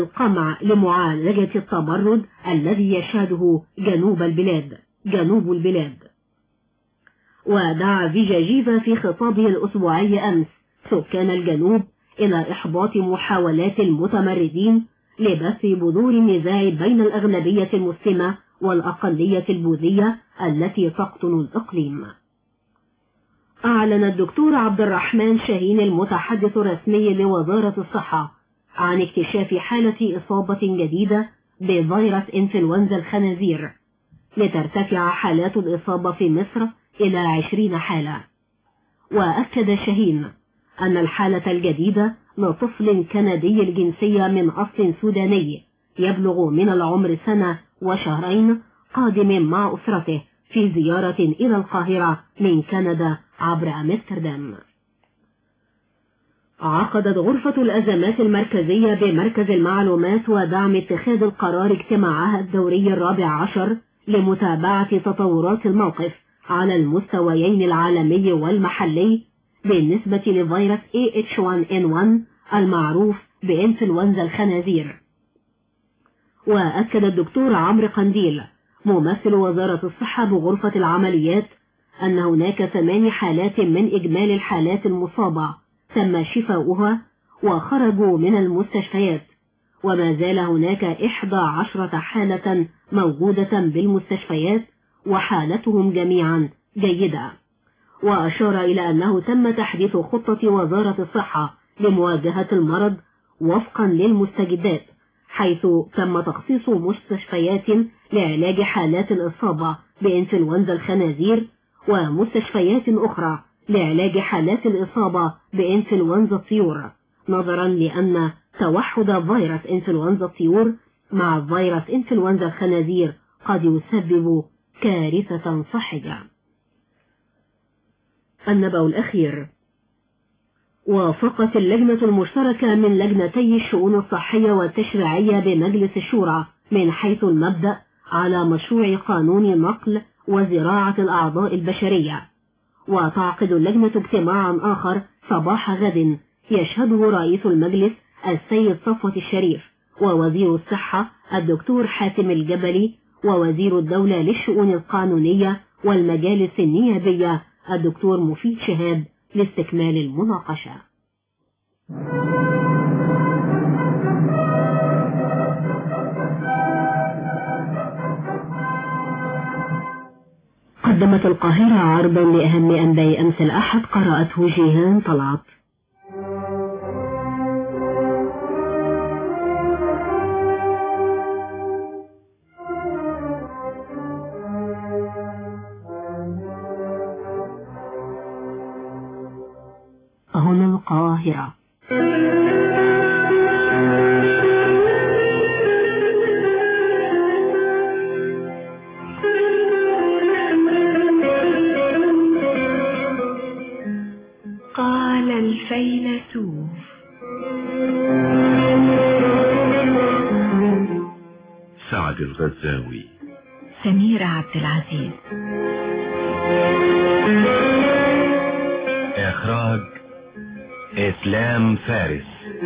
القمع لمعالجة التمرد الذي يشهده جنوب البلاد جنوب البلاد ودعا فيجاجيفا في خطابه الأسبوعي أمس سكان الجنوب إلى إحباط محاولات المتمردين لبث بذور النزاع بين الأغلبية المسلمة والأقلية البوذية التي تقطن الإقليم أعلن الدكتور عبد الرحمن شاهين المتحدث الرسمي لوزارة الصحة عن اكتشاف حالة إصابة جديدة بفيروس إنفلونزا الخنازير لترتفع حالات الإصابة في مصر إلى عشرين حالة وأكد شاهين أن الحالة الجديدة لطفل كندي الجنسية من أصل سوداني يبلغ من العمر سنة وشهرين قادم مع أسرته في زيارة إلى القاهرة من كندا عبر أمستردام عقدت غرفة الأزمات المركزية بمركز المعلومات ودعم اتخاذ القرار اجتماعها الدوري الرابع عشر لمتابعة تطورات الموقف على المستويين العالمي والمحلي بالنسبة لفيروس AH1N1 المعروف بإنفلونزا الخنازير وأكد الدكتور عمرو قنديل ممثل وزارة الصحة بغرفة العمليات أن هناك ثمان حالات من إجمالي الحالات المصابة تم شفاؤها وخرجوا من المستشفيات وما زال هناك إحدى عشرة حالة موجودة بالمستشفيات وحالتهم جميعا جيدة وأشار إلى أنه تم تحديث خطة وزارة الصحة لمواجهة المرض وفقا للمستجدات حيث تم تخصيص مستشفيات لعلاج حالات الإصابة بإنفلونزا الخنازير ومستشفيات أخرى لعلاج حالات الإصابة بإنفلونزا الطيور نظرا لأن توحد فيروس إنفلونزا الطيور مع فيروس إنفلونزا الخنازير قد يسبب كارثة صحية النبأ الأخير وافقت اللجنة المشتركة من لجنتي الشؤون الصحية والتشريعية بمجلس الشورى من حيث المبدأ على مشروع قانون نقل وزراعة الأعضاء البشرية وتعقد اللجنة اجتماعا آخر صباح غد يشهده رئيس المجلس السيد صفوة الشريف ووزير الصحة الدكتور حاتم الجبلي ووزير الدولة للشؤون القانونية والمجالس النيابية الدكتور مفيد شهاب لاستكمال المناقشة قدمت القاهرة عرضا لأهم أنباء أمس الأحد قرأته جيهان طلعت هنا القاهرة قال الفيلسوف سعد الغزاوي سمير عبد العزيز إخراج إسلام فارس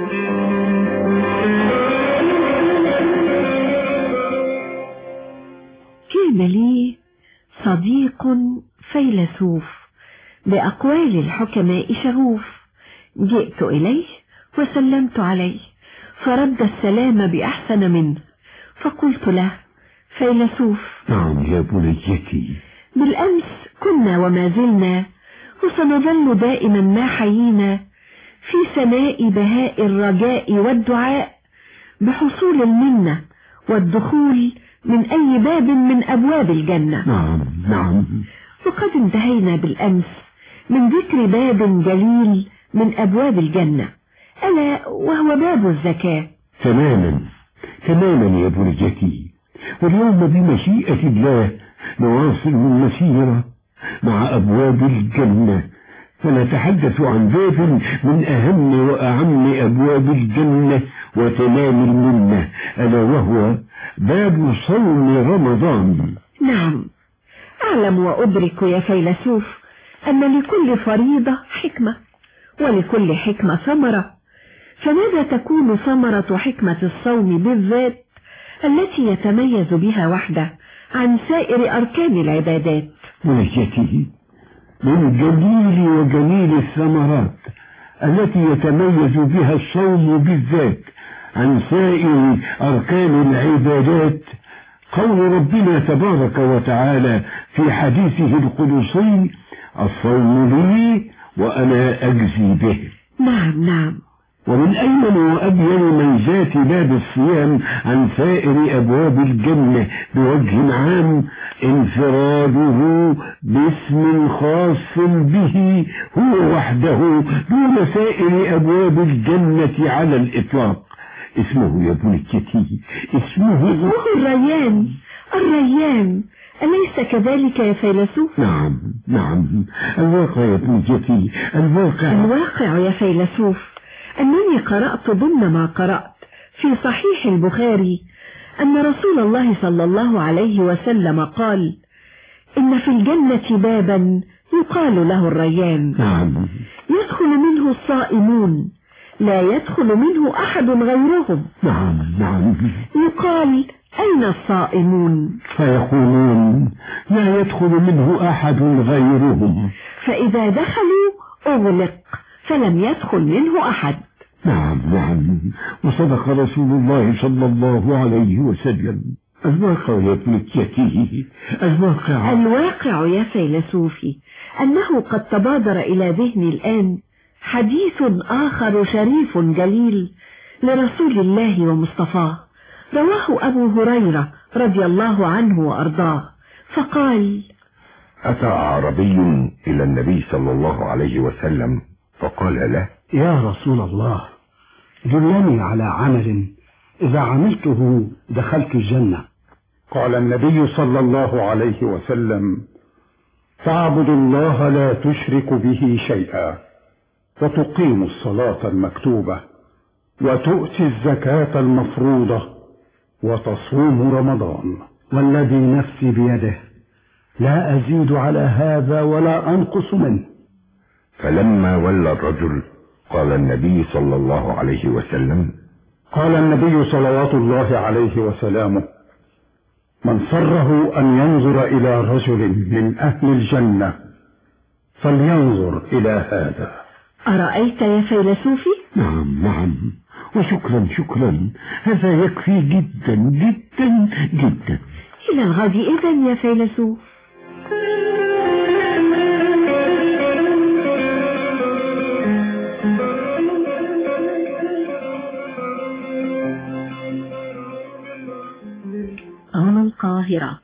كان لي صديق فيلسوف بأقوال الحكماء شغوف جئت إليه وسلمت عليه فرد السلام بأحسن منه فقلت له فيلسوف نعم يا بنيتي بالأمس كنا وما زلنا وسنظل دائما ما حيينا في سماء بهاء الرجاء والدعاء بحصول المنة والدخول من أي باب من أبواب الجنة نعم نعم وقد انتهينا بالأمس من ذكر باب جليل من أبواب الجنة ألا وهو باب الزكاة تماما تماما يا بنيتي واليوم بمشيئة الله نواصل المسيرة مع أبواب الجنة فنتحدث عن باب من أهم وأعم أبواب الجنة وتمام المنة ألا وهو باب صوم رمضان نعم أعلم وأدرك يا فيلسوف أن لكل فريضة حكمة ولكل حكمة ثمرة فماذا تكون ثمرة حكمة الصوم بالذات التي يتميز بها وحده عن سائر أركان العبادات منجتي من جميل وجميل الثمرات التي يتميز بها الصوم بالذات عن سائر أركان العبادات قول ربنا تبارك وتعالى في حديثه القدسي الصوم لي وأنا أجزي به نعم نعم ومن أيمن وأبين ميزات باب الصيام عن سائر أبواب الجنة بوجه عام انفراده باسم خاص به هو وحده دون سائر أبواب الجنة على الإطلاق اسمه يا بنيتي اسمه اسمه الريان الريان أليس كذلك يا فيلسوف نعم نعم الواقع يا بنيتي الواقع الواقع يا فيلسوف أنني قرأت ضمن ما قرأت في صحيح البخاري أن رسول الله صلى الله عليه وسلم قال إن في الجنة بابا يقال له الريان نعم يدخل منه الصائمون لا يدخل منه أحد غيرهم نعم نعم يقال أين الصائمون فيقولون لا يدخل منه أحد غيرهم فإذا دخلوا أغلق فلم يدخل منه أحد نعم نعم وصدق رسول الله صلى الله عليه وسلم الواقع يا ابنتي الواقع الواقع يا فيلسوفي أنه قد تبادر إلى ذهني الآن حديث آخر شريف جليل لرسول الله ومصطفاه رواه أبو هريرة رضي الله عنه وأرضاه فقال أتى أعربي إلى النبي صلى الله عليه وسلم فقال له يا رسول الله دلني على عمل إذا عملته دخلت الجنة قال النبي صلى الله عليه وسلم تعبد الله لا تشرك به شيئا وتقيم الصلاة المكتوبة وتؤتي الزكاة المفروضة وتصوم رمضان والذي نفسي بيده لا أزيد على هذا ولا أنقص منه فلما ولى الرجل قال النبي صلى الله عليه وسلم قال النبي صلوات الله عليه وسلامه من سره أن ينظر إلى رجل من أهل الجنة فلينظر إلى هذا أرأيت يا فيلسوفي؟ نعم نعم وشكرا شكرا هذا يكفي جدا جدا جدا إلى الغد إذا يا فيلسوف هنا القاهرة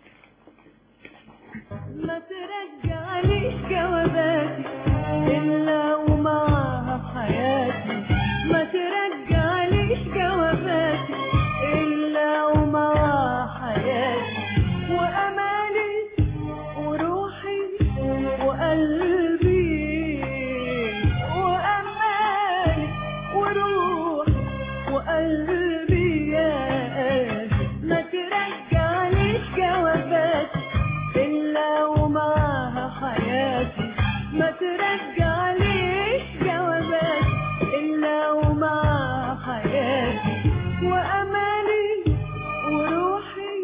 ما ترجعليش جواباتي إلا ومعاها حياتي ما ترجعليش جواباتي إلا ومعاها حياتي وأماني وروحي وقلبي وأماني وروحي وقلبي يا قلبي ما ترجعليش جواباتي إلا ومعاها حياتي ما ترجعليش جواباتي إلا ومعاها حياتي وأماني وروحي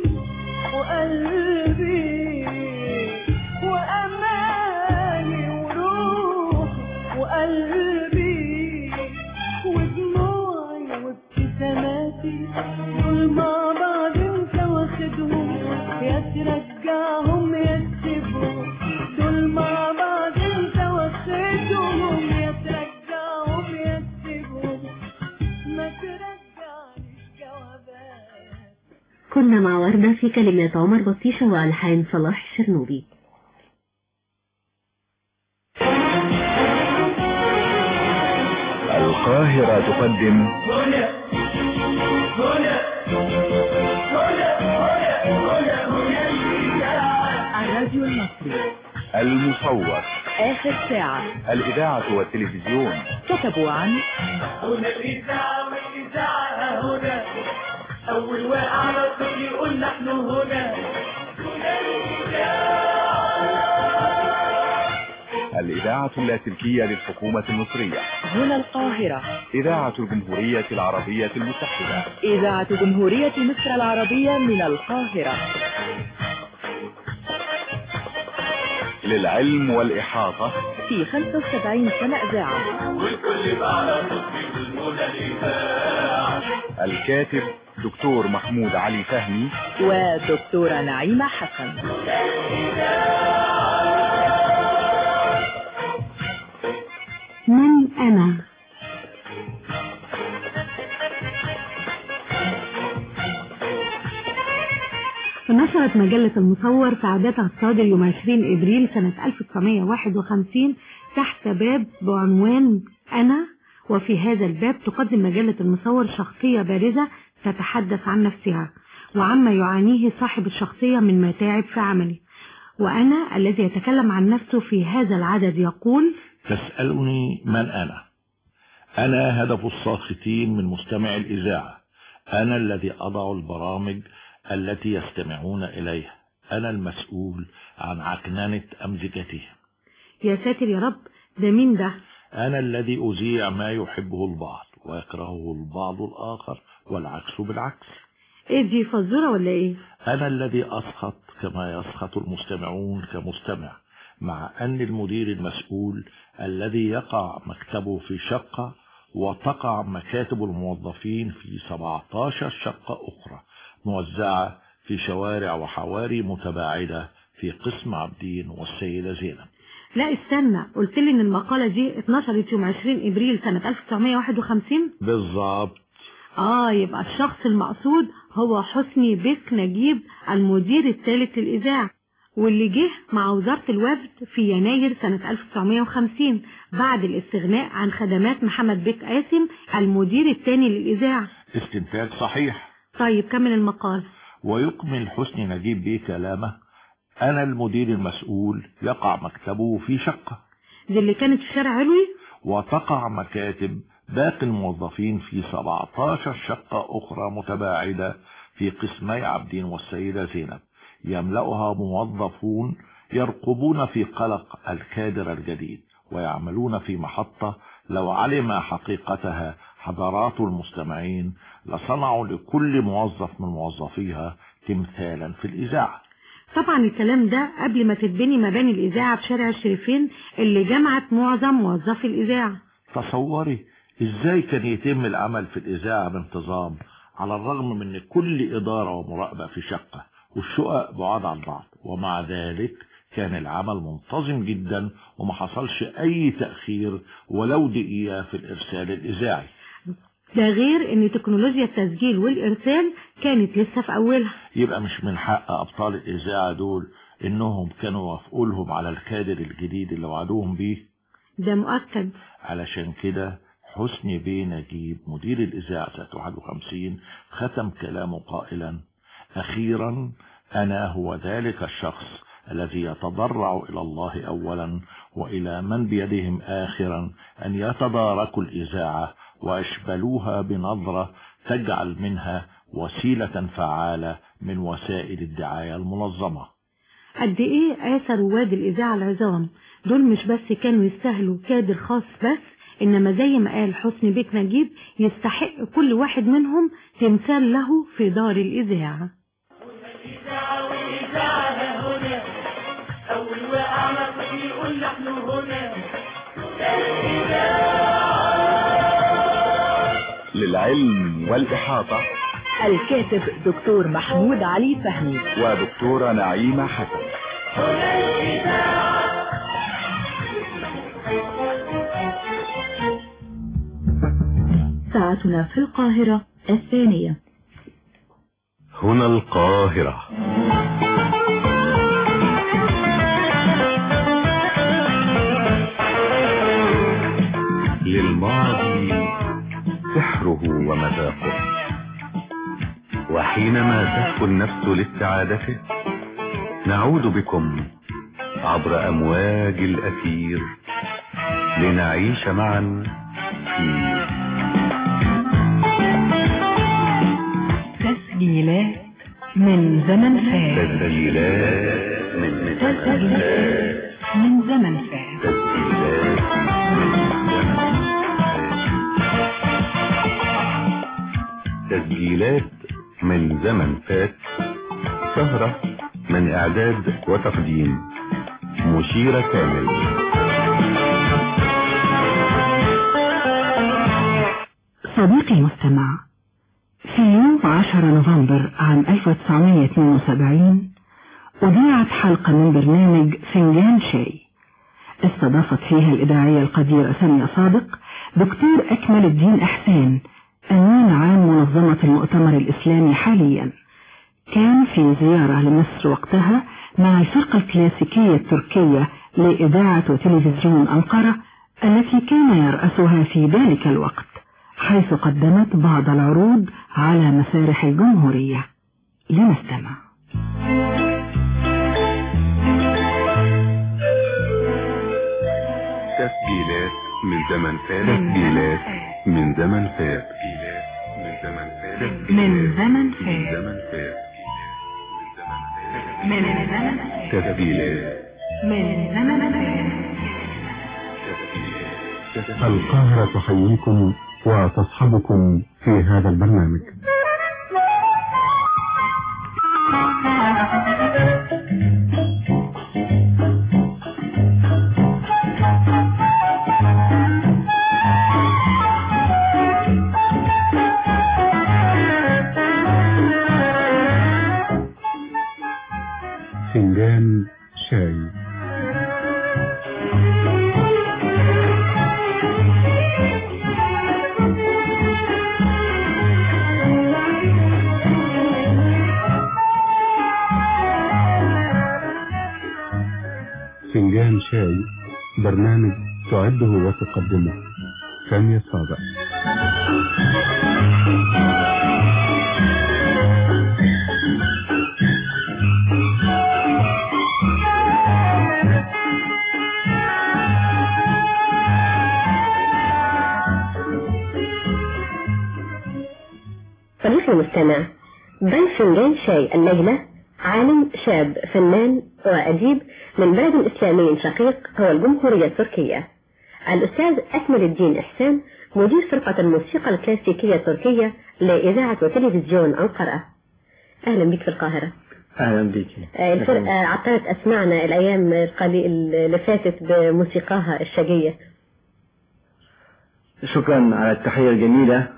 وقلبي وأماني وروحي وقلبي ودموعي وابتساماتي دول مع بعض انت واخدهم يا ترجعهم يا تسيبهم دول مع بعض انت واخدهم يا ترجعهم يا تسيبهم ما ترجعليش جوابات كنا مع وردة في كلمات عمر بطيشة وألحان صلاح الشرنوبي القاهرة تقدم الراديو المصري المصور آخر ساعة الإذاعة والتلفزيون كتبوا عن هنا الإذاعة والإذاعة هنا أول واقع على الصوت يقول نحن هنا الإذاعة اللاسلكية للحكومة المصرية هنا القاهرة إذاعة الجمهورية العربية المتحدة إذاعة جمهورية مصر العربية من القاهرة للعلم والإحاطة في 75 سنة إذاعة والكل بقى تصفي المنى الإذاعة الكاتب دكتور محمود علي فهمي ودكتورة نعيمة حسن من أنا فنشرت مجلة المصور سعادتها الصادر يوم 20 إبريل سنة 1951 تحت باب بعنوان أنا وفي هذا الباب تقدم مجلة المصور شخصية بارزة تتحدث عن نفسها وعما يعانيه صاحب الشخصية من متاعب في عمله وأنا الذي يتكلم عن نفسه في هذا العدد يقول تسألني من أنا أنا هدف الساخطين من مستمع الإذاعة أنا الذي أضع البرامج التي يستمعون إليها أنا المسؤول عن عكننة أمزجتهم يا ساتر يا رب ده مين ده أنا الذي أذيع ما يحبه البعض ويكرهه البعض الآخر والعكس بالعكس ايه دي فزورة ولا ايه أنا الذي أسخط كما يسخط المستمعون كمستمع مع أن المدير المسؤول الذي يقع مكتبه في شقة وتقع مكاتب الموظفين في 17 شقة أخرى موزعة في شوارع وحواري متباعدة في قسم عبدين والسيدة زينب لا استنى قلت لي ان المقالة دي اتنشرت يوم 20 ابريل سنة 1951 بالظبط اه يبقى الشخص المقصود هو حسني بك نجيب المدير الثالث للإذاعة واللي جه مع وزارة الوفد في يناير سنة 1950 بعد الاستغناء عن خدمات محمد بك قاسم المدير الثاني للإذاعة استنتاج صحيح طيب كمل المقال ويكمل حسني نجيب بيه كلامه أنا المدير المسؤول يقع مكتبه في شقة دي اللي كانت في شارع علوي وتقع مكاتب باقي الموظفين في 17 شقة أخرى متباعدة في قسمي عبدين والسيدة زينب يملأها موظفون يرقبون في قلق الكادر الجديد ويعملون في محطة لو علم حقيقتها حضرات المستمعين لصنعوا لكل موظف من موظفيها تمثالا في الإذاعة طبعا الكلام ده قبل ما تتبني مباني الإذاعة في شارع الشريفين اللي جمعت معظم موظفي الإذاعة تصوري ازاي كان يتم العمل في الإذاعة بانتظام على الرغم من كل إدارة ومراقبة في شقة والشقق بعاد عن بعض ومع ذلك كان العمل منتظم جدا وما حصلش أي تأخير ولو دقيقة في الإرسال الإذاعي ده غير ان تكنولوجيا التسجيل والإرسال كانت لسه في أولها يبقى مش من حق أبطال الإذاعة دول إنهم كانوا وافقوا لهم على الكادر الجديد اللي وعدوهم بيه ده مؤكد علشان كده حسني بيه نجيب مدير الإذاعة سنة 51 ختم كلامه قائلا أخيرا أنا هو ذلك الشخص الذي يتضرع إلى الله أولا وإلى من بيدهم آخرا أن يتداركوا الإذاعة وأشبلوها بنظرة تجعل منها وسيلة فعالة من وسائل الدعاية المنظمة قد ايه قاسى رواد الإذاعة العظام دول مش بس كانوا يستاهلوا كادر خاص بس إنما زي ما قال حسني بيك نجيب يستحق كل واحد منهم تمثال له في دار الإذاعة الإذاعة والإذاعة هنا أول واقع نصر يقول نحن هنا للعلم والإحاطة الكاتب دكتور محمود علي فهمي ودكتورة نعيمة حسن ساعتنا في القاهرة الثانية هنا القاهرة للماضي سحره ومذاقه وحينما تهفو النفس لاستعادته نعود بكم عبر أمواج الأثير لنعيش معا في تسجيلات من زمن فات تسجيلات من تسجيلات من زمن فات تسجيلات من زمن فات سهرة من إعداد وتقديم مشيرة كامل صديقي المستمع في يوم 10 نوفمبر عام 1972 أذيعت حلقة من برنامج فنجان شاي استضافت فيها الإذاعية القديرة سامية صادق دكتور أكمل الدين إحسان أمين عام منظمة المؤتمر الإسلامي حاليا كان في زيارة لمصر وقتها مع الفرقة الكلاسيكية التركية لإذاعة وتلفزيون أنقرة التي كان يرأسها في ذلك الوقت حيث قدمت بعض العروض على مسارح الجمهورية لنستمع تسجيلات من زمن فات تسجيلات من زمن فات من زمن فات من زمن فات من زمن فات تسجيلات من زمن فات القاهرة تحييكم وتصحبكم في هذا البرنامج فنجان شاي فنجان شاي برنامج تعده وتقدمه سامية صادق صديقي المستمع ضيف فنجان شاي الليلة عالم شاب فنان وأديب من بلد إسلامي شقيق هو الجمهورية التركية الأستاذ أكمل الدين إحسان مدير فرقة الموسيقى الكلاسيكية التركية لإذاعة وتلفزيون أنقرة أهلا بك في القاهرة اهلا بك آه، الفرقة عطرت أسمعنا الأيام القليل اللي فاتت بموسيقاها الشجية شكرا على التحية الجميلة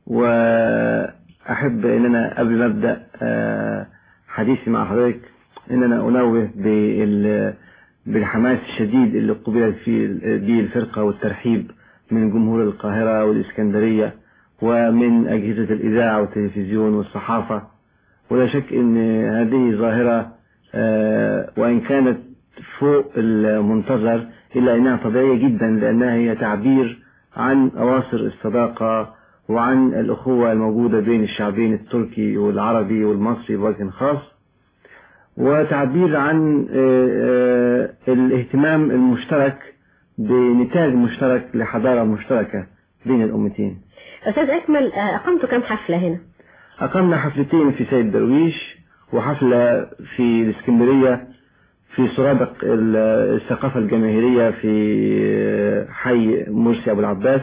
وأحب أن أنا قبل ما أبدأ آه، حديثي مع حضرتك أن أنا أنوه بال- بالحماس الشديد اللي قبلت فيه به الفرقة والترحيب من جمهور القاهرة والإسكندرية ومن أجهزة الإذاعة والتلفزيون والصحافة ولا شك أن هذه ظاهرة آه، وإن كانت فوق المنتظر إلا أنها طبيعية جدا لأنها هي تعبير عن أواصر الصداقة وعن الأخوة الموجودة بين الشعبين التركي والعربي والمصري بوجه خاص وتعبير عن آه، آه، الاهتمام المشترك بنتاج مشترك لحضارة مشتركة بين الأمتين أستاذ أكمل آه، أقمت كم حفلة هنا أقمنا حفلتين في سيد درويش وحفلة في الإسكندرية في سرادق ال- الثقافة الجماهيرية في حي مرسي أبو العباس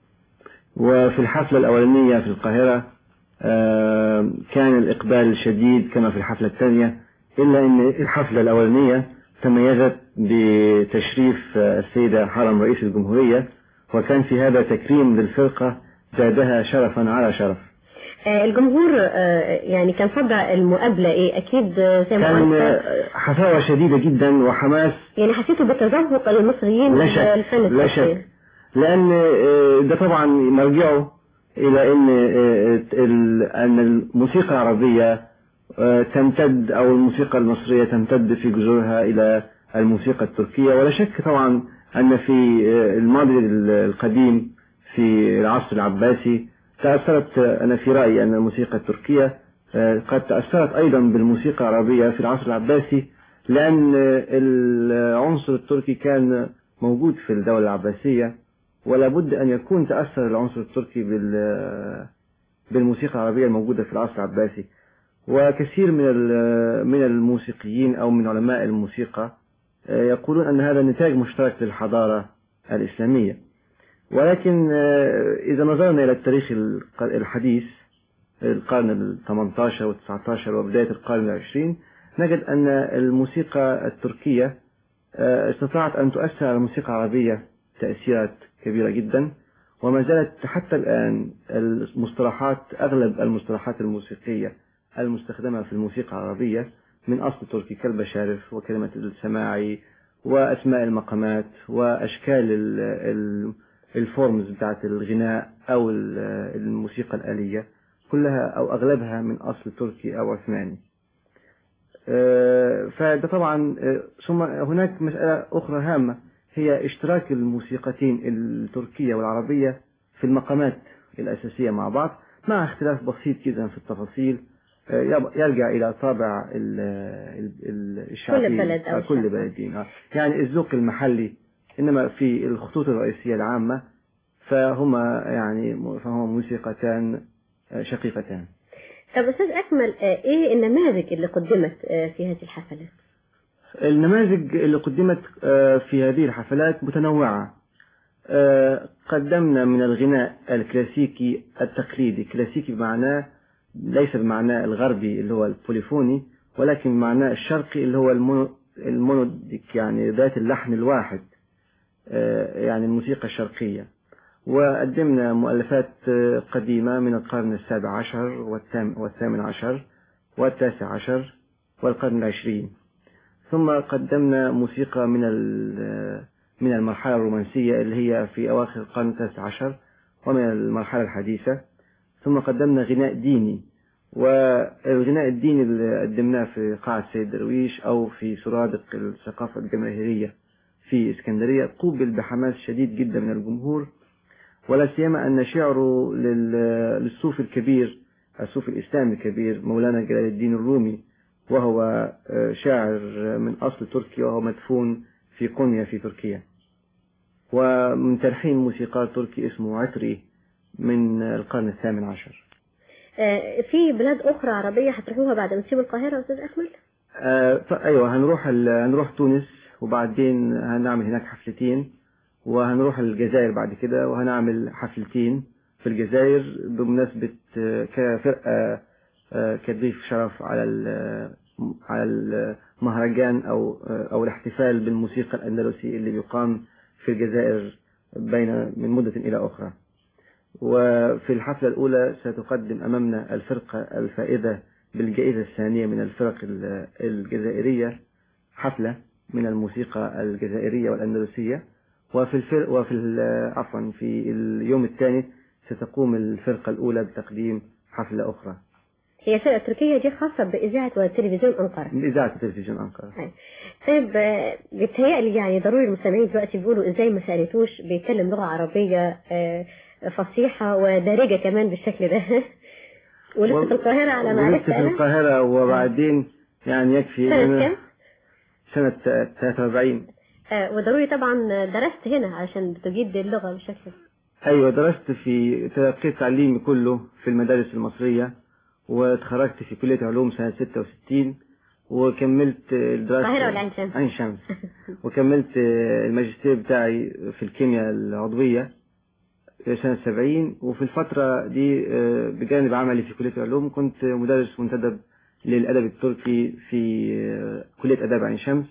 وفي الحفلة الأولانية في القاهرة آه، كان الإقبال شديد كما في الحفلة الثانية إلا أن الحفلة الأولانية تميزت بتشريف آه، السيدة حرم رئيس الجمهورية وكان في هذا تكريم للفرقة زادها شرفا على شرف آه، الجمهور آه، يعني كان صدع المقابلة إيه أكيد آه، زي ما كان قلت آه، حفاوة شديدة جدا وحماس يعني حسيتوا بالتذوق المصريين لا شك الفن لا التركي. شك لأن آه، ده طبعا مرجعه إلى أن آه، ال- أن الموسيقى العربية آه، تمتد أو الموسيقى المصرية تمتد في جذورها إلى الموسيقى التركية ولا شك طبعا أن في آه، الماضي ال- القديم في العصر العباسي تأثرت آه، أنا في رأيي أن الموسيقى التركية آه، قد تأثرت أيضا بالموسيقى العربية في العصر العباسي لأن آه، العنصر التركي كان موجود في الدولة العباسية ولا بد أن يكون تأثر العنصر التركي بال- بالموسيقى العربية الموجودة في العصر العباسي وكثير من ال- من الموسيقيين أو من علماء الموسيقى آه، يقولون أن هذا نتاج مشترك للحضارة الإسلامية ولكن آه، إذا نظرنا إلى التاريخ الق- الحديث القرن ال 18 وال 19 وبداية القرن العشرين نجد أن الموسيقى التركية آه، استطاعت أن تؤثر على الموسيقى العربية تأثيرات كبيرة جدا وما زالت حتى الآن المصطلحات أغلب المصطلحات الموسيقية المستخدمة في الموسيقى العربية من أصل تركي كالبشارف وكلمة السماعي وأسماء المقامات وأشكال ال- ال- الفورمز بتاعت الغناء أو ال- الموسيقى الآلية كلها أو أغلبها من أصل تركي أو عثماني آه، فده طبعا آه، ثم هناك مسألة أخرى هامة هي اشتراك الموسيقتين التركية والعربية في المقامات الأساسية مع بعض مع اختلاف بسيط جدا في التفاصيل آه، يب- يرجع إلى طابع ال- ال- ال- الشعبي بلد أو آه، كل الشعب. بلدين آه. يعني الذوق المحلي إنما في الخطوط الرئيسية العامة فهما يعني فهما موسيقتان آه، شقيقتان طب أستاذ أكمل آه، إيه النماذج اللي قدمت آه، في هذه الحفلات؟ النماذج اللي قدمت آه، في هذه الحفلات متنوعة آه، قدمنا من الغناء الكلاسيكي التقليدي كلاسيكي بمعناه ليس بمعناه الغربي اللي هو البوليفوني ولكن بمعناه الشرقي اللي هو المونو المونوديك يعني ذات اللحن الواحد آه، يعني الموسيقى الشرقية وقدمنا مؤلفات آه، قديمة من القرن السابع عشر والثام- والثامن عشر والتاسع عشر والقرن العشرين ثم قدمنا موسيقى من ال- من المرحلة الرومانسية اللي هي في أواخر القرن التاسع عشر ومن المرحلة الحديثة ثم قدمنا غناء ديني والغناء الديني اللي قدمناه في قاعة سيد درويش أو في سرادق الثقافة الجماهيرية في اسكندرية قوبل بحماس شديد جدا من الجمهور ولا سيما أن شعره لل- للصوفي الكبير الصوفي الإسلامي الكبير مولانا جلال الدين الرومي وهو آه، شاعر من أصل تركي وهو مدفون في قونيا في تركيا ومن تلحين موسيقار تركي اسمه عطري من القرن الثامن عشر آه، في بلاد أخرى عربية هتروحوها بعد ما تسيبوا القاهرة يا أستاذ أكمل؟ آه، ف- أيوة هنروح ال- هنروح تونس وبعدين هنعمل هناك حفلتين وهنروح الجزائر بعد كده وهنعمل حفلتين في الجزائر بمناسبة آه، كفرقة آه، كضيف شرف على ال- على المهرجان أو آه، أو الاحتفال بالموسيقى الأندلسي اللي بيقام في الجزائر بين من مدة إلى أخرى وفي الحفلة الأولى ستقدم أمامنا الفرقة الفائزة بالجائزة الثانية من الفرق ال- الجزائرية حفلة من الموسيقى الجزائرية والأندلسية وفي الفرق وفي ال- عفوا في اليوم الثاني ستقوم الفرقة الأولى بتقديم حفلة أخرى هي فرقة تركية دي خاصة بإذاعة وتلفزيون أنقرة من إذاعة تلفزيون أنقرة طيب آه، بيتهيألي يعني ضروري المستمعين دلوقتي بيقولوا ازاي ما سألتوش بيتكلم لغة عربية آه، فصيحة ودارجة كمان بالشكل ده ولسه و- في القاهرة على ما ولسه عرفت في أنا القاهرة وبعدين يعني يكفي سنة إن- كام؟ سنة 43 آه، وضروري طبعا درست هنا علشان بتجيد اللغة بالشكل ده أيوة درست في تلقيت تعليمي كله في المدارس المصرية وتخرجت في كلية علوم سنة 66 وكملت الدراسة القاهرة ولا عين شمس؟ عين شمس وكملت الماجستير بتاعي في الكيمياء العضوية سنة 70 وفي الفترة دي آه، بجانب عملي في كلية العلوم كنت مدرس منتدب للأدب التركي في آه، كلية آداب عين شمس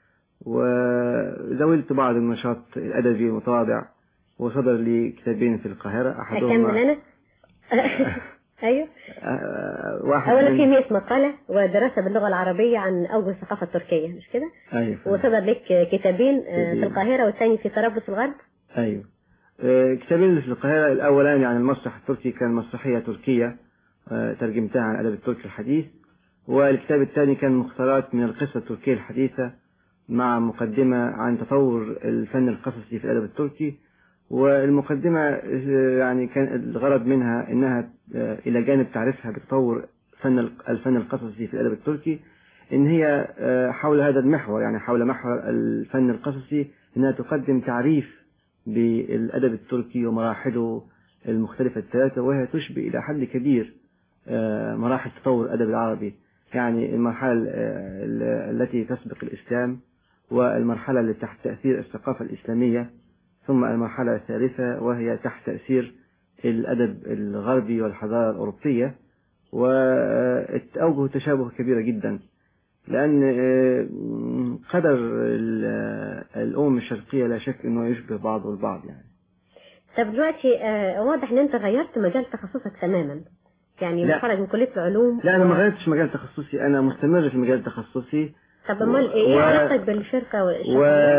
وزاولت بعض النشاط الأدبي المتواضع وصدر لي كتابين في القاهرة أكمل أحدهما أنا؟ أيوه آه، واحد أولا من- في 100 مقالة ودراسة باللغة العربية عن أوجه الثقافة التركية مش كده؟ أيوة وصدر لك كتابين آه، في كتابين. القاهرة والثاني في طرابلس الغرب أيوة آه، كتابين اللي في القاهرة الأولاني عن المسرح التركي كان مسرحية تركية آه، ترجمتها عن الأدب التركي الحديث والكتاب الثاني كان مختارات من القصة التركية الحديثة مع مقدمة عن تطور الفن القصصي في الأدب التركي والمقدمة آه، يعني كان الغرض منها إنها آه، إلى جانب تعرفها بتطور فن الق- الفن القصصي في الأدب التركي إن هي آه، حول هذا المحور يعني حول محور الفن القصصي إنها تقدم تعريف بالأدب التركي ومراحله المختلفة الثلاثة وهي تشبه إلى حد كبير آه، مراحل تطور الأدب العربي يعني المرحلة آه، ال- التي تسبق الإسلام والمرحلة اللي تحت تأثير الثقافة الإسلامية ثم المرحلة الثالثة وهي تحت تأثير الأدب الغربي والحضارة الأوروبية وأوجه تشابه كبيرة جدا لأن آه، قدر ال- الأمم الشرقية لا شك أنه يشبه بعضه البعض يعني طب دلوقتي آه، واضح ان انت غيرت مجال تخصصك تماما يعني لا. متخرج من كلية العلوم لا أنا ما و- غيرتش مجال تخصصي أنا مستمر في مجال تخصصي طب امال ايه ايه و- علاقتك بالشركة والشغل؟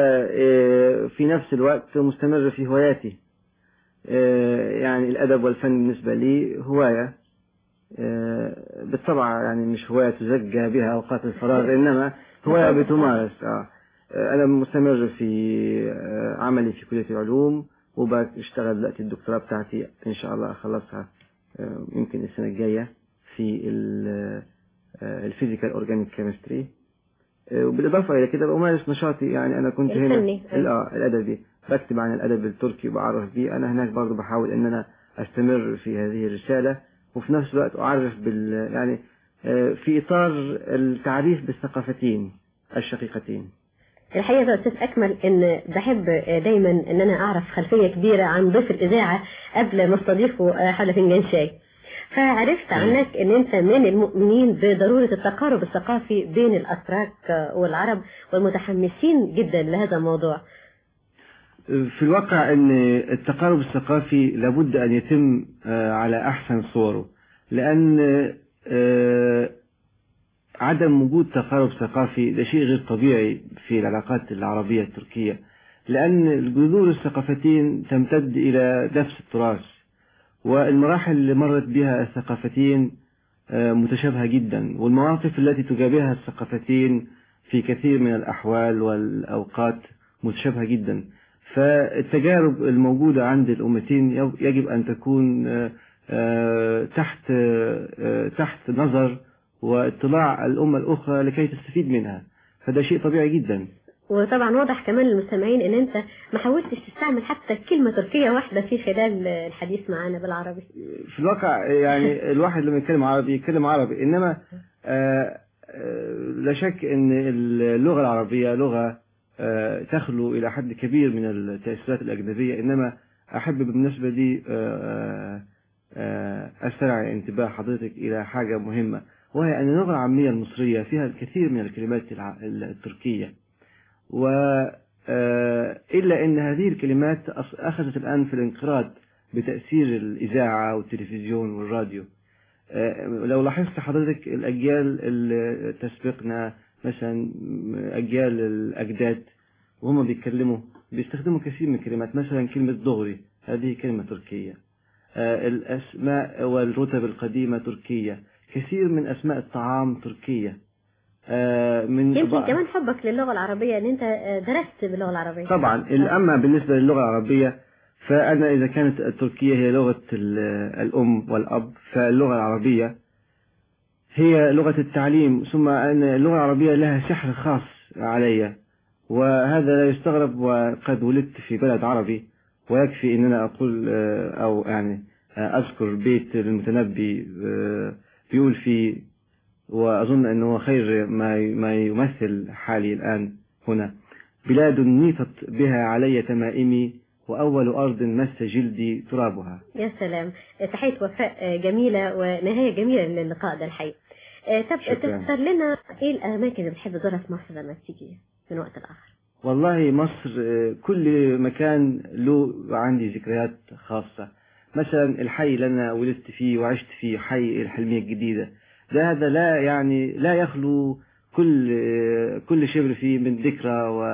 وفي نفس الوقت مستمر في هواياتي آه، يعني الأدب والفن بالنسبة لي هواية آه، بالطبع يعني مش هواية تزكى بها أوقات الفراغ إنما هواية بتمارس آه. آه، أنا مستمر في آه، عملي في كلية العلوم وبشتغل دلوقتي الدكتوراه بتاعتي إن شاء الله أخلصها آه، يمكن السنة الجاية في الفيزيكال أورجانيك كيمستري وبالإضافة إلى كده بمارس نشاطي يعني أنا كنت هنا الفني. ال- آه الأدبي بكتب عن الأدب التركي وبعرف بيه أنا هناك برضو بحاول إن أنا أستمر في هذه الرسالة وفي نفس الوقت أعرف بال يعني آه، في إطار التعريف بالثقافتين الشقيقتين الحقيقة يا أستاذ أكمل إن بحب دايما إن أنا أعرف خلفية كبيرة عن ضيف الإذاعة قبل ما استضيفه حول فنجان شاي فعرفت عنك إن أنت من المؤمنين بضرورة التقارب الثقافي بين الأتراك والعرب والمتحمسين جدا لهذا الموضوع في الواقع ان التقارب الثقافي لابد ان يتم آه، على احسن صوره لان آه، عدم وجود تقارب ثقافي ده شيء غير طبيعي في العلاقات العربية التركية لأن الجذور الثقافتين تمتد إلى نفس التراث والمراحل اللي مرت بها الثقافتين آه، متشابهة جدا والمواقف التي تجابهها الثقافتين في كثير من الأحوال والأوقات متشابهة جدا فالتجارب الموجودة عند الأمتين يب- يجب أن تكون آه، آه، تحت آه، تحت نظر واطلاع الأمة الأخرى لكي تستفيد منها فده شيء طبيعي جدا وطبعا واضح كمان للمستمعين ان انت ما حاولتش تستعمل حتى كلمة تركية واحدة في خلال الحديث معانا بالعربي في الواقع يعني الواحد لما يتكلم عربي يتكلم عربي إنما آه، آه، لا شك أن اللغة العربية لغة آه، تخلو إلى حد كبير من التأثيرات الأجنبية إنما أحب بالنسبة دي آه، آه، أسترعي انتباه حضرتك إلى حاجة مهمة وهي أن اللغة العامية المصرية فيها الكثير من الكلمات الع- التركية و آه، إلا أن هذه الكلمات أص- أخذت الآن في الانقراض بتأثير الإذاعة والتلفزيون والراديو آه، لو لاحظت حضرتك الأجيال اللي تسبقنا مثلا أجيال الأجداد وهم بيتكلموا بيستخدموا كثير من الكلمات مثلا كلمة دغري هذه كلمة تركية آه، الأسماء والرتب القديمة تركية كثير من أسماء الطعام تركية آه، من يمكن بعض- كمان حبك للغة العربية ان انت درست باللغة العربية طبعا أما بالنسبة للغة العربية فأنا إذا كانت التركية هي لغة ال- الأم والأب فاللغة العربية هي لغة التعليم ثم أن اللغة العربية لها سحر خاص علي وهذا لا يستغرب وقد ولدت في بلد عربي ويكفي أن أنا أقول آه، أو يعني آه، أذكر بيت المتنبي آه، بيقول فيه وأظن أنه خير ما ما يمثل حالي الآن هنا بلاد نيطت بها علي تمائمي وأول أرض مس جلدي ترابها يا سلام تحية وفاء جميلة ونهاية جميلة للقاء ده الحقيقة آه، طب شكراً. تختار لنا ايه الاماكن اللي بتحب تزورها في مصر لما تيجي من وقت لاخر والله مصر آه، كل مكان له عندي ذكريات خاصة مثلا الحي اللي أنا ولدت فيه وعشت فيه حي الحلمية الجديدة ده هذا لا يعني لا يخلو كل آه، كل شبر فيه من ذكرى و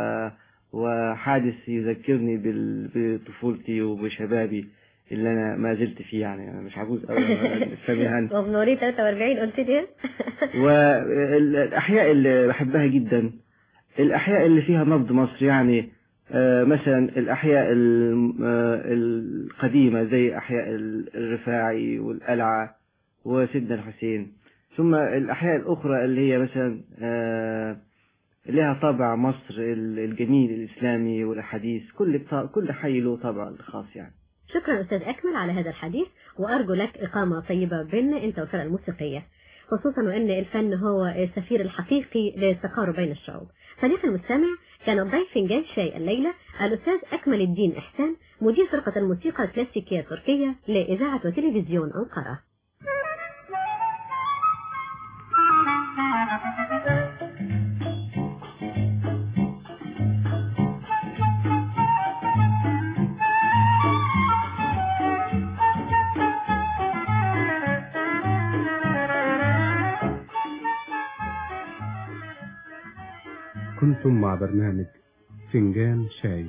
وحادث يذكرني بال- بطفولتي وبشبابي اللي أنا ما زلت فيه يعني أنا مش عجوز أوي سامحني وابن وليد 43 قلت لي والأحياء اللي بحبها جدا الأحياء اللي فيها نبض مصر يعني آه، مثلا الأحياء ال- آه، القديمة زي أحياء الرفاعي والقلعة وسيدنا الحسين ثم الأحياء الأخرى اللي هي مثلا آه، لها طابع مصر ال- الجميل الإسلامي والأحاديث كل كل حي له طابع خاص يعني شكرا استاذ اكمل على هذا الحديث وارجو لك اقامة طيبة بيننا انت والفرقة الموسيقية خصوصا وأن الفن هو السفير الحقيقي للتقارب بين الشعوب صديقي المستمع كان الضيف فنجان شاي الليلة الأستاذ أكمل الدين إحسان مدير فرقة الموسيقى الكلاسيكية التركية لإذاعة وتلفزيون أنقرة كنتم مع برنامج فنجان شاي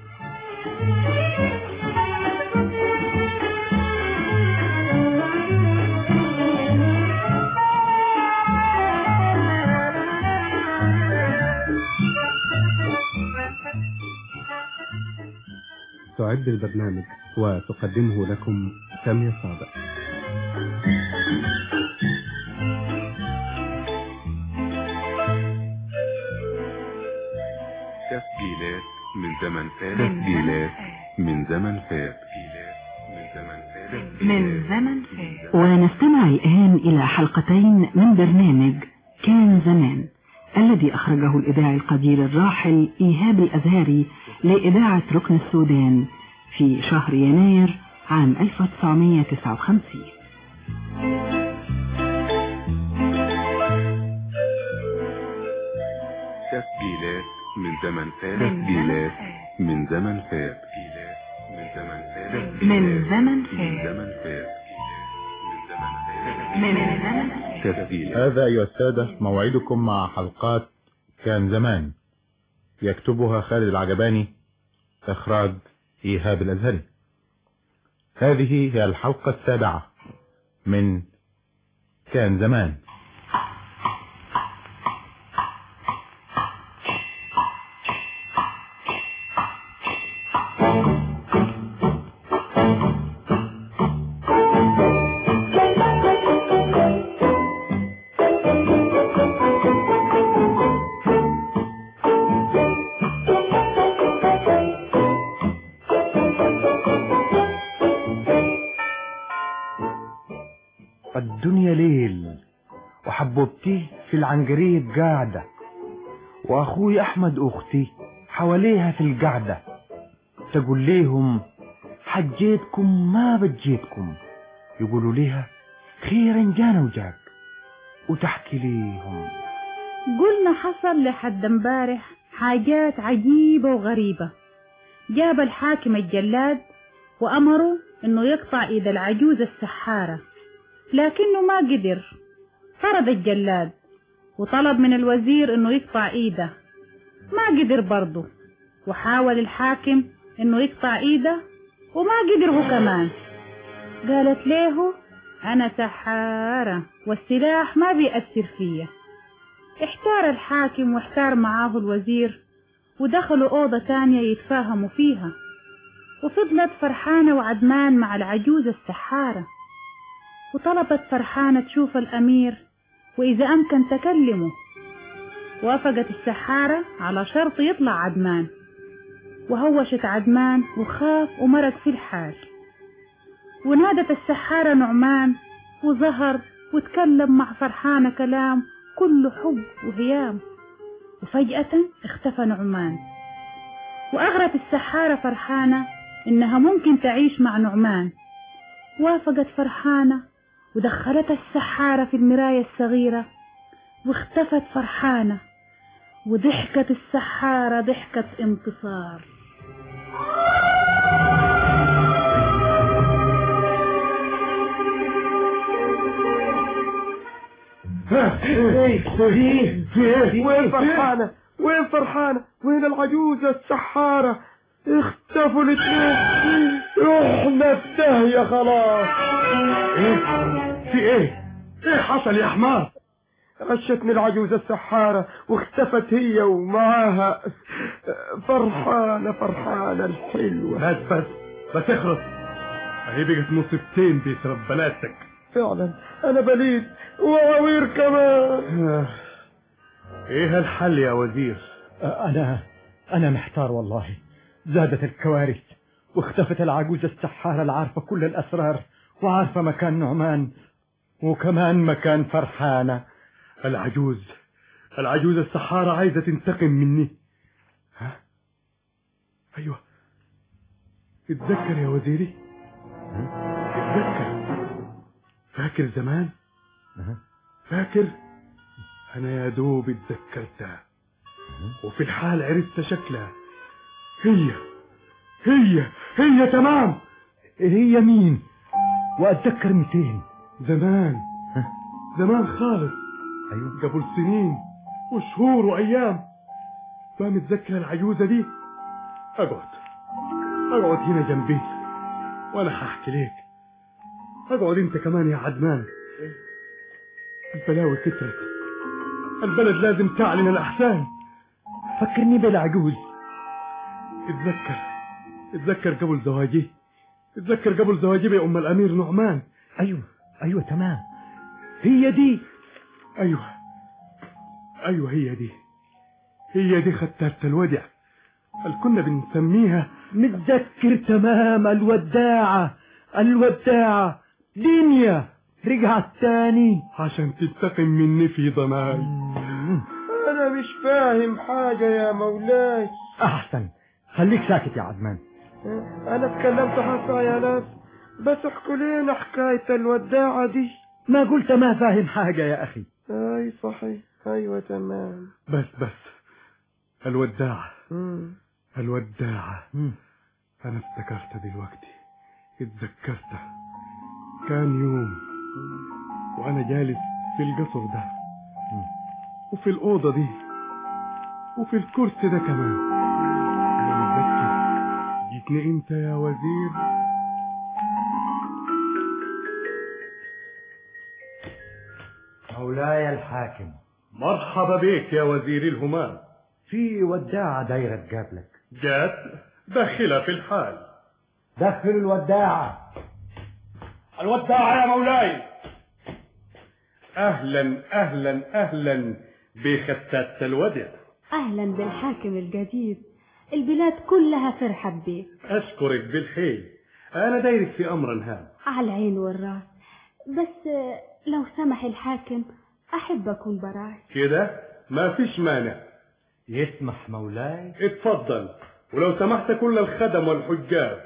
تعد البرنامج وتقدمه لكم سامية صادق تسجيلات من زمن فات تسجيلات من زمن فات من زمن فات ونستمع الآن إلى حلقتين من برنامج كان زمان الذي أخرجه الإذاعي القدير الراحل إيهاب الأزهري لإذاعة ركن السودان في شهر يناير عام 1959 تسجيلات من زمن فات تسجيلات من زمن فات من زمن فات من زمن من فات زمن فات من زمن فات تسجيلات هذا أيها السادة موعدكم مع حلقات كان زمان يكتبها خالد العجباني إخراج إيهاب الأزهري هذه هي الحلقة السابعة من كان زمان الدنيا ليل وحبوبتي في العنجريب قاعدة وأخوي أحمد أختي حواليها في القعدة تقول ليهم حجيتكم ما بجيتكم يقولوا ليها خيرا جانا وجاك وتحكي ليهم قلنا حصل لحد امبارح حاجات عجيبة وغريبة جاب الحاكم الجلاد وأمره انه يقطع ايد العجوز السحارة لكنه ما قدر طرد الجلاد وطلب من الوزير انه يقطع ايده ما قدر برضه وحاول الحاكم انه يقطع ايده وما قدر هو كمان قالت له انا سحارة والسلاح ما بيأثر فيا احتار الحاكم واحتار معاه الوزير ودخلوا أوضة تانية يتفاهموا فيها وفضلت فرحانة وعدمان مع العجوز السحارة وطلبت فرحانة تشوف الأمير وإذا أمكن تكلمه وافقت السحارة على شرط يطلع عدمان وهوشت عدمان وخاف ومرق في الحال ونادت السحارة نعمان وظهر وتكلم مع فرحانة كلام كله حب وهيام وفجأة اختفى نعمان وأغرت السحارة فرحانة إنها ممكن تعيش مع نعمان وافقت فرحانة ودخلتها السحارة في المراية الصغيرة واختفت فرحانة وضحكت السحارة ضحكة انتصار وين فرحانة وين فرحانة وين العجوزة السحارة اختفوا الاثنين رحنا في داهية خلاص ايه في ايه ايه حصل يا حمار غشتني العجوزة السحارة واختفت هي ومعاها فرحانة فرحانة الحلوة بس بس بس اخرس اهي بقت مصيبتين بيسرب بناتك فعلا انا بليد وعوير كمان ايه الحل يا وزير أنا أنا محتار والله زادت الكوارث واختفت العجوزة السحارة العارفة كل الأسرار وعارفة مكان نعمان وكمان مكان فرحانة العجوز العجوز السحارة عايزة تنتقم مني ها ايوه اتذكر يا وزيري اتذكر فاكر زمان فاكر انا يا دوب اتذكرتها وفي الحال عرفت شكلها هي هي هي تمام هي مين واتذكر متين زمان زمان خالص ايوه قبل سنين وشهور وايام ما متذكر العجوزة دي اقعد اقعد هنا جنبي وانا هحكي ليك اقعد انت كمان يا عدنان البلاوي كترت البلد لازم تعلن الاحسان فكرني بالعجوز اتذكر اتذكر قبل زواجي اتذكر قبل زواجي بأم الأمير نعمان ايوه ايوه تمام هي دي أيوه أيوه هي دي هي دي ختارة الودع اللي كنا بنسميها متذكر تمام الوداعة الوداعة دنيا رجعت تاني عشان تنتقم مني في ضناي أنا مش فاهم حاجة يا مولاي احسن خليك ساكت يا عدمان أنا اتكلمت حكاية بس احكوا لنا حكاية الوداعة دي ما قلت ما فاهم حاجة يا اخي أي صحيح أيوة تمام بس بس الوداعة الوداعة أنا افتكرت دلوقتي اتذكرت كان يوم وأنا جالس في القصر ده وفي الأوضة دي وفي الكرسي ده كمان أنا متذكر جيتني أنت يا وزير مولاي الحاكم مرحبا بك يا وزير الهمام في وداعة دايرة تقابلك جات داخلة في الحال دخل الوداعة الوداعة يا مولاي أهلا أهلا أهلا بختات الودع أهلا بالحاكم الجديد البلاد كلها فرحت بيك أشكرك بالحيل أنا دايرك في أمر هام على العين والراس بس لو سمح الحاكم أحب أكون براي كده ما فيش مانع يسمح مولاي اتفضل ولو سمحت كل الخدم والحجاب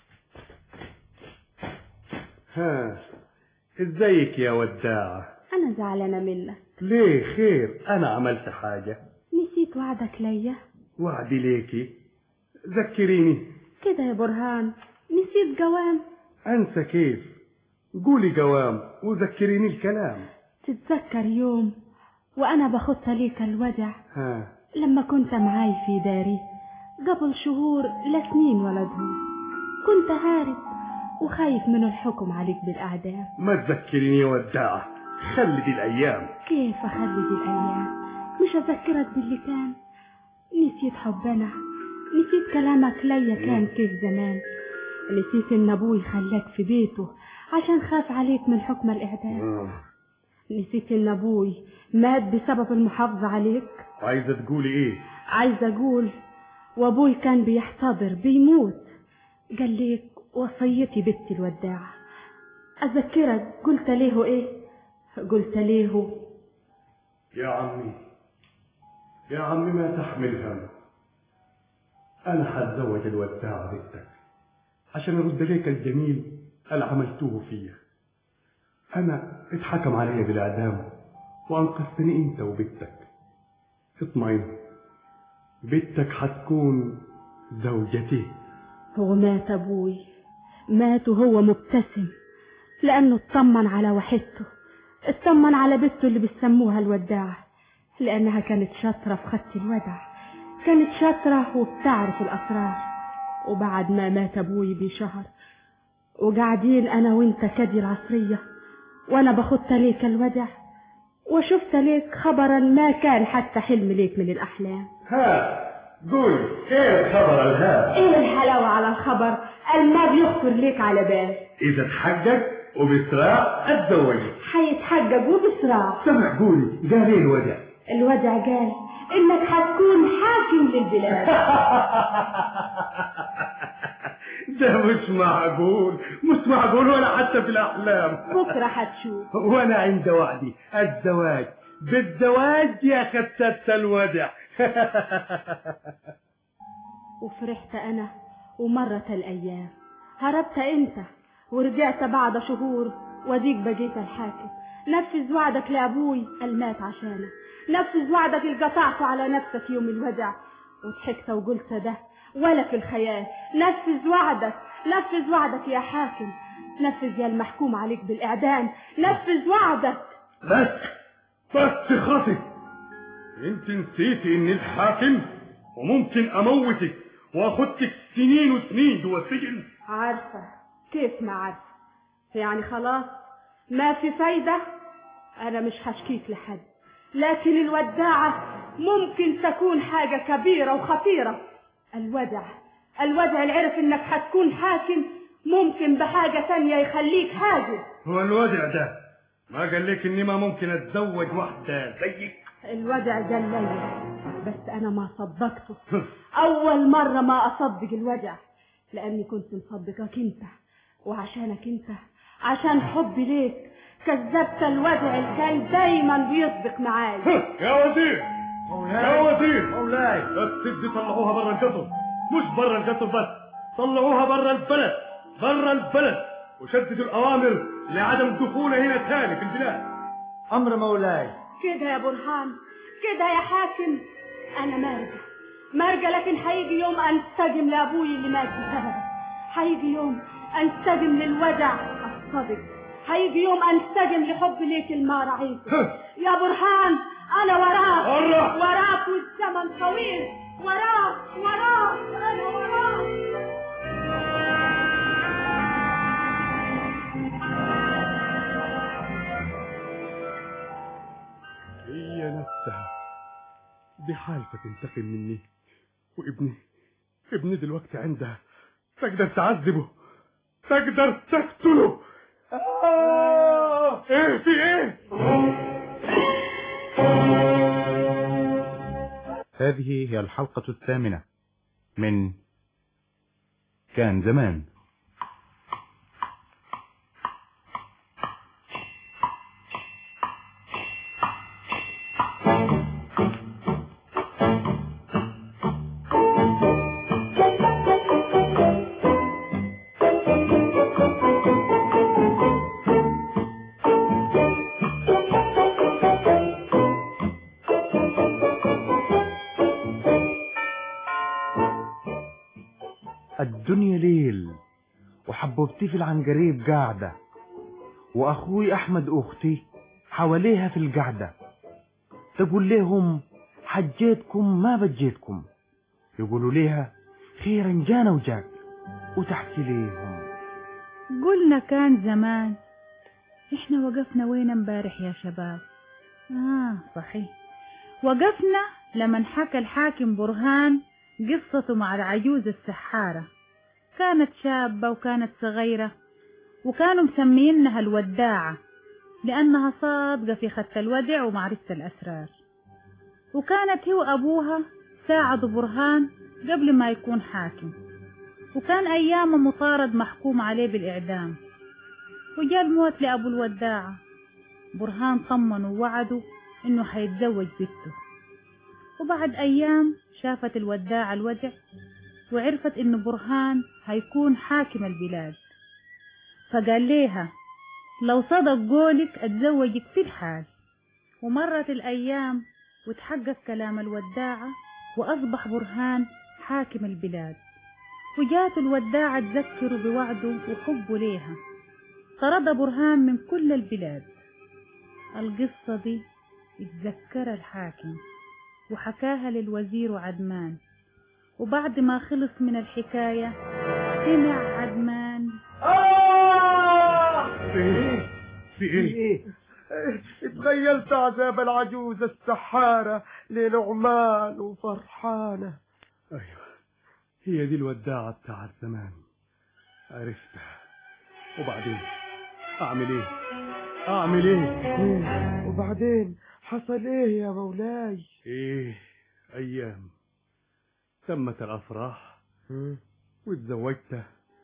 ها ازيك يا وداعة أنا زعلانة منك ليه خير انا عملت حاجة نسيت وعدك ليا وعدي ليكي ذكريني كده يا برهان نسيت جوام انسى كيف قولي جوام وذكريني الكلام تتذكر يوم وأنا بخط ليك الودع ها لما كنت معاي في داري قبل شهور لا سنين ولا دهور كنت هارب وخايف من الحكم عليك بالأعدام ما تذكريني يا وداعة خلي دي الايام كيف أخلي دي الأيام مش أذكرك باللي كان نسيت حبنا نسيت كلامك ليا كان كيف زمان نسيت إن أبوي خلاك في بيته عشان خاف عليك من حكم الإعدام نسيت إن أبوي مات بسبب المحافظة عليك عايزة تقولي ايه عايزة أقول وأبوي كان بيحتضر بيموت قال ليك وصيتي بنتي الوداعة أذكرك قلت ليه إيه قلت ليه يا عمي يا عمي ما تحمل هم انا حتزوج الوداعة بنتك عشان ارد ليك الجميل اللي عملتوه فيا انا اتحكم علي بالاعدام وانقذتني انت وبنتك اطمئن بنتك حتكون زوجتي ومات أبوي مات وهو مبتسم لأنه اطمن على وحدته اطمن على بنته اللي بيسموها الوداعة لأنها كانت شاطرة في خط الودع كانت شاطرة وبتعرف الأسرار وبعد ما مات أبوي بشهر وقاعدين أنا وإنت كدي العصرية وأنا بخط ليك الودع وشفت ليك خبرا ما كان حتى حلم ليك من الأحلام ها قول ايه خبر الهام إيه الحلاوة على الخبر ما بيخطر ليك على بال اذا تحقق وبسراع اتزوجك حيتحقق وبسرعة سمع قولي قال ايه الودع الودع قال إنك حتكون حاكم للبلاد ده مش معقول مش معقول ولا حتى في الأحلام بكرة هتشوف وأنا عند وعدي الزواج بالزواج يا ختات الودع وفرحت أنا ومرت الأيام هربت أنت ورجعت بعد شهور وديك بقيت الحاكم نفذ وعدك لأبوي المات عشانك نفذ وعدك اللي قطعته على نفسك يوم الوداع وضحكت وقلت ده ولا في الخيال نفذ وعدك نفذ وعدك يا حاكم نفذ يا المحكوم عليك بالإعدام نفذ وعدك بس بس خاطي انت نسيتي اني الحاكم وممكن اموتك واخدك سنين وسنين جوه السجن عارفة كيف ما عارفة يعني خلاص ما في فايدة أنا مش هشكيك لحد لكن الوداعة ممكن تكون حاجة كبيرة وخطيرة الودع الودع اللي عرف انك هتكون حاكم ممكن بحاجة تانية يخليك حاجز هو الودع ده ما قال لك اني ما ممكن اتزوج واحدة زيك الودع ده الليل بس انا ما صدقته اول مرة ما اصدق الودع لاني كنت مصدقك انت وعشانك انت عشان حبي ليك كذبت الودع اللي كان دايما بيصدق معاي يا وزير يا وزير مولاي بس طلعوها برا القصر مش برا القصر بس طلعوها برا البلد برا البلد وشددوا الاوامر لعدم دخولها هنا تاني في البلاد امر مولاي كده يا برهان كده يا حاكم انا مارجة مارجة لكن هيجي يوم انسجم لابوي اللي مات بسببك هيجي يوم انسجم للودع الصدق هيجي يوم انسجم لحب ليك الما رعيته يا برهان انا وراك مرة. وراك والزمن طويل وراك وراك انا وراك هي نفسها دي حالفة تنتقم مني وابني ابني دلوقتي عندها تقدر تعذبه تقدر تقتله آه! ايه في ايه هذه هي الحلقة الثامنة من كان زمان الدنيا ليل وحبوبتي في العنجريب قاعدة وأخوي أحمد أختي حواليها في القعدة تقول لهم حجيتكم ما بجيتكم يقولوا ليها خيرا جانا وجاك وتحكي ليهم قلنا كان زمان احنا وقفنا وين امبارح يا شباب اه صحيح وقفنا لما حكى الحاكم برهان قصته مع العجوز السحارة كانت شابة وكانت صغيرة وكانوا مسمينها الوداعة لأنها صادقة في خط الودع ومعرفة الأسرار وكانت هي وأبوها ساعدوا برهان قبل ما يكون حاكم وكان أيامه مطارد محكوم عليه بالإعدام وجاء الموت لأبو الوداعة برهان طمن ووعده إنه حيتزوج بنته وبعد أيام شافت الوداعة الودع وعرفت إنه برهان هيكون حاكم البلاد فقال ليها لو صدق قولك أتزوجك في الحال ومرت الأيام وتحقق كلام الوداعة وأصبح برهان حاكم البلاد وجات الوداعة تذكره بوعده وحبه ليها طرد برهان من كل البلاد القصة دي اتذكر الحاكم وحكاها للوزير عدمان وبعد ما خلص من الحكاية سمع عدمان في ايه في ايه تخيلت عذاب العجوز السحارة لنعمان وفرحانة ايوه هي دي الوداعة بتاعت زمان عرفتها وبعدين اعمل ايه اعمل ايه وبعدين حصل ايه يا مولاي ايه ايام تمت الافراح واتزوجت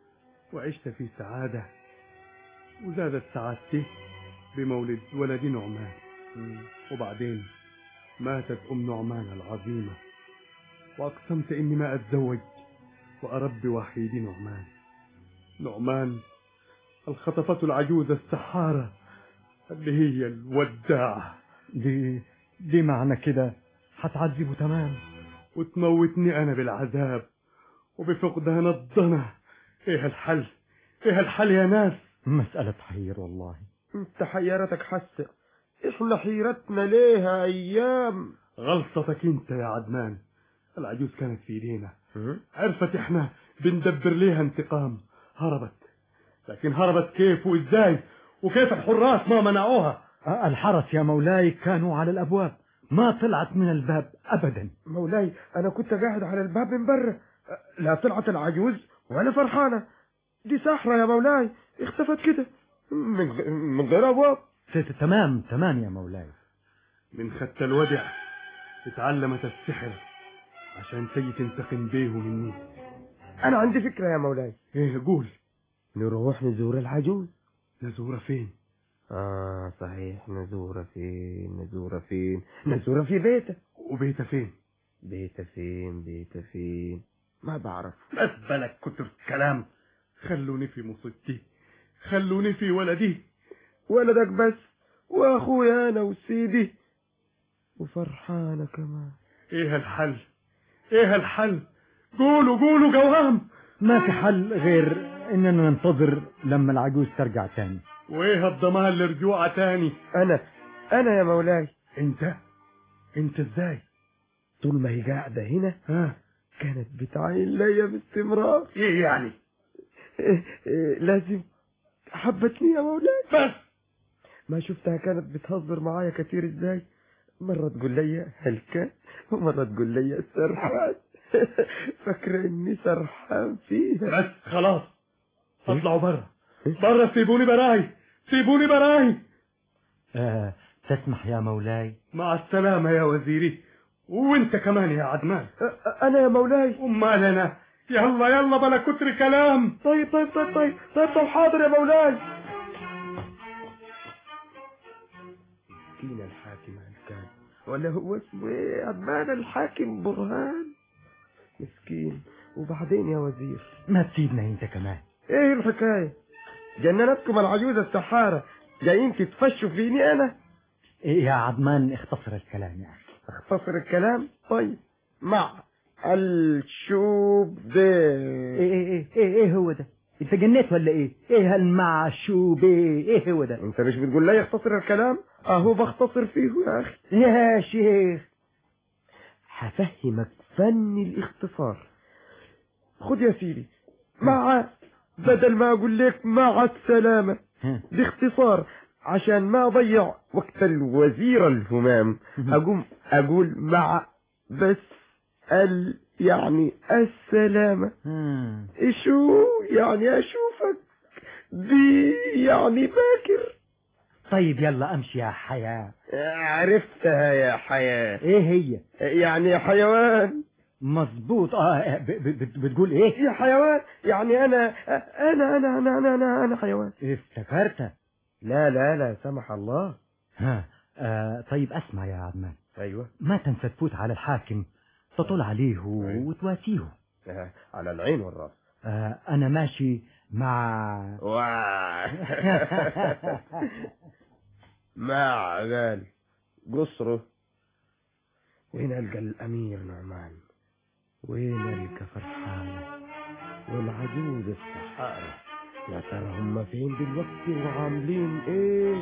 وعشت في سعادة وزادت سعادتي بمولد ولدي نعمان وبعدين ماتت أم نعمان العظيمة وأقسمت إني ما أتزوج وأربي وحيدي نعمان نعمان الخطفة العجوز السحارة اللي هي الوداعة دي دي معنى كده هتعذبه تمام وتموتني أنا بالعذاب وبفقدان الضنا إيه الحل إيه الحل يا ناس مسألة تحير والله انت حيرتك حسة احنا حيرتنا ليها ايام غلطتك انت يا عدنان العجوز كانت في ايدينا عرفت احنا بندبر ليها انتقام هربت لكن هربت كيف وازاي وكيف الحراس ما منعوها الحرس يا مولاي كانوا على الأبواب ما طلعت من الباب أبدا مولاي انا كنت قاعد على الباب من برا لا طلعت العجوز ولا فرحانة دي ساحرة يا مولاي اختفت كده من غ- من غير ابواب تمام تمام يا مولاي من خدت الودع اتعلمت السحر عشان تيجي تنتقم بيه مني انا عندي فكرة يا مولاي ايه قول نروح نزور العجوز نزورة فين اه صحيح نزورة فين نزورة فين نزورة في بيته وبيته فين بيته فين بيته فين ما بعرف بس بلك كتر كلام خلوني في مصيبتي خلوني في ولدي ولدك بس واخويا انا وسيدي وفرحانة كمان ايه الحل ايه الحل قولوا قولوا جوام ما في حل غير اننا ننتظر لما العجوز ترجع تاني وايه الضمان لرجوعها تاني انا انا يا مولاي انت انت ازاي طول ما هي قاعدة هنا ها كانت بتعين ليا باستمرار ايه يعني إيه إيه لازم حبتني يا مولاي بس ما شفتها كانت بتهزر معايا كتير ازاي مرة تقول لي هلكة ومرة تقول لي سرحان فاكرة اني سرحان فيها بس خلاص اطلعوا برا برا سيبوني براي سيبوني براي آه تسمح يا مولاي مع السلامة يا وزيري وانت كمان يا عدنان انا يا مولاي امال انا يلا يلا بلا كتر كلام طيب طيب طيب طيب طيب, طيب حاضر يا مولاي مسكين الحاكم هلكان ولا هو اسمه ايه عدنان الحاكم برهان مسكين وبعدين يا وزير ما تسيبنا انت كمان ايه الحكاية جننتكم العجوزة السحارة جايين تتفشوا فيني انا إيه يا عدمان اختصر الكلام يا اخي اختصر الكلام طيب مع الشوب ده ايه ايه ايه ايه هو ده انت جنيت ولا ايه ايه هالمعشوب ايه ايه هو ده انت مش بتقول لي اختصر الكلام اهو بختصر فيه يا اخي يا شيخ هفهمك فن الاختصار خد يا سيدي مع بدل ما اقول لك مع السلامة باختصار عشان ما اضيع وقت الوزير الهمام اقوم اقول مع بس ال يعني السلامة شو يعني اشوفك دي يعني باكر طيب يلا امشي يا حياة عرفتها يا حياة ايه هي يعني حيوان مظبوط اه ب- ب- بت- بتقول ايه يا حيوان يعني انا انا انا انا انا انا, أنا حيوان افتكرت لا لا لا سمح الله ها آه طيب اسمع يا عدمان ايوه ما تنسى تفوت على الحاكم تطل عليه وتواسيه آه، على العين والراس آه انا ماشي مع ما قال قصره وين القى الامير نعمان وين القى فرحان والعجوز السحارة يا ترى هم فين دلوقتي وعاملين ايه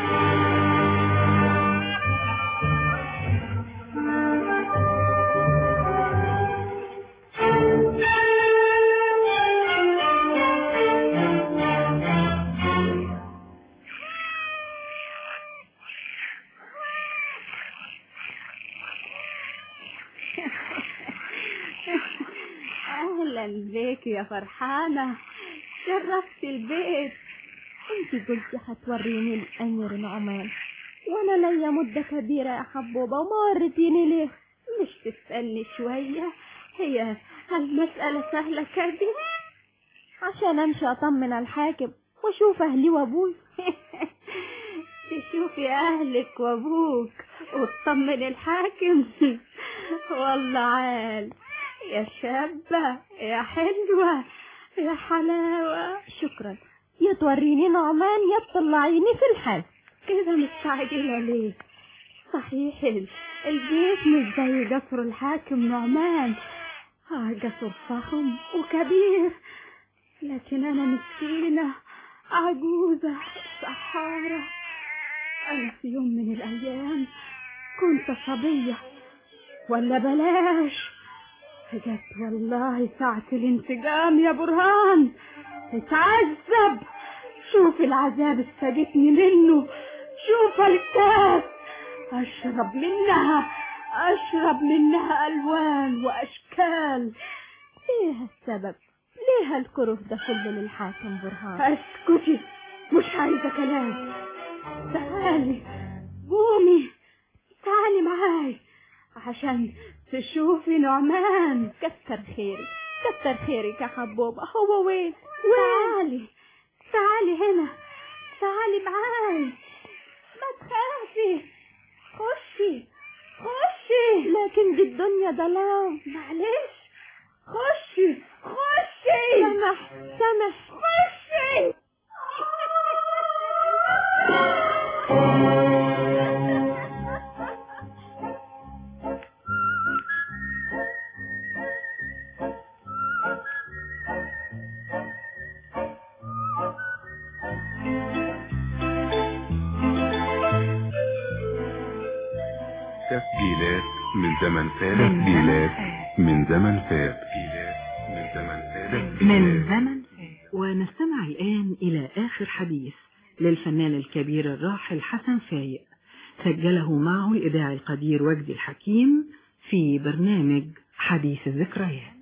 اهلا بيك يا فرحانة شرفت البيت انت قلتي هتوريني الامير نعمان وانا ليا مدة كبيرة يا حبوبة وما وريتيني ليه مش تسألني شوية هي المسألة سهلة كده عشان امشي اطمن الحاكم واشوف اهلي وابوي تشوفي اهلك وابوك وتطمن الحاكم والله عال يا شابة يا حلوة يا حلاوة شكرا يا توريني نعمان يا تطلعيني في الحال كده مستعجلة ليه صحيح ال- البيت مش زي قصر الحاكم نعمان آه قصر فخم وكبير لكن أنا مسكينة عجوزة سحارة أنا في يوم من الأيام كنت صبية ولا بلاش جت والله ساعة الانتقام يا برهان اتعذب شوف العذاب استجتني منه شوف الكاس اشرب منها اشرب منها الوان واشكال ايه السبب ليه هالكره ده كله للحاكم برهان اسكتي مش عايزة كلام تعالي قومي تعالي معاي عشان تشوفي نعمان كتر خيرك كتر خيرك يا حبوبة هو وين تعالي تعالي هنا تعالي معاي ما تخافي خشي خشي لكن دي الدنيا ظلام معلش خشي خشي سمح سمح خشي تسجيلات من زمن فات تسجيلات من زمن فات تسجيلات من زمن فات من زمن ونستمع الآن إلى آخر حديث للفنان الكبير الراحل حسن فايق سجله معه الإذاعي القدير وجدي الحكيم في برنامج حديث الذكريات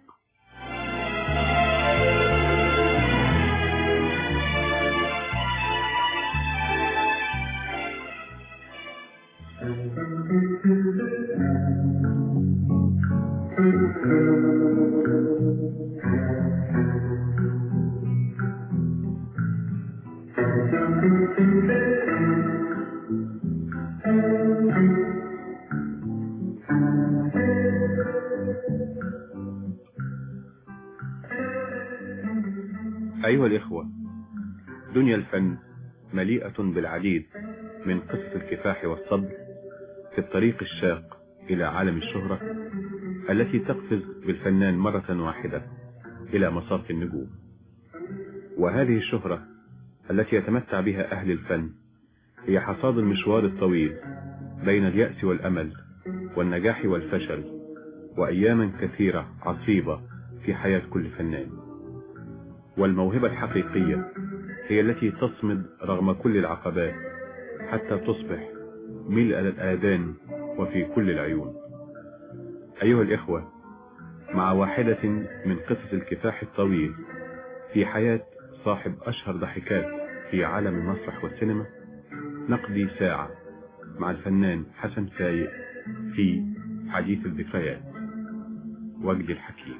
أيها الإخوة دنيا الفن مليئة بالعديد من قصص الكفاح والصبر في الطريق الشاق إلى عالم الشهرة التي تقفز بالفنان مرة واحدة إلى مصاف النجوم وهذه الشهرة التي يتمتع بها أهل الفن هي حصاد المشوار الطويل بين اليأس والأمل والنجاح والفشل وأياما كثيرة عصيبة في حياة كل فنان والموهبة الحقيقية هي التي تصمد رغم كل العقبات حتى تصبح ملء الآذان وفي كل العيون أيها الإخوة مع واحدة من قصص الكفاح الطويل في حياة صاحب أشهر ضحكات في عالم المسرح والسينما نقضي ساعة مع الفنان حسن فايق في حديث الذكريات وجدي الحكيم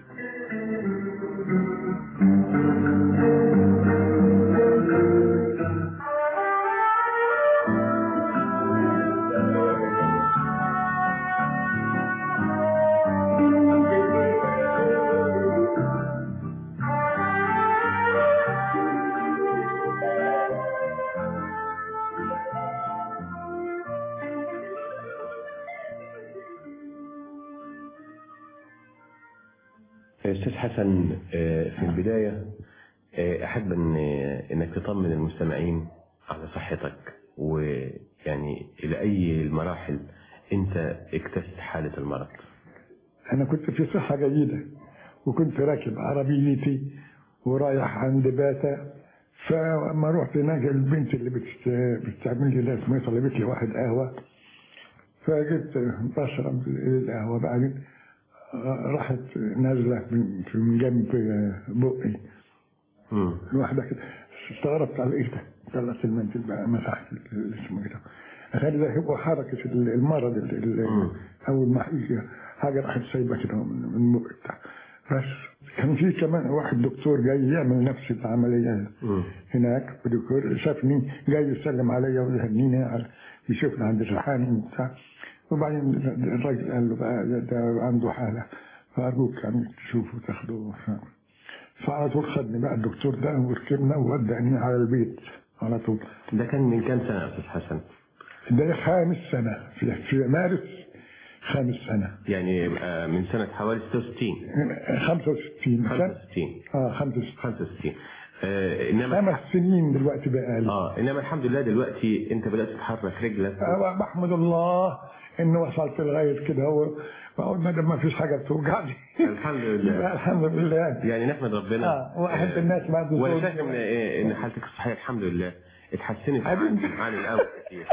أستاذ حسن آه، في البداية آه، أحب أن أنك تطمن المستمعين على صحتك ويعني إلى أي المراحل أنت اكتشفت حالة المرض أنا كنت في صحة جيدة وكنت راكب عربيتي ورايح عند باتا فلما رحت هناك البنت اللي بتست... بتستعمل لي ده اسمها طلبت لي واحد قهوة فجيت بشرب القهوة بعدين راحت نازلة من في- من جنب بقي الواحدة كده استغربت على ايه ده طلعت المنزل بقى مسحت ال- اسمه كده هل ده هو حركة المرض ال- ال- أول ما يجي حاجة راحت سايبة كده من من بقي بتاع بس كان في كمان واحد دكتور جاي يعمل نفس العملية هناك ودكتور شافني جاي يسلم عليا ويهنيني على بيشوفني عند الريحاني وبتاع وبعدين الراجل قال له بقى ده- ده عنده حالة فأرجوك يعني تشوفه تاخده فعلى طول خدني بقى الدكتور ده وركبنا وودعني على البيت على طول ده كان من كام سنة يا أستاذ حسن؟ ده خامس سنة في, في مارس خامس سنة يعني يبقى من سنة حوالي 66 65 65 اه 65 65 آه انما خمس سنين دلوقتي بقى لي اه انما الحمد لله دلوقتي انت بدات تتحرك رجلك آه بحمد الله انه وصلت لغايه كده هو بقول ما دام ما فيش حاجه بتوجعني الحمد لله الحمد لله يعني نحمد ربنا اه واحد الناس ما عنده وانا صوت. شايف ان إيه، ان حالتك الصحيه الحمد لله اتحسنت عن عن الاول كتير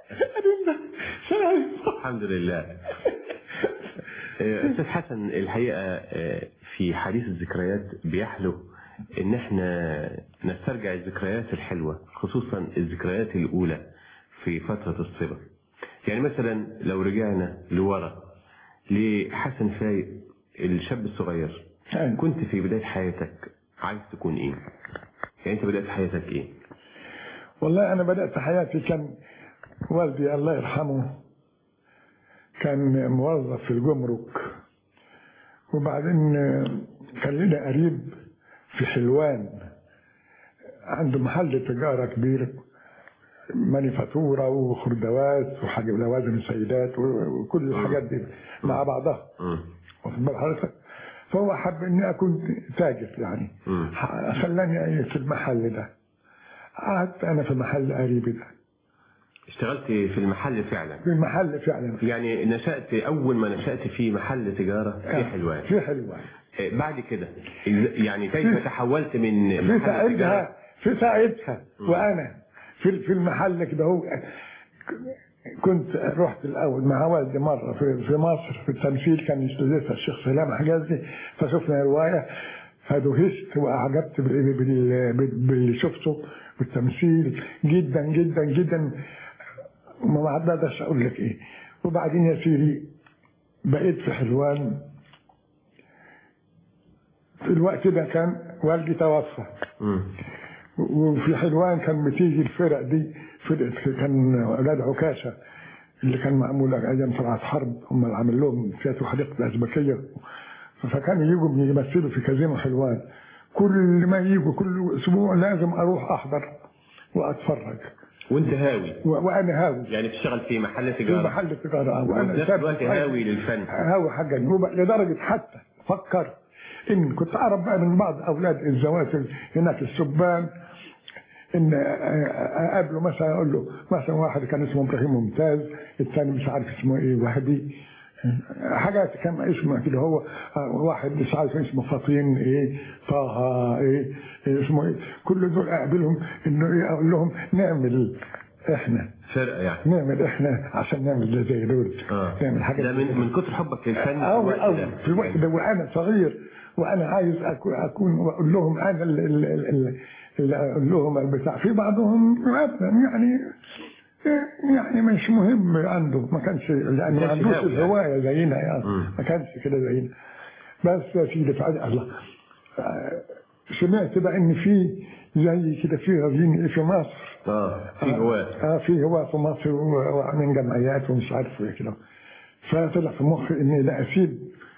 الحمد لله آه، استاذ حسن الحقيقه آه، في حديث الذكريات بيحلو ان احنا نسترجع الذكريات الحلوه خصوصا الذكريات الاولى في فتره الصبا يعني مثلا لو رجعنا لورا لحسن فايق الشاب الصغير كنت في بدايه حياتك عايز تكون ايه؟ يعني انت بدات حياتك ايه؟ والله انا بدات حياتي كان والدي الله يرحمه كان موظف في الجمرك وبعدين آه، كان لنا قريب في حلوان عنده محل تجارة كبير مانيفاتورة وخردوات وحاجة لوازم السيدات وكل الحاجات دي مع بعضها واخد بال حضرتك فهو حب اني اكون تاجر يعني ح- خلاني أي في المحل ده قعدت انا في محل قريبي ده اشتغلت في المحل فعلا في المحل فعلا يعني نشأت أول ما نشأت في محل تجارة في حلوان في حلوان آه، بعد كده إز- يعني كيف تحولت من في محل ساعتها تجارة في ساعتها وانا في في المحل كده هو كنت رحت الاول مع والدي مره في في مصر في التمثيل كان يستضيفها الشيخ سلام حجازي فشفنا روايه فدهشت واعجبت بال- بال- بال- باللي شفته بالتمثيل جدا جدا جدا وما اقدرش اقول لك ايه وبعدين يا سيدي بقيت في حلوان في الوقت ده كان والدي توفى وفي حلوان كان بتيجي الفرق دي فرقة كان أولاد عكاشة اللي كان معمول أيام طلعت حرب هم اللي عامل لهم فيها حديقة الأزبكية فكانوا يجوا يمثلوا في كازينو حلوان كل ما يجوا كل أسبوع لازم أروح أحضر وأتفرج وانت هاوي و- وأنا هاوي يعني بتشتغل في محل في تجارة محل تجارة وفي وأنا نفس شاب الوقت صغير. هاوي للفن هاوي حاجة وب- لدرجة حتى فكرت إن كنت أعرف بقى من بعض أولاد الزواتر هناك السبان إن أقابله مثلا أقول له مثلا واحد كان اسمه إبراهيم ممتاز الثاني مش عارف اسمه إيه وهبي حاجات كان اسمه كده هو واحد مش عارف اسمه فطين ايه طه ايه, إيه اسمه ايه كل دول اقابلهم انه ايه اقول لهم نعمل احنا فرقة يعني نعمل احنا عشان نعمل ده زي دول آه. نعمل حاجه ده من من كتر حبك للفن في أو الوقت أو ده. في الوقت ده وأنا صغير وأنا عايز أكون, أكون وأقول لهم أنا اللي, اللي, اللي, اللي أقول لهم البتاع في بعضهم أبدا يعني يعني مش مهم عنده ما كانش لأنه ما كانش عندوش هاوي يعني. الهواية زينا يعني ما كانش كده زينا بس يا سيدي فعلا الله آه، سمعت بقى إن في زي كده في غزين في مصر اه في هواة اه في هواء في مصر و- وعاملين جمعيات ومش عارف ايه كده فطلع في مخي اني لا اسيب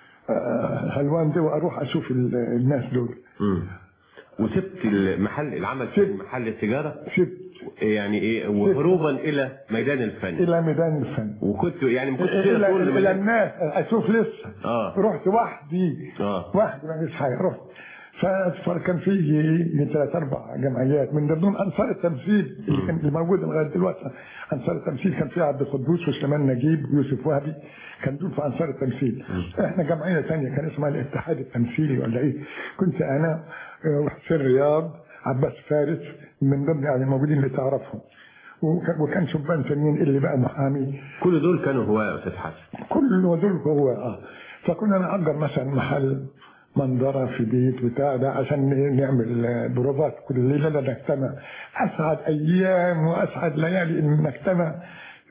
آه، هلوان دي واروح اشوف ال- الناس دول مم. وسبت المحل العمل في محل التجارة سبت يعني ايه وهروبا الى ميدان الفن الى ميدان الفن وكنت يعني ما كنتش الى تقدر تقول الى لميدان- الناس اشوف لسه اه رحت وحدي اه وحدي ما فيش حاجه رحت ف- فكان في يجي من ثلاث اربع جمعيات من ضمنهم انصار التمثيل اللي كان اللي موجود لغايه دلوقتي انصار التمثيل كان في عبد القدوس وسليمان نجيب ويوسف وهبي كان دول في انصار التمثيل احنا جمعيه ثانيه كان اسمها الاتحاد التمثيلي ولا ايه كنت انا آه، وحسين رياض عباس فارس من ضمن يعني الموجودين اللي تعرفهم وكان وكان شبان ثانيين اللي بقى محامي كل دول كانوا هواة يا استاذ حسن كل دول هو اه فكنا نأجر مثلا محل منظرة في بيت بتاع ده عشان نعمل آه، بروفات كل ليلة نجتمع أسعد أيام وأسعد ليالي إن نجتمع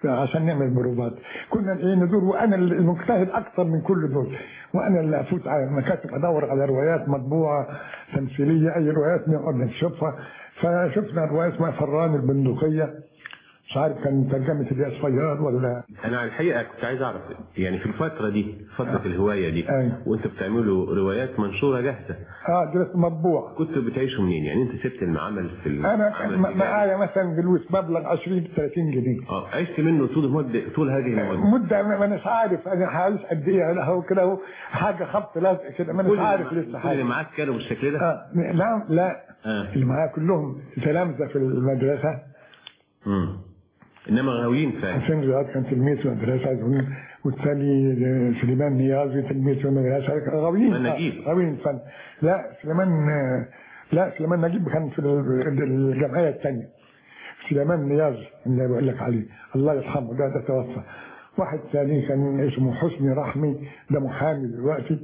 عشان نعمل بروفات كنا ايه ندور وانا المجتهد اكثر من كل دول وانا اللي افوت على المكاتب ادور على روايات مطبوعه تمثيليه اي روايات نقعد نشوفها فشفنا روايه اسمها فران البندقيه مش عارف كان ترجمه الياس فياض ولا انا على الحقيقه كنت عايز اعرف يعني في الفتره دي فتره الهوايه دي أيوة. وانت بتعملوا روايات منشوره جاهزه اه درس مطبوع كنتوا بتعيشوا منين يعني انت سبت المعمل في انا العمل م- معايا مثلا فلوس مبلغ 20 30 جنيه اه عشت منه طول مده طول هذه المده مده ما ما اناش عارف انا عايش قد ايه لا هو كده هو حاجه خبط لازق كده ما كل اناش اللي عارف مع- لسه كل حاجه اللي معاك كانوا بالشكل ده اه لا لا اه اللي معايا كلهم تلامذه في المدرسه امم انما غاويين فعلا حسين رياض كان تلميذ في المدرسه أظن، والثاني سليمان نيازي تلميذ في المدرسه غاويين سليمان نجيب. غاويين فن لا سليمان آه، لا سليمان نجيب كان في ال- الجمعيه الثانيه سليمان نيازي اللي بقول لك عليه الله يرحمه ده ده توفى واحد ثاني كان اسمه حسني رحمي ده محامي دلوقتي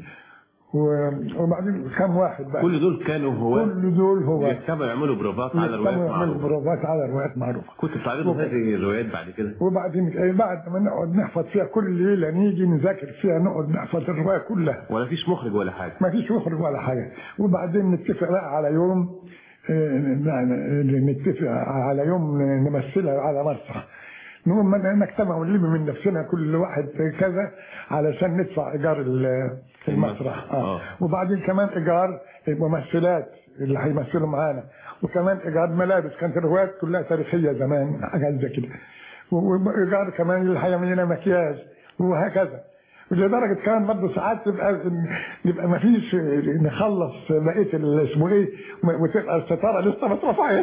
و- وبعدين كم واحد بقى كل دول كانوا هو كل دول هو يجتمعوا يعملوا بروفات على روايات يعملوا معروفه بروفات على روايات معروفه كنت بتعرضوا هذه الروايات بعد كده وبعدين إيه بعد ما نقعد نحفظ فيها كل ليله نيجي نذاكر فيها نقعد نحفظ الروايه كلها ولا فيش مخرج ولا حاجه ما فيش مخرج ولا حاجه وبعدين نتفق بقى على يوم آه، ن- نتفق على يوم نمثلها على مسرح نقوم من- نجتمع ونلم من نفسنا كل واحد كذا علشان ندفع ايجار ال- المسرح آه. وبعدين كمان ايجار الممثلات اللي هيمثلوا معانا وكمان ايجار ملابس كانت الروايات كلها تاريخيه زمان حاجات زي كده وايجار كمان اللي هيعمل لنا مكياج وهكذا ولدرجه كمان برضه ساعات تبقى نبقى ما فيش نخلص بقيه ال- اسمه ايه وتبقى الستاره لسه ما اترفعتش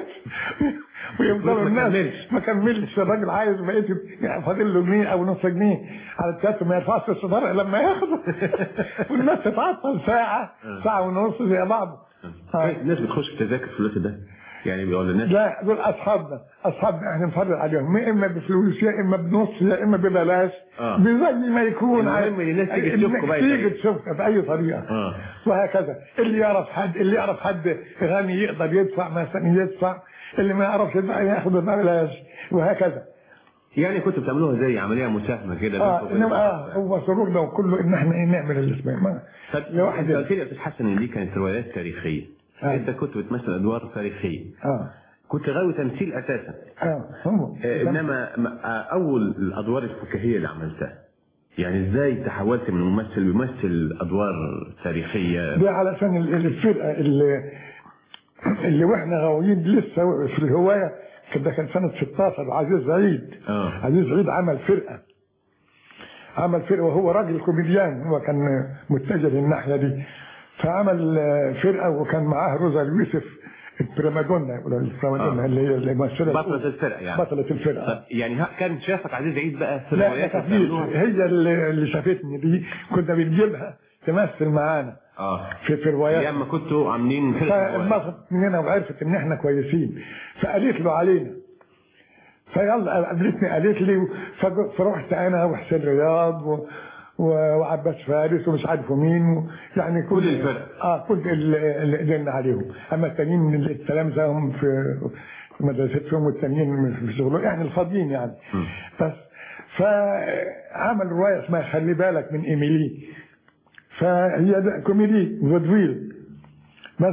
ويفضلوا ما الناس كملش. ما كملش الراجل عايز بقيه يعني فاضل له جنيه او نص جنيه على التياترو ما يرفعش الستاره إلا لما ياخده والناس تتعطل ساعه ساعه ونص زي بعض الناس بتخش في تذاكر في الوقت ده يعني بيقول للناس لا دول اصحابنا اصحابنا احنا نفرق عليهم يا اما بفلوس يا اما بنص يا اما ببلاش آه. بزي ما يكون المهم ان الناس تيجي إنك تشوفكم بأي تيجي طريقة. تشوفك باي طريقه اه وهكذا اللي يعرف حد اللي يعرف حد غني يقدر يدفع مثلا يدفع اللي ما يعرفش يدفع ياخد ببلاش وهكذا يعني كنتوا بتعملوها زي عمليه مساهمه كده اه بينكم انما وبين اه هو سرورنا وكله ان احنا ايه نعمل اللي اسمه ما طب لوحدنا. انت قلت لي يا استاذ حسن ان دي كانت روايات تاريخيه آه. انت كنت بتمثل ادوار تاريخيه اه كنت غاوي تمثيل اساسا اه هو آه، انما م- آه، اول الادوار الفكاهيه اللي عملتها يعني ازاي تحولت من ممثل بيمثل ادوار تاريخيه ده علشان ال- الفرقه اللي اللي واحنا غاويين لسه في الهوايه كان ده كان سنه 16 عزيز عيد اه عزيز عيد عمل فرقه عمل فرقه وهو راجل كوميديان هو كان متجه للناحيه دي فعمل آه، فرقه وكان معاه روزا اليوسف البريمادونا يقولوا البريمادونا آه. اللي هي الممثله بطلة الفرقة يعني بطلة الفرقه طب يعني ها- كان شافك عزيز عيد بقى في لا الروايات ما اللي كانتش بتعملوها؟ هي اللي اللي شافتني دي كنا بنجيبها تمثل معانا اه في في روايات ايام ما كنتوا عاملين فرقه روايات. فانبسطت مننا وعرفت ان احنا كويسين فقالت له علينا فيلا قابلتني قالت لي فج- فرحت انا وحسين رياض و... و- وعباس فارس ومش عارف مين و... يعني كل كل الفرق. اه كل اللي اللي قدرنا عليهم اما التانيين التلامذه هم في في مدرستهم والتانيين في شغلهم يعني الفاضيين يعني بس فعمل روايه اسمها خلي بالك من ايميلي فهي ده كوميدي فودفيل بس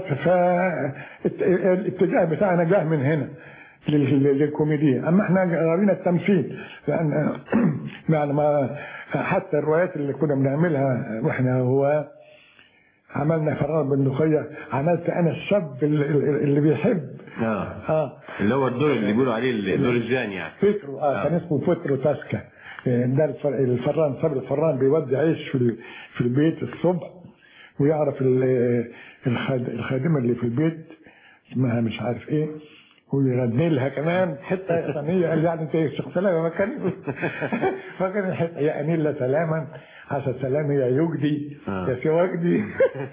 فالاتجاه بتاعنا جه من هنا لل- للكوميديا اما احنا غاويين التمثيل لان يعني ما حتى الروايات اللي كنا بنعملها واحنا هو عملنا فرار بندقية عملت انا الشاب اللي, اللي بيحب اه اه اللي هو الدور اللي بيقولوا عليه الدور الجاني يعني فترو اه كان اسمه فترو تاسكا ده الفر- الفران صبري الفران بيودي عيش في ال- في البيت الصبح ويعرف ال- الخاد- الخادمه اللي في البيت اسمها مش عارف ايه ويغني لها كمان حته يابانيه قال يعني انت شيخ سلامه مكان فكان الحته يا انيلا سلاما عسى سلام يا يجدي يا سواجدي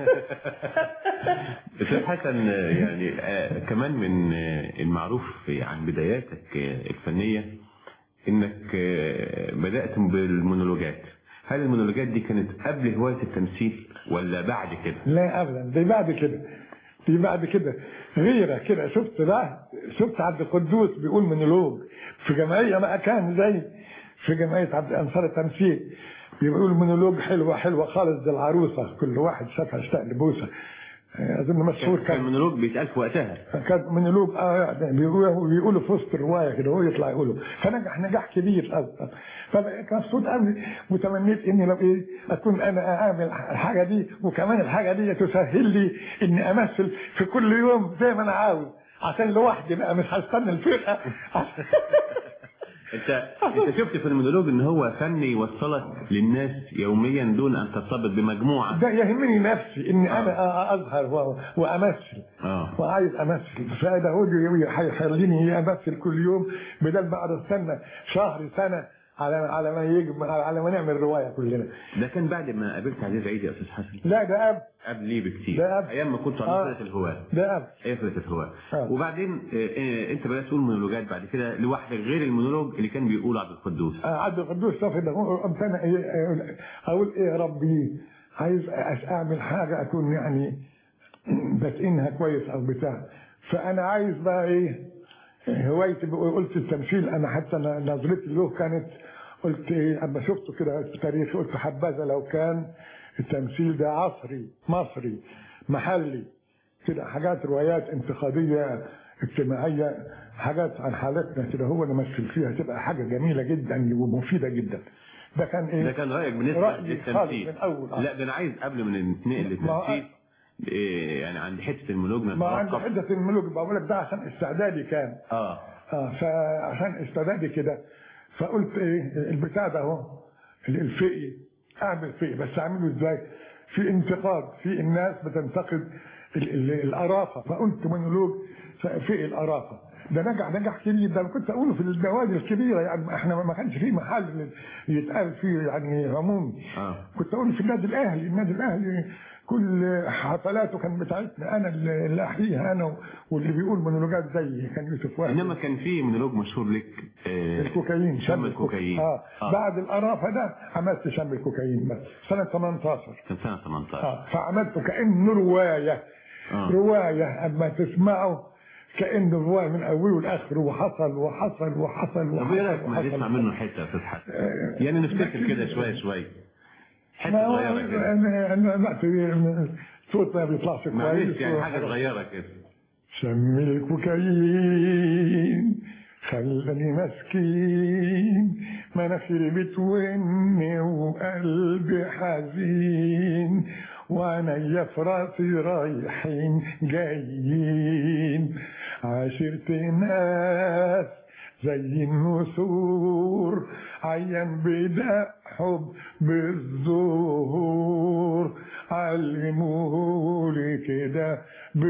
استاذ حسن آه، يعني آه، كمان من آه، المعروف عن بداياتك آه، الفنيه انك آه، بدات بالمونولوجات هل المونولوجات دي كانت قبل هوايه التمثيل ولا بعد كده؟ لا ابدا دي بعد كده دي بعد كده غيره كده شفت ده شفت عبد القدوس بيقول مونولوج في جمعيه ما كان زي في جمعيه عبد انصار التمثيل بيقولوا مونولوج حلوه حلوه خالص دي العروسه كل واحد شافها اشتاق لبوسه آه، اظن مشهور كان كان مونولوج بيتقال في وقتها كان مونولوج اه يعني بيقولوا بيقولوا في وسط الروايه كده هو يطلع يقوله فنجح نجاح كبير اصلا فبقيت مبسوط قوي وتمنيت اني لو ايه اكون انا اعمل الحاجه دي وكمان الحاجه دي تسهل لي اني امثل في كل يوم زي ما انا عاوز عشان لوحدي بقى مش هستنى الفرقه انت انت شفت في المونولوج ان هو فن يوصلك للناس يوميا دون ان ترتبط بمجموعه ده يهمني نفسي اني انا اظهر و- وامثل اه وعايز امثل فده هو اللي هيخليني امثل كل يوم بدل ما اقعد استنى شهر سنه على على ما يجي على ما نعمل روايه كلنا ده كان بعد ما قابلت عزيز عيد يا استاذ حسن لا ده قبل قبل ليه بكتير ده قبل. ايام ما كنت آه. على فرقه الهواه ده قبل ايه فرقه الهواه آه. وبعدين آه، آه، انت بدات تقول مونولوجات بعد كده لوحدك غير المونولوج اللي كان بيقوله عبد القدوس آه، عبد القدوس صافي ده هو- قمت انا إيه إيه، اقول ايه يا ربي عايز أس- اعمل حاجه اكون يعني بتقنها كويس او بتاع فانا عايز بقى ايه هوايتي بقى- قلت التمثيل انا حتى ن- نظرتي له كانت قلت ايه اما شفته كده في تاريخي قلت حبذا لو كان التمثيل ده عصري مصري محلي كده حاجات روايات انتقاديه اجتماعيه حاجات عن حالتنا كده هو نمثل فيها تبقى حاجه جميله جدا ومفيده جدا ده كان ايه ده كان رايك بالنسبه رأيي خالص للتمثيل من اول آه. لا ده انا عايز قبل ما ننتقل ما هو- للتمثيل إيه، يعني عند حته المونولوج ما عندي نتوقف حدة الملوك بقول لك ده عشان استعدادي كان اه اه فعشان استعدادي كده فقلت ايه البتاع ده اهو الفقي اعمل فقي بس اعمله ازاي؟ في انتقاد في الناس بتنتقد ال- ال- القرافه فقلت مونولوج فقي القرافه ده نجح نجح كبير ده انا كنت اقوله في النوادي الكبيره يعني احنا ما كانش فيه محل يتقال فيه يعني عمومي اه كنت اقول في النادي الاهلي النادي الاهلي كل حفلاته كان بتاعتنا انا اللي اللي احييها انا واللي بيقول مونولوجات زي كان يوسف وهبي انما كان في مونولوج مشهور لك آه، الكوكايين شم الكوكايين اه, آه. بعد القرافه ده عملت شم الكوكايين بس سنه 18 كان سنه 18 اه فعملته كانه روايه آه. روايه اما تسمعه كانه روايه من اوله لاخره وحصل وحصل وحصل طب ايه وحصل رايك ما وحصل نسمع منه حته يا استاذ حسن يعني نفتكر كده شويه شويه حته ما هو صغيره كده انا انا لا صوت ما بيطلعش كويس معلش يعني حاجه صغيره كده شم الكوكايين خلاني مسكين مناخيري بتوني وقلبي حزين وعينيا في راسي رايحين جايين عاشرت ناس زي النسور عيان بدا حب بالزهور علمولي كده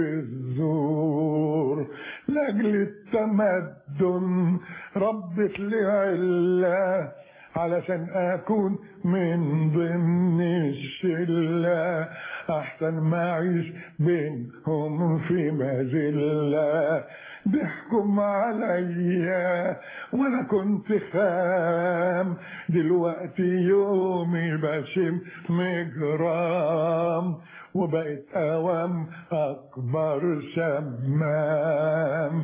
بالزور لاجل التمدن ربت لي عله علشان اكون من ضمن الشله احسن ما اعيش بينهم في مذله ضحكم عليا وانا كنت خام دلوقتي يومي بشم مجرام وبقيت اوام اكبر شمام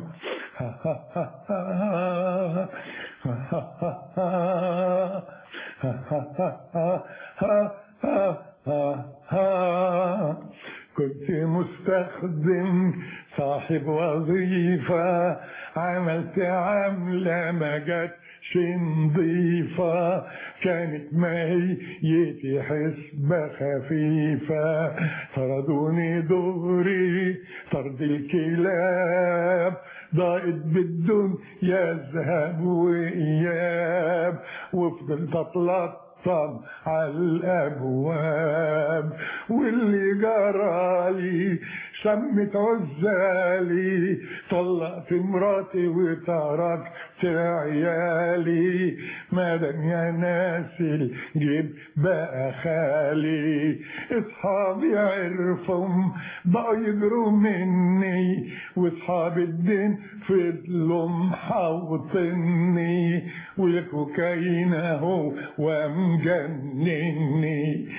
كنت مستخدم صاحب وظيفة عملت عملة ما جاتش نظيفة كانت ميتي حسبة خفيفة طردوني دغري طرد الكلاب ضاقت بالدنيا ذهب وإياب وفضلت أتلطم على الأبواب واللي جرالي شمت عزالي طلقت مراتي وتركت عيالي مادام يا ناس الجيب بقى خالي اصحابي عرفهم بقوا يجروا مني واصحاب الدين فضلوا محوطني والكوكايين اهو ومجنني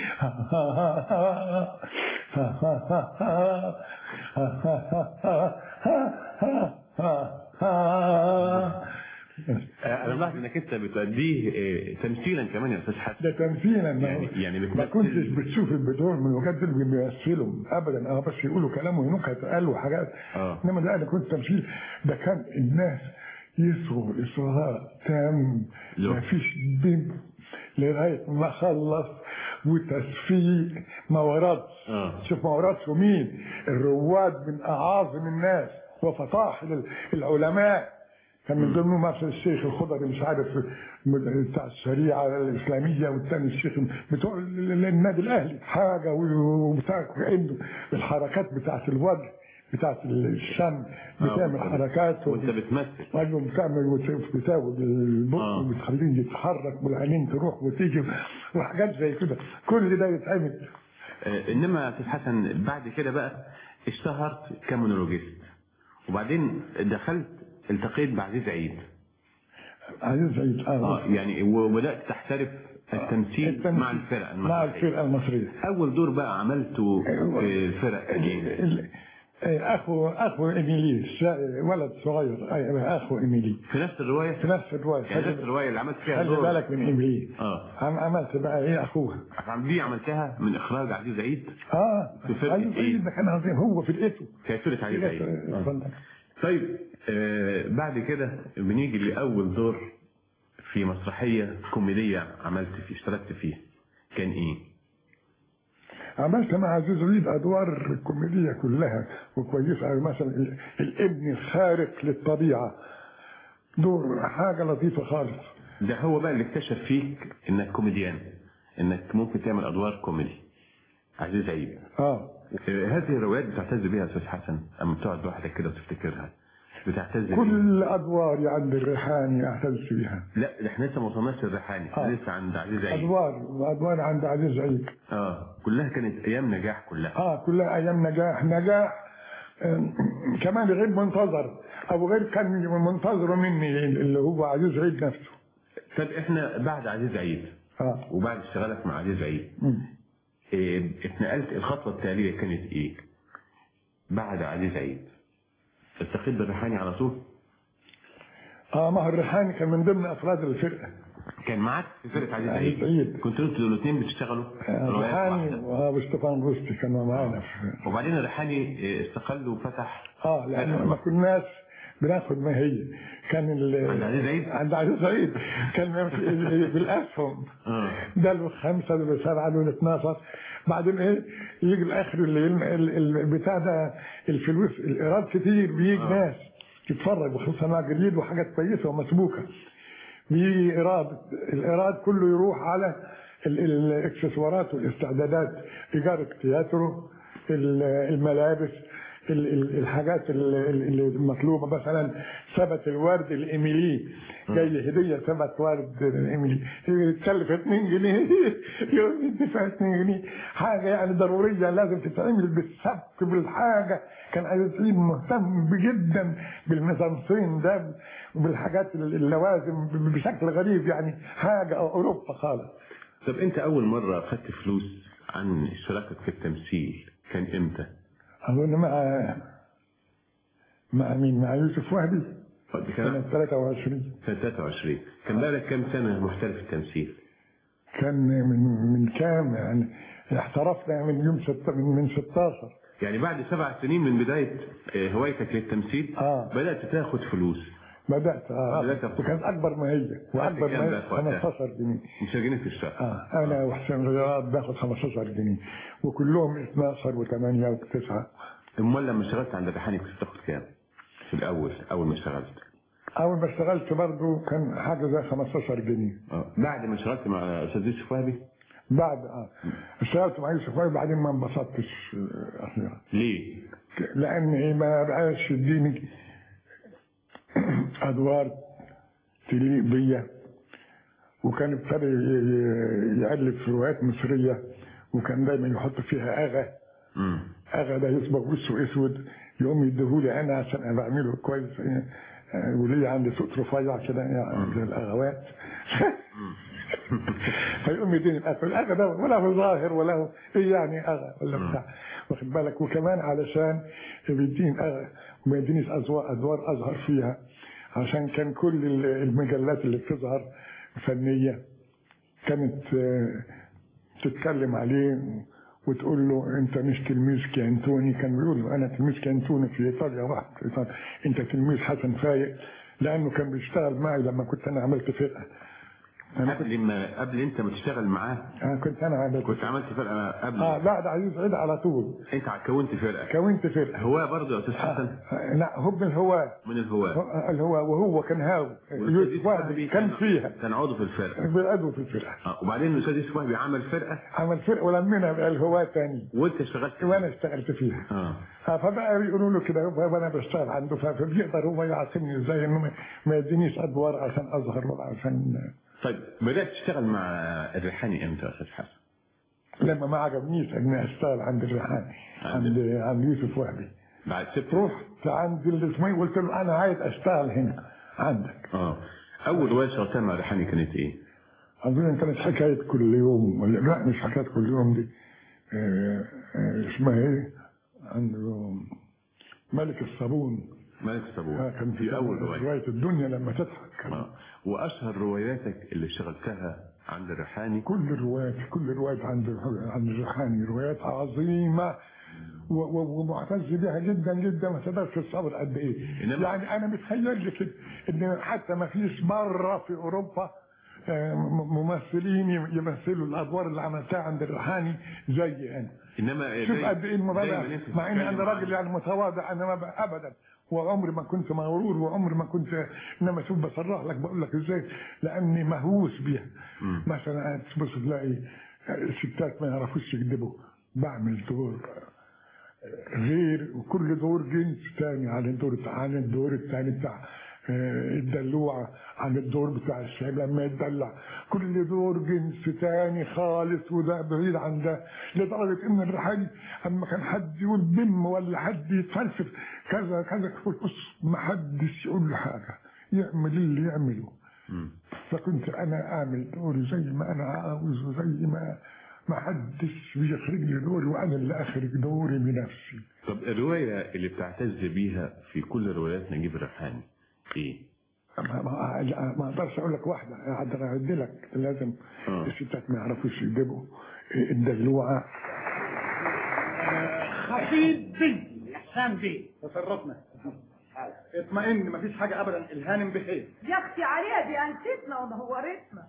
آه، انا ملاحظ انك انت بتؤديه آه، تمثيلا كمان يا استاذ حسن ده تمثيلا ما يعني يعني ما بتمثل كنتش بتشوف البتوع من الوجات اللي بيمثلوا ابدا اه بس يقولوا كلام ونكت قالوا حاجات اه انما ده انا كنت تمثيل ده كان الناس يصغوا اصغاء تام ما فيش بيب لغايه ما خلص وتصفيق ما وردش اه شوف ما وردش ومين الرواد من اعاظم الناس وفطاحل العلماء كان من ضمنهم مثلا الشيخ الخضري مش عارف بتاع الشريعه الاسلاميه والثاني الشيخ بتوع النادي الاهلي حاجه وبتاع كانه الحركات بتاعت الوجه بتاعت الشم بتعمل حركات وانت بتمثل ايوه بتعمل وت- بتاوج البق آه. وبتخليه يتحرك والعينين تروح وتيجي وحاجات زي كده كل ده يتعمل آه، انما يا استاذ حسن بعد كده بقى اشتهرت كمونولوجيست وبعدين دخلت التقيت بعزيز عيد عزيز عيد اه يعني وبدات تحترف التمثيل التمثيل. مع الفرق مع المسرحيه الفرقه المصريه اول دور بقى عملته في الفرق ايه؟ ال- إيه، اخو اخو ايميلي شا- ولد صغير أي- اخو ايميلي في نفس الروايه؟ في نفس الروايه يعني نفس الروايه اللي عملت فيها خلي دور بالك من ايميلي اه عم عملت بقى ايه اخوها دي عملتها من اخراج عزيز عيد اه في فرقة عزيز إيه؟ عيد ده كان عظيم هو فرقته في فرقه عزيز عيد آه. اتفضل. طيب آه بعد كده بنيجي لأول دور في مسرحية كوميدية عملت فيه اشتركت فيه كان ايه؟ عملت مع عزيز عيد ادوار كوميديه كلها وكويسه أوي. مثلا ال- الابن الخارق للطبيعه دور حاجه لطيفه خالص ده هو بقى اللي اكتشف فيك انك كوميديان انك ممكن تعمل ادوار كوميدي عزيز عيد اه آه، هذه الروايات بتعتز بيها يا استاذ حسن اما بتقعد لوحدك كده وتفتكرها بتعتز بيها كل ادواري عند الريحاني اعتز بها لا ده احنا لسه ما وصلناش للريحاني آه. لسه عند عزيز عيد ادوار وادوار عند عزيز عيد اه كلها كانت ايام نجاح كلها اه كلها ايام نجاح نجاح آم، كمان غير منتظر او غير كان منتظره مني اللي هو عزيز عيد نفسه طب احنا بعد عزيز عيد اه وبعد اشتغالك مع عزيز عيد مم. إيه، اتنقلت الخطوة التالية كانت ايه بعد عزيز عيد التقيت بالريحاني على طول اه ما هو الريحاني كان من ضمن افراد الفرقه كان معاك في فرقة عزيز عزيز عيد عيد كنتوا انتوا الاثنين بتشتغلوا آه، روايات الريحاني واحدة واستفان روستي كانوا معانا في وبعدين الريحاني إيه، استقل وفتح اه لان ما كناش بناخد ما هي كان ال- عند عزيز عيد؟ عند عزيز عيد كان في- بالاسهم اه ده له خمسة ده له سبعة ده له 12 بعدين ايه يجي الاخر الليل ال- ال- البتاع ده الفلوس الايراد كتير بيجي آه. ناس تتفرج وخصوصا مع جديد وحاجات كويسه ومسبوكه بيجي ايراد الايراد كله يروح على ال- ال- الاكسسوارات والاستعدادات ايجار التياترو ال- الملابس ال- ال- الحاجات ال- ال- اللي المطلوبه مثلا ثبت الورد الايميلي جاي هديه ثبت ورد الايميلي تكلف 2 جنيه يوم يدفع 2 جنيه حاجه يعني ضروريه لازم تتعمل بالسبك بالحاجه كان عايز مهتم جدا بالميزانسين ده وبالحاجات اللوازم بشكل غريب يعني حاجه اوروبا خالص طب انت اول مرة خدت فلوس عن اشتراكك في التمثيل كان امتى؟ اظن مع مع مين مع يوسف وهبي دي سنه كان 23 سنة 23 كان بقالك كام سنة محترف في التمثيل؟ كان من من كام يعني احترفنا من يوم ست من, من 16 يعني بعد سبع سنين من بداية آه، هوايتك للتمثيل آه. بدأت تاخد فلوس بدات آه بدأت تاخد وكانت اكبر ما هي واكبر كام ما بقى هي في وقتها؟ 15 جنيه مش جنيه في الشهر اه انا وحسين رياض باخد 15 جنيه وكلهم 12 و8 و9 امال لما اشتغلت عند الريحاني كنت بتاخد كام؟ في الأول أول ما اشتغلت اول ما اشتغلت برضه كان حاجه زي 15 جنيه اه بعد ما اشتغلت مع أستاذ يوسف وهبي بعد اه اشتغلت مع يوسف وهبي بعدين ما انبسطتش آه، اخيرا ليه؟ لان إيه ما بقاش يديني ادوار تليق بيا وكان ابتدى ي- ي- يألف في روايات مصرية وكان دايما يحط فيها أغا مم. أغا ده يصبغ وشه أسود يقوم يديهولي أنا عشان أنا بعمله كويس إيه، آه، وليه عندي صوت رفيع كده يعني زي الأغوات فيقوم يديني الأغا الأغا ده ولا هو ظاهر ولا هو إيه يعني أغا ولا بتاع واخد بالك وكمان علشان بيديني أغا وما يدينيش أزوا- أدوار أظهر فيها عشان كان كل ال- المجلات اللي بتظهر فنية كانت آه، تتكلم عليه وتقول له انت مش تلميذ كيانتوني كان بيقول له انا تلميذ كيانتوني في ايطاليا واحد في إيطاليا. انت تلميذ حسن فايق لانه كان بيشتغل معي لما كنت انا عملت فرقه قبل ما قبل انت ما تشتغل معاه انا كنت انا عملت كنت عملت فرقه قبل اه لا ده عزيز عيد على طول انت كونت فرقه كونت فرقه هواه برضه يا استاذ حسن آه، لا هو من الهواة من الهواه هو- الهواة وهو كان هاوي والأستاذ يوسف يوسف وهبي وهبي كان فيها كان عضو في الفرقه بالعضو في الفرقه اه وبعدين الاستاذ يوسف وهبي عمل فرقه عمل فرقه ولمنا بقى الهواة تاني وانت اشتغلت وانا اشتغلت فيها اه آه، فبقى بيقولوا له كده وانا بشتغل عنده ف- فبيقدر هو يعصمني ازاي انه ما- ما يدينيش ادوار عشان اظهر ولا عشان طيب بدات تشتغل مع الريحاني امتى يا استاذ حسن؟ لما ما عجبنيش اني اشتغل عند الريحاني عند عند يوسف وهبي بعد سبت رحت عند اللي اسمه إيه، قلت له انا عايز اشتغل هنا عندك اه اول روايه اشتغلتها مع الريحاني كانت ايه؟ اظن كانت حكايه كل يوم ولا لا مش حكايه كل يوم دي آه، آه، اسمها ايه؟ عنده ملك الصابون ملك الصابون آه، كان في اول روايه روايه الدنيا لما تضحك اه واشهر رواياتك اللي اشتغلتها عند الريحاني كل الروايات كل الروايات عند عند الريحاني روايات عظيمه و- و- ومعتز بها جدا جدا ما تقدرش تصور قد ايه إنما- يعني انا متخيل لي كده ان حتى ما فيش مره في اوروبا آه، م- ممثلين يمثلوا الادوار اللي عملتها عند الريحاني زي انا انما شوف زي- قد ايه المبالغه دايماً أنت مع اني انا بتتكلم راجل يعني متواضع انا ما بقى ابدا وعمري ما كنت مغرور وعمري ما كنت انما شوف بصرح لك بقول لك ازاي لاني مهووس بيها مم. مثلا تبص تلاقي الستات ما يعرفوش يكذبوا بعمل دور غير وكل دور جنس تاني عن الدور عن الدور التاني بتاع آه، الدلوعة عن الدور بتاع الشاب لما يتدلع كل دور جنس تاني خالص وده بعيد عن ده لدرجة ان الرحالي اما كان حد يقول بم ولا حد يتفلسف كذا كذا يقول بص ما حدش يقول له حاجة يعمل اللي يعمله مم. فكنت انا اعمل دوري زي ما انا عاوز وزي ما ما حدش بيخرج لي دوري وانا اللي اخرج دوري بنفسي طب الروايه اللي بتعتز بيها في كل روايات نجيب الريحاني ايه؟ ما, ما, لا، ما اقدرش اقول لك واحده اقدر اعد لك لازم آه. الستات ما يعرفوش يكذبوا الدلوعه خفيف بي احسان بي تصرفنا اطمئن مفيش حاجه ابدا الهانم بخير يا اختي عليها دي انستنا ونورتنا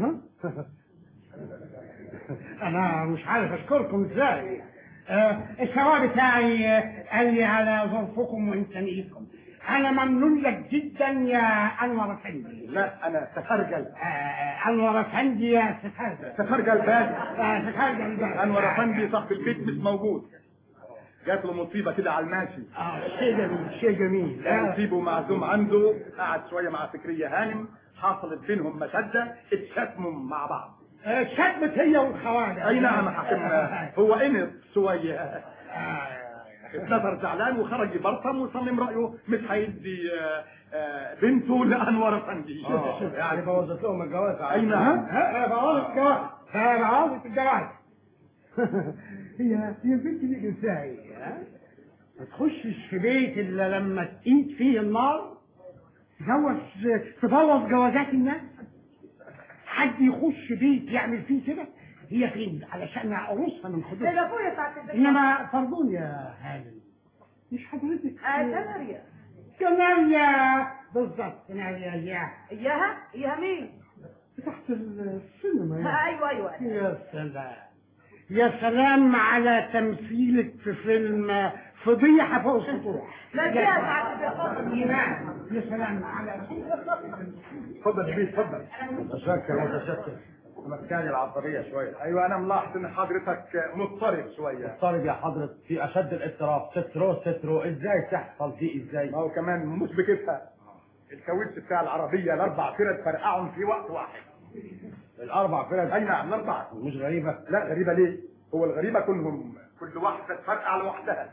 انا مش عارف اشكركم ازاي آه السواق بتاعي آه، قال لي على ظرفكم وامكانيتكم انا ممنون لك جدا يا انور افندي لا انا تفرجل آه انور افندي يا تفرجل تفرجل بادي آه تفرجل بادي انور افندي صاحب البيت مش موجود جات له مصيبه كده على الماشي اه شيء جميل شيء جميل كان نسيبه معزوم عنده قعد شويه مع فكريه هانم حصلت بينهم مشده اتشتموا مع بعض آه، شتمت هي والخواجه اي نعم حكم هو قنط شويه اتنظر زعلان وخرج يبرطم وصمم رايه مش هيدي آه، آه، بنته لانور افندي يعني بوظت لهم الجواز اي نعم ها بوظت الجواز ها بوظت الجواز هي هي البنت دي ازاي ها؟ ما تخشش في بيت الا لما تقيد فيه النار تجوز تبوظ جوازات الناس حد يخش بيت يعمل فيه كده هي فين علشان عروسها من حدود ده ابويا بتاعت البيت انما فرضون يا هانم مش حضرتك اه تماريا كناريا بالظبط كناريا اياها اياها اياها مين تحت السينما آه، ايوه ايوه يا سلام يا سلام على تمثيلك في فيلم فضيحة فوق السطوح لا دي يا بتاعت البيت يا سلام على اتفضل يا بيه اتفضل متشكر متشكر مكاني العصبيه شويه ايوه انا ملاحظ ان حضرتك مضطرب شويه مضطرب يا حضرة في أشد الاضطراب سترو سترو إزاي تحصل دي إزاي ما هو كمان مش بكيفها الكاوتش بتاع العربيه الاربع فرد فرقعهم في وقت واحد الأربع فرد اي نعم الاربعه مش غريبة لا غريبه ليه هو الغريبه كلهم كل واحده تفرقع لوحدها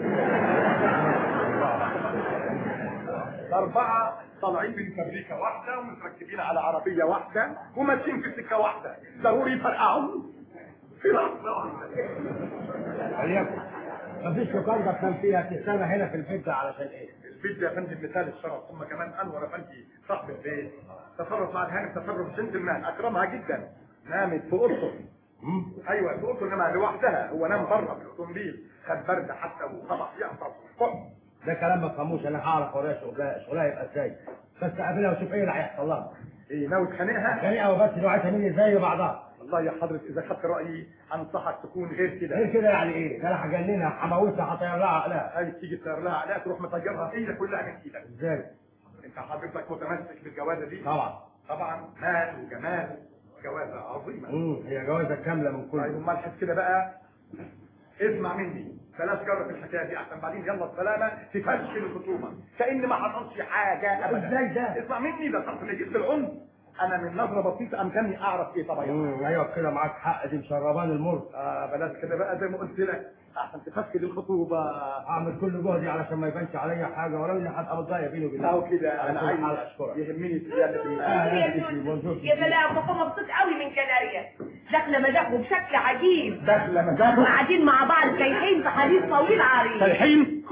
الاربعه طالعين من فابريكا واحده ومتركبين على عربيه واحده وماشيين في سكه واحده ضروري يفرقعوا في لحظه واحده وليكن مفيش لوكاندا بتنام فيها بتستنى هنا في البيت ده علشان ايه؟ البيت ده يا فندم مثال الشرف ثم كمان انور افندي صاحب البيت تصرف مع الهانم تصرف جنتلمان اكرمها جدا نامت في اوضته ايوه في اوضته انما لوحدها هو نام بره في الاوتومبيل خد برد حتى وطبع يعطس ده كلام ما تفهموش انا هعرف ورايا شغلها شغلها يبقى ازاي بس قابلها وشوف ايه اللي هيحصل لها ايه ناوي تخانقها؟ خانقها وبس لو عايزه مني زي بعضها والله يا حضرة إذا خدت رأيي أنصحك تكون غير كده غير كده يعني ايه؟ ده انا هجننها هموتها هطير لها عقلها هاي تيجي تطير لها عقلها تروح مطيرها هي كلها من إيدك ازاي؟ أنت حضرتك متمسك بالجوازة دي؟ طبعا طبعا مال وجمال جوازة عظيمة امم هي جوازة كاملة من كل طيب امال حس كده بقى اسمع مني بلاش جرب الحكايه دي احسن بعدين يلا السلامه تفشل الخصومه كان ما حصلش حاجه ابدا ازاي ده؟ اسمع مني ده صرف اللي جبت العنف انا من نظره بسيطه امكاني اعرف ايه طبعا امم ايوه كده معاك حق دي مشربان المر اه بلاش كده بقى زي ما قلت لك احسن تفشل الخطوبه اعمل كل جهدي علشان ما يبانش عليا حاجه ولو اني هبقى متضايق بيني وبينك اهو كده انا على كل عايز حال اشكرك يهمني سيادة يا سلام بابا مبسوط قوي من كناريا داخله مداخله بشكل عجيب داخله مداخله وقاعدين مع بعض سايحين في حديث طويل عريض سايحين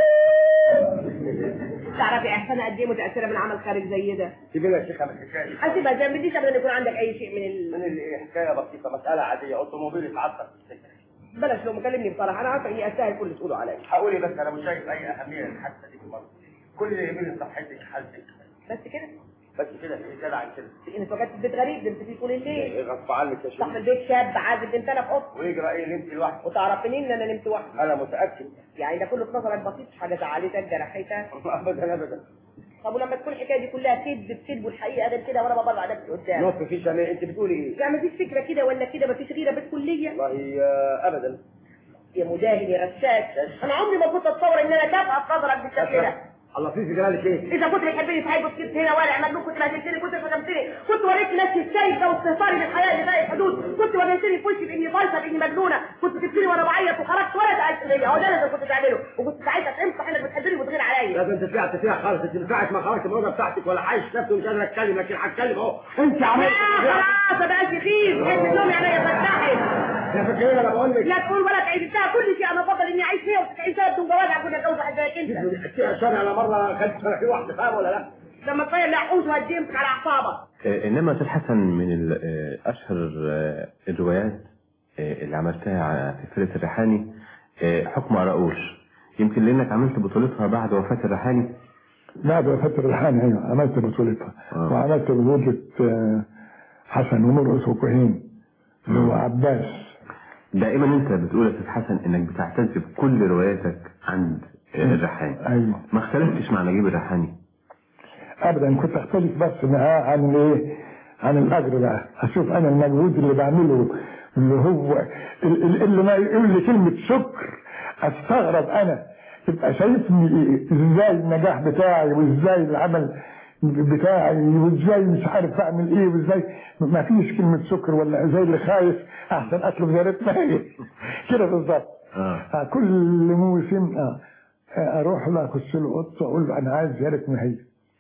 تعرفي احسن قد ايه متاثره من عمل خارج زي ده سيبي لي يا شيخه من الحكايه اسيبها زي ما بديش ابدا يكون عندك اي شيء من ال... من اللي حكايه بسيطه مساله عاديه اوتوموبيل اتعطل في السكه بلاش لو مكلمني بصراحه انا عارفه اني استاهل كل اللي تقولوا عليا هقول بس انا مش شايف اي اهميه للحادثه دي بالمره كل اللي يهمني صحتك حالتك بس كده بس كده في كده عن كده انت فقدت في بيت غريب ده انت فيه طول الليل ايه غصب عنك يا شيخ صاحب البيت شاب عازب انت انا في اوضتي ويجرى ايه اللي انت لوحدك وتعرف منين ان انا نمت وحدي انا متاكد يعني ده كله في نظرك بسيط مش حاجه زعلتك جرحتك ابدا ابدا طب ولما تكون الحكايه دي كلها كذب بكذب والحقيقه غير كده وانا ببرع نفسي قدام نص في شمال انت بتقولي ايه يعني مفيش فكره كده ولا كده مفيش غيره بالكليه والله آه، ابدا يا مداهن يا رشاش انا عمري ما كنت اتصور ان انا تافهه في نظرك بالشكل ده الله في جرالك ايه اذا كنت بتحبني صحيح كنت جبت هنا وارع مجنون كنت بهدلتني كنت شتمتني كنت وريت نفسي السايسه واستهتاري بالحياه اللي فوق الحدود كنت وريتني في وشي باني ضايفه باني مجنونه كنت سبتني وانا بعيط وخرجت ولا سالت ليا هو ده اللي كنت تعمله وكنت ساعتها تنصح انك بتحبني وتغير عليا لازم تفيع تفيع خالص انت من ساعه ما خرجت من الاوضه بتاعتك ولا عايش نفسي ومش قادر اتكلم لكن هتكلم اهو انت عملت لا خلاص ما بقاش يخيف حس النوم يعني يا فتاحي يا فاكرين انا بقول لك لا تقول ولا تعيد بتاع كل شيء انا بفضل اني اعيش فيها وتتعيش فيها بدون جواز عشان اتجوز واحد زيك انت عشان انا مره خدت في واحده فاهم ولا لا لما تطير لحوش وهديمك على اعصابك آه، انما استاذ حسن من ال- آه، اشهر آه، الروايات آه، اللي عملتها ع- في فرقه الريحاني آه، حكم قراقوش يمكن لانك عملت بطولتها بعد وفاه الريحاني بعد وفاة الريحاني ايوه عملت بطولتها وعملت بطولة آه، حسن ومرقص وكهين اللي هو عباس دائما انت بتقول يا استاذ حسن انك بتعتز بكل رواياتك عند آه، الريحاني ايوه ما اختلفتش مع نجيب الريحاني ابدا كنت اختلف بس معاه عن ايه عن الاجر بقى اشوف انا المجهود اللي بعمله اللي هو ال- ال- اللي ما يقول لي كلمه شكر استغرب انا يبقى شايفني إيه؟ ازاي النجاح بتاعي وازاي العمل بتاعي وازاي مش عارف اعمل ايه وازاي ما فيش كلمه شكر ولا زي اللي خايف احسن اطلب زياره ميت كده بالظبط آه، كل موسم آه، آه، اروح له اخش له اوضته واقول له انا عايز زياره مهية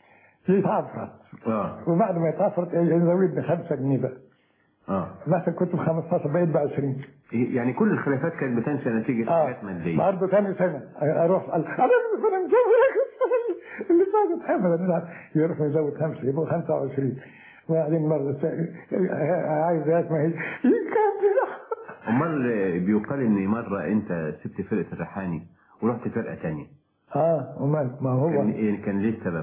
يتعفرت اه وبعد ما يتعفرت يزودني 5 جنيه بقى اه مثلا كنت ب 15 بقيت ب 20 يعني كل الخلافات كانت بتنشا نتيجه حاجات ماديه برضه تاني سنه اروح قال انا انا مجوز اللي فاتت حمد يروح يزود خمسه يبقوا 25 وبعدين مره ثانية عايز زيات ما هي يكمل امال آه، بيقال ان مره انت سبت فرقه الريحاني ورحت فرقه تانية اه ومال ما هو كان إيه- كان ليه السبب؟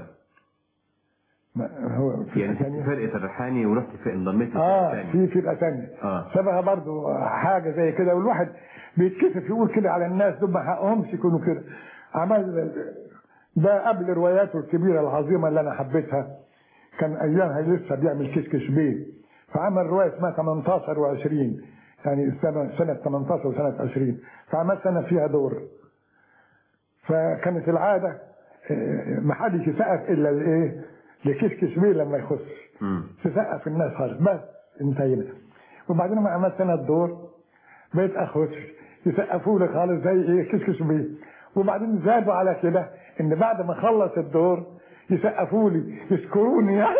ما هو يعني سبت فرقه الريحاني ورحت في انضميت لفرقه اه تانية في فرقه ثانيه اه سببها برضو حاجه زي كده والواحد بيتكسف يقول كده على الناس دول ما حقهمش يكونوا كده عمل ده قبل رواياته الكبيره العظيمه اللي انا حبيتها كان ايامها لسه بيعمل كشكش بيه فعمل روايه اسمها 18 و20 يعني سنه سنه 18 وسنه 20 فعملت انا فيها دور فكانت العاده آه، ما حدش يسقف الا الايه لكشكش بيه لما يخش تسقف الناس خالص بس انتهينا وبعدين ما عملت انا الدور بقيت اخش يسقفوا لي خالص زي ايه كشكش بيه وبعدين زادوا على كده ان بعد ما اخلص الدور يسقفوا لي يشكروني يعني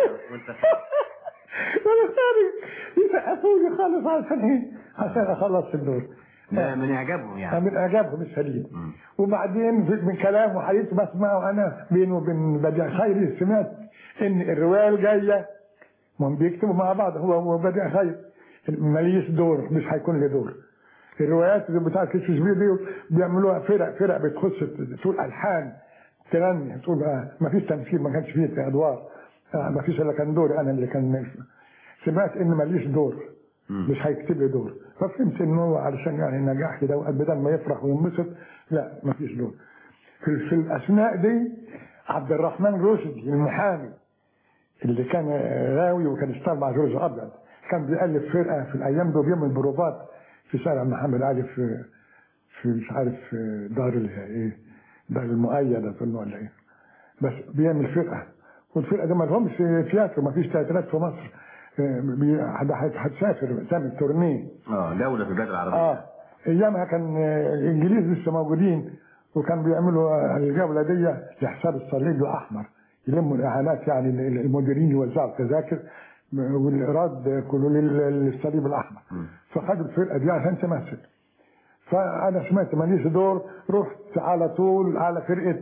وانا خارج يسقفوا لي خالص عشان ايه عشان اخلص الدور ده من اعجابهم يعني من اعجابهم الشديد وبعدين في- من كلامه حديث بسمعه انا بينه وبين بديع خيري سمعت ان الروايه الجايه ما هم بيكتبوا مع بعض هو وبديع خير ماليش دور مش هيكون لي دور الروايات اللي بتاعت كشف شبيه دي بيعملوها فرق فرق بتخش تقول الحان تغني تقول بقى ما فيش تمثيل ما كانش فيه ادوار آه، ما فيش الا كان دوري انا اللي كان سمعت ان ماليش دور مش هيكتب لي دور ففهمت انه هو علشان يعني نجاح كده وقت بدل ما يفرح وينبسط لا ما فيش دور في, في الاثناء دي عبد الرحمن رشدي المحامي اللي كان غاوي وكان اشتغل مع جورج ابيض كان بيألف فرقه في الايام دول بيعمل بروفات في شارع محمد علي في في مش عارف في دار ال- ايه دار المؤيد اظن ولا ايه بس بيعمل فرقه والفرقه دي ما لهمش تياترو ما فيش تياترات في مصر آه، بي- هت- هت- هتسافر تعمل تورنيه اه دوله في البلاد العربيه اه ايامها كان آه، الانجليز لسه موجودين وكان بيعملوا آه، الجوله دي لحساب الصليب الاحمر يلموا الاعانات يعني ال- ال- المديرين يوزعوا التذاكر م- والايراد كله لل- للصليب الاحمر فخدوا الفرقه دي عشان تمثل فانا سمعت ماليش دور رحت على طول على فرقه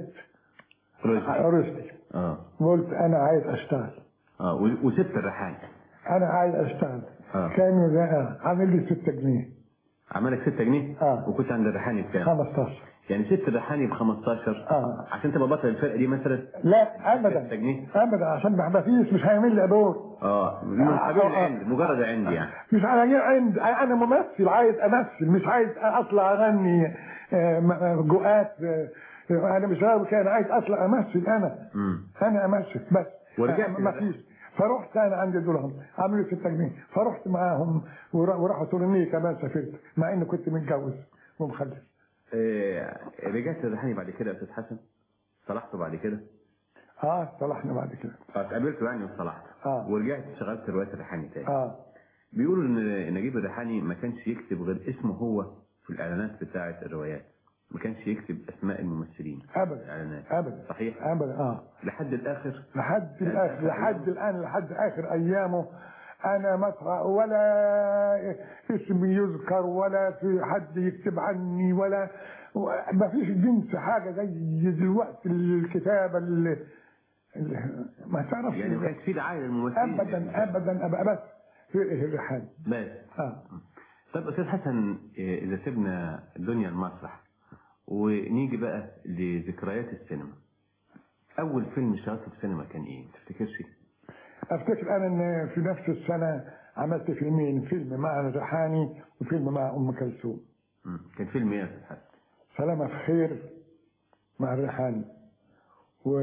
رشدي اه قلت انا عايز اشتغل اه و- وسبت الريحان انا عايز اشتغل اه كانوا ده عامل لي 6 جنيه عملك 6 جنيه اه وكنت عند الريحاني بكام 15 يعني سبت الريحاني ب 15 اه عشان تبقى بطل الفرقه دي مثلا لا ابدا 6 جنيه ابدا عشان ما فيش مش هيعمل لي دور اه من قبيل العند مجرد عند يعني مش على جي- عند انا ممثل عايز امثل مش عايز اطلع اغني آه، م- جوقات آه، انا مش غاوي كده انا عايز اطلع امثل انا امم انا امثل بس ورجعت ما فيش فرحت انا عندي دولهم عملوا 6 جنيه فرحت معاهم ورا- وراحوا تورنيه كمان سافرت مع اني كنت متجوز ومخلف آه رجعت للريحاني بعد كده يا استاذ حسن صلحته بعد كده اه صلحنا بعد كده اه اتقابلته يعني وصلحته اه ورجعت اشتغلت روايه الريحاني تاني اه بيقولوا ان نجيب الريحاني ما كانش يكتب غير اسمه هو في الاعلانات بتاعه الروايات ما كانش يكتب اسماء الممثلين ابدا الاعلانات ابدا صحيح ابدا اه لحد الاخر لحد الاخر لحد الان لحد اخر ايامه انا مسرع ولا اسمي يذكر ولا في حد يكتب عني ولا ما فيش جنس حاجه زي دلوقتي الكتابه اللي اللي- ما تعرفش يعني ما كانش في دعايه للممثلين ابدا ابدا ابدا بس في الرحال بس اه طب استاذ حسن آه، اذا سيبنا دنيا المسرح ونيجي بقى لذكريات السينما اول فيلم اشتغلته في السينما كان ايه تفتكرش افتكر انا ان في نفس السنه عملت فيلمين فيلم مع الريحاني وفيلم مع ام كلثوم مم. كان فيلم ايه يا استاذ حسن سلامة في خير مع الريحاني و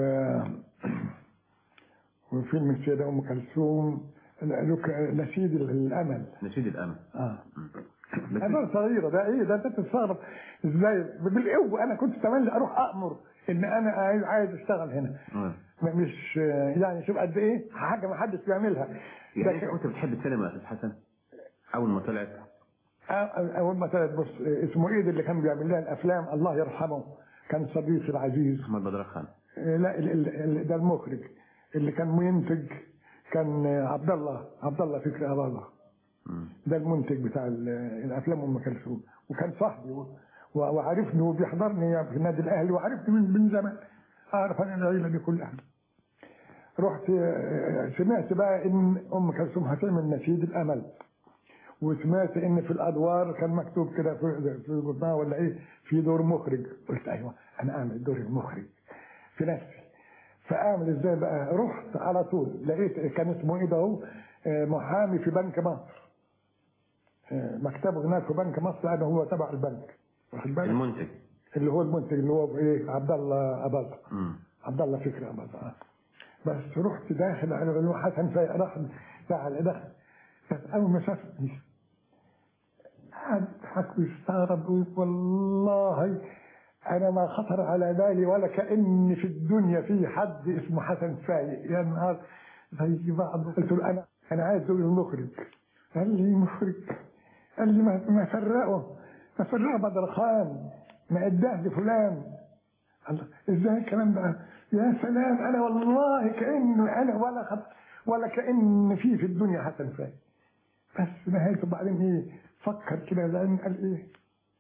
وفيلم السيدة أم كلثوم لك- نشيد الأمل نشيد الامل اه أنا صغيرة ده إيه ده أنت تستغرب إزاي بالقوة أنا كنت تملي أروح أأمر إن أنا عايز عايز أشتغل هنا آه. مش يعني شوف قد إيه حاجة ما حدش بيعملها يعني انت كنت بتحب السينما يا استاذ حسن اول ما طلعت أ- اول ما طلعت بص اسمه ايه ده اللي كان بيعمل لها الافلام الله يرحمه كان صديقي العزيز محمد بدر خان لا ال- ال- ال- ده المخرج اللي كان منتج كان عبد الله عبد الله فكري ابو الله ده المنتج بتاع ال- الافلام ام كلثوم وكان صاحبي و- وعارفني وبيحضرني في النادي الاهلي وعارفني من من زمان اعرف انا العيله دي كلها رحت آه، سمعت بقى ان ام كلثوم هتعمل نشيد الامل وسمعت ان في الادوار كان مكتوب كده في في جورنال ولا ايه في دور مخرج قلت ايوه انا اعمل دور المخرج في نفسي فاعمل ازاي بقى رحت على طول لقيت كان اسمه ايه ده هو آه، محامي في بنك مصر آه، مكتبه هناك في بنك مصر لانه هو تبع البنك واخد بالك المنتج اللي هو المنتج اللي هو ايه عبد الله اباظه مم. عبد الله فكري اباظه آه. بس رحت داخل على اللي هو حسن فايق راح تعال دخل بس اول ما شافني قعد يضحك ويستغرب ويقول والله انا ما خطر على بالي ولا كان في الدنيا في حد اسمه حسن فايق يا نهار زي بعض قلت له انا انا عايز اقول المخرج قال لي مخرج قال لي ما ما فرقه ما فرقه بدر خان ما اداه لفلان الله ازاي الكلام ده يا سلام انا والله كانه انا ولا خط ولا كان في في الدنيا حسن فايق بس نهايته بعدين ايه فكر كده لان قال ايه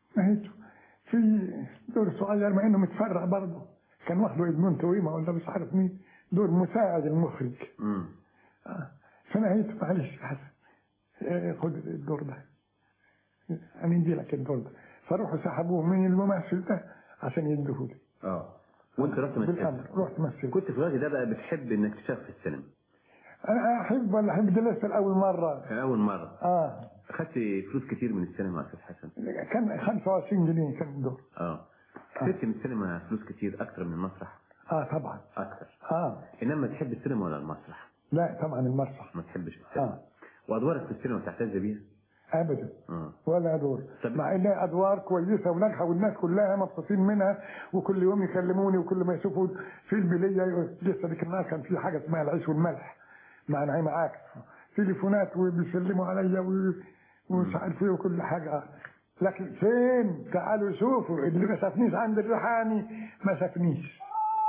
نهيته في دور صغير مع انه متفرع برضه كان واخده ادمون تويما ولا مش عارف مين دور مساعد المخرج مم. آه. فنهيته معلش يا حسن آه، خد الدور ده انا ندي لك الدور ده فروحوا سحبوه من الممثل ده عشان يديهولي اه وانت رحت بالامر مثلت رحت مثلت كنت في الوقت ده بقى بتحب انك تشتغل في السينما انا احب ولا احب ده لسه اول مره اول مره اه اخدت فلوس كتير من السينما يا استاذ حسن كان 25 جنيه كان الدور اه كسبت من السينما فلوس كتير اكتر من المسرح اه طبعا اكتر اه انما تحب السينما ولا المسرح لا طبعا المسرح ما تحبش السينما اه وادوارك في السينما تعتز بيها ابدا اه ولا دور مع انها ادوار كويسه وناجحه والناس كلها مبسوطين منها وكل يوم يكلموني وكل ما يشوفوا فيلم ليا يقول- لسه ذيك النهار كان في حاجه اسمها العيش والملح مع نعيم عاكف تليفونات وبيسلموا عليا و- ومش عارف ايه وكل حاجه لكن فين تعالوا شوفوا اللي ما شافنيش عند الريحاني ما شافنيش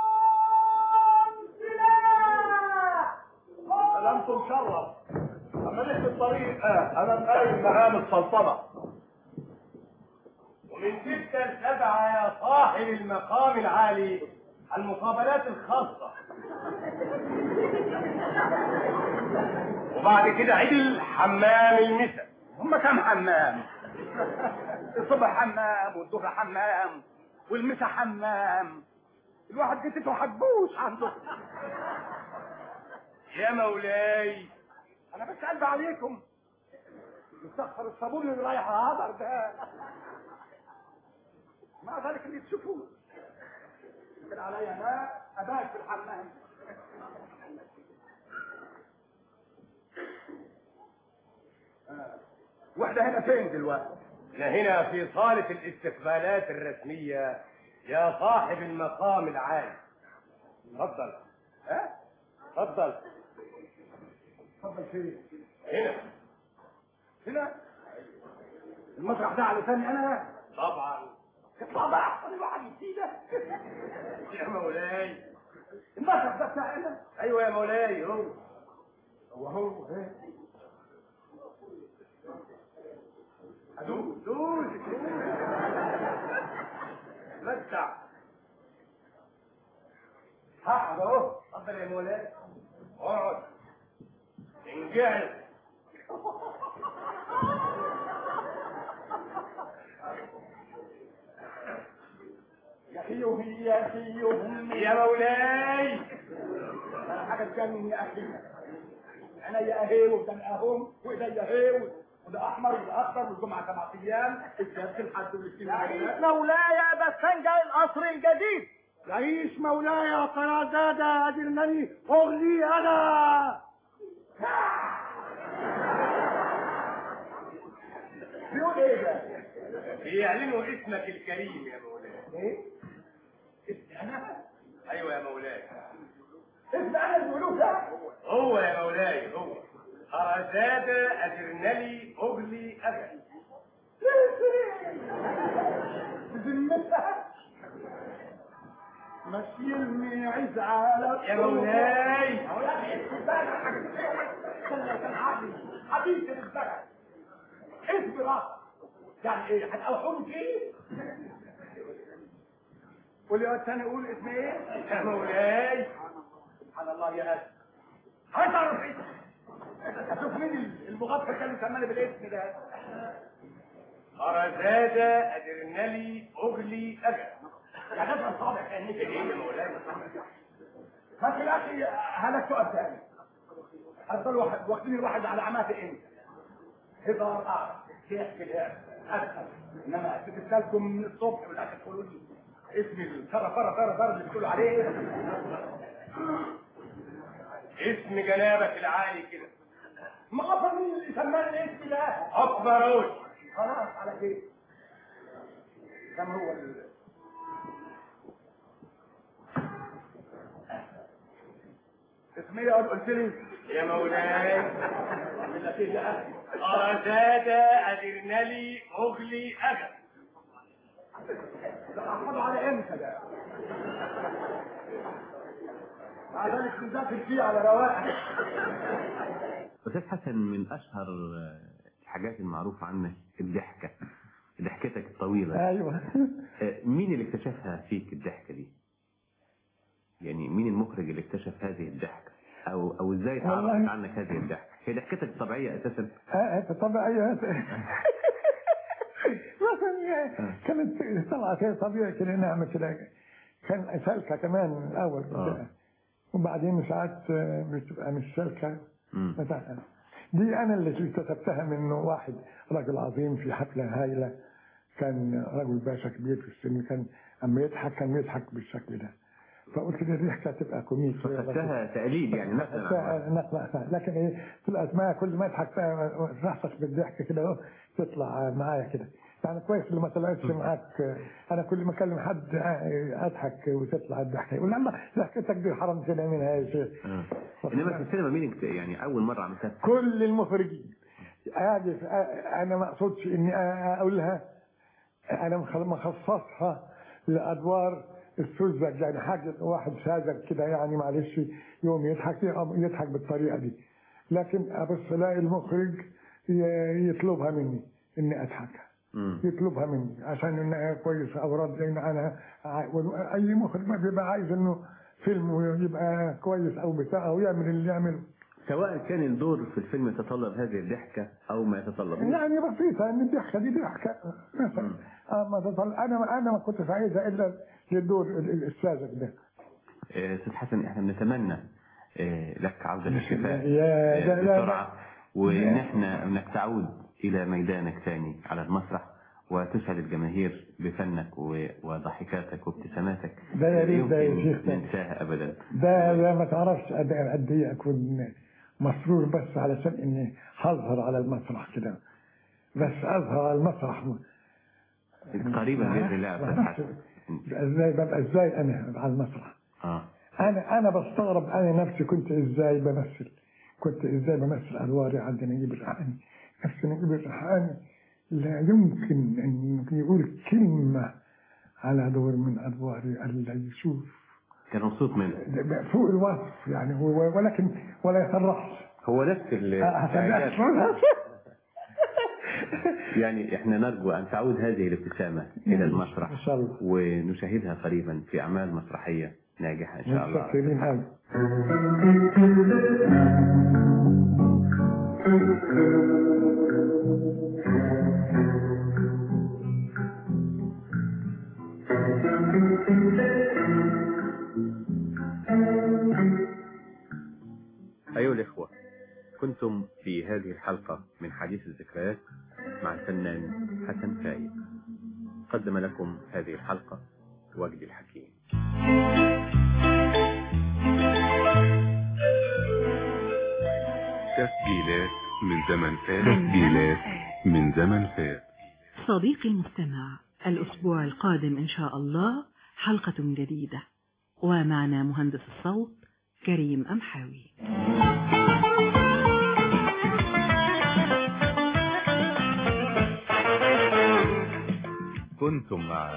سلامت مشرف اما نحن الطريق آه. انا مقايم مهام السلطنه ومن ستة لسبعة يا صاحب المقام العالي المقابلات الخاصة وبعد كده عدل حمام المسا هم كام حمام الصبح حمام والظهر حمام والمسا حمام الواحد جتته حبوش عنده يا مولاي انا بس قلب عليكم مستخسر الصابون اللي رايح هدر ده مع ذلك اللي تشوفوه كده عليا انا ابات في الحمام آه. واحدة هنا فين دلوقتي؟ احنا هنا في صالة الاستقبالات الرسمية يا صاحب المقام العالي اتفضل ها؟ اتفضل اتفضل فين؟ هنا هنا؟ المسرح ده على ثاني انا؟ طبعا اطلع بقى احسن الواحد يسيبه يا مولاي المسرح ده بتاع انا؟ ايوه يا مولاي هو هو هو ايه؟ دوس دوس متع هقعد اهو اتفضل يا مولاي اقعد انجعل يا اخي وهي يا اخي وهم يا مولاي أنا حاجه تجنن يا اخي انا يا اهي وده اهم وايديا اهي وده احمر وده اخضر والجمعه سبع ايام السبت الحد والاثنين مولاي بس جاي القصر الجديد يعيش مولاي قرادادة أجرنني أغلي أنا بيقول إيه ده؟ بيعلنوا اسمك الكريم يا مولاي إيه؟ اسمي أنا؟ أيوة يا مولاي اسم أنا اللي بيقولوه ده؟ هو يا مولاي هو أرزادة أجرنلي أغلي أغلي بذمتها مشيلني عز على يا مولاي حبيبي الزرع اسم راسك يعني ايه هتقوحوني فيه قول يا الثاني قول اسم ايه يا مولاي سبحان الله يا اسف هتعرف اسم اشوف مين المغفل كان يسماني بالاسم ده أرزادة أدرنلي أغلي أجل يا جدع الصابع كأنك إيه يا مولاي بس يا أخي هلك سؤال تاني هتفضل واحد واخدين الواحد على عماتي أنت هزار أعرف ضحك الهرب أسهل إنما تتسالكم من الصبح والآخر تقولوا لي اسم الفرا فرا فرا فرا اللي بتقولوا عليه إيه؟ اسم جنابك العالي كده ما غفر مين اللي سماني الاسم ده أكبروش خلاص على كده كم هو ال... اسمي ايه قلت لي يا مولاي من لك ايه يا اخي أرزادة أدرنلي أغلي أجل ده أحفظه على امتى ده مع ذلك تذاكر فيه على رواق أستاذ حسن من أشهر الحاجات المعروفة عنك الضحكة ضحكتك الطويلة طويلة ايوه آه، مين اللي اكتشفها فيك الضحكة دي يعني مين المخرج اللي اكتشف هذه الضحكة او او ازاي تعرفت والله- عنك هذه الضحكة هي ضحكتك طبيعية اساسا آه، طبيعية مثلا كانت طلعت هي طبيعي كده نعمة كده كان سلكة كمان الأول كده. وبعدين ساعات آه، بتبقى مش سلكة مثلا دي أنا اللي اكتسبتها منه واحد رجل عظيم في حفلة هايلة كان رجل باشا كبير في السن كان أما يضحك كان يضحك بالشكل ده فقلت كده دي حكاية تبقى كوميك فخدتها تقليد يعني نقلا عن واحد. نقلة لكن ايه طلعت معايا كل ما اضحك رحصك بالضحك كده اهو تطلع معايا كده يعني كويس اللي ما طلعتش معاك انا كل ما اكلم حد اضحك وتطلع الضحكه يقول لا ضحكتك دي حرام كده منها يا شيخ آه. انما في السينما مين اكت- يعني اول مرة عملتها كل المخرجين اجي انا ما اقصدش اني اقولها انا مخ- مخصصها لادوار السذج يعني حاجه واحد ساذج كده يعني معلش يوم يضحك يضحك بالطريقه دي لكن ابص الاقي المخرج ي- يطلبها مني اني اضحك يطلبها مني عشان انها كويسه او رد لان انا ع- اي مخرج ما بيبقى عايز انه فيلم يبقى كويس او بتاع او يعمل اللي يعمله سواء كان الدور في الفيلم يتطلب هذه الضحكة او ما يتطلبوش يعني بسيطة ان الضحكة دي ضحكة مثلا آه ما تطل... انا انا ما كنتش عايزها الا للدور ال- ال- الساذج ده آه، استاذ حسن احنا بنتمنى آه، لك عودة للشفاء يا آه، ده- لا- بسرعة وان احنا انك تعود الى ميدانك ثاني على المسرح وتسعد الجماهير بفنك و- وضحكاتك وابتساماتك ده يا ريت ده يا يمكن شيخ ده. ننساها ابدا ده ده ما تعرفش قد قد ايه اكون مسرور بس علشان اني هظهر على المسرح كده بس اظهر على المسرح قريبا باذن الله يا استاذ حسن ازاي ببقى ازاي انا على المسرح اه انا انا بستغرب انا نفسي كنت ازاي بمثل كنت ازاي بمثل ادواري عند نجيب الريحاني نفس نجيب الريحاني لا يمكن ان يقول كلمه على دور من ادواري الا يشوف كان مبسوط منه فوق الوصف يعني هو ولكن ولا يفرحش هو نفس ال- هصدقك يعني احنا نرجو ان تعود هذه الابتسامة الى المسرح ان شاء الله ونشاهدها قريبا في اعمال مسرحية ناجحة ان شاء الله متشكرين قوي أيها الإخوة كنتم في هذه الحلقة من حديث الذكريات مع الفنان حسن فايد قدم لكم هذه الحلقة وجدي الحكيم تسجيلات من زمن فات تسجيلات من زمن فات صديقي المستمع الأسبوع القادم إن شاء الله حلقة جديدة ومعنا مهندس الصوت كريم أمحاوي كنتم مع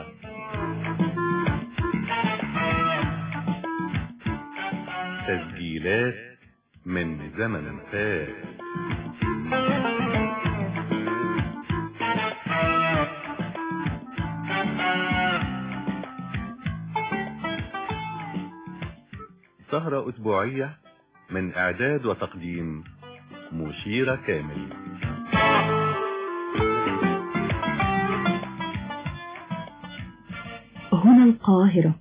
تسجيلات من زمن فات سهرة أسبوعية من إعداد وتقديم مشيرة كامل هنا القاهرة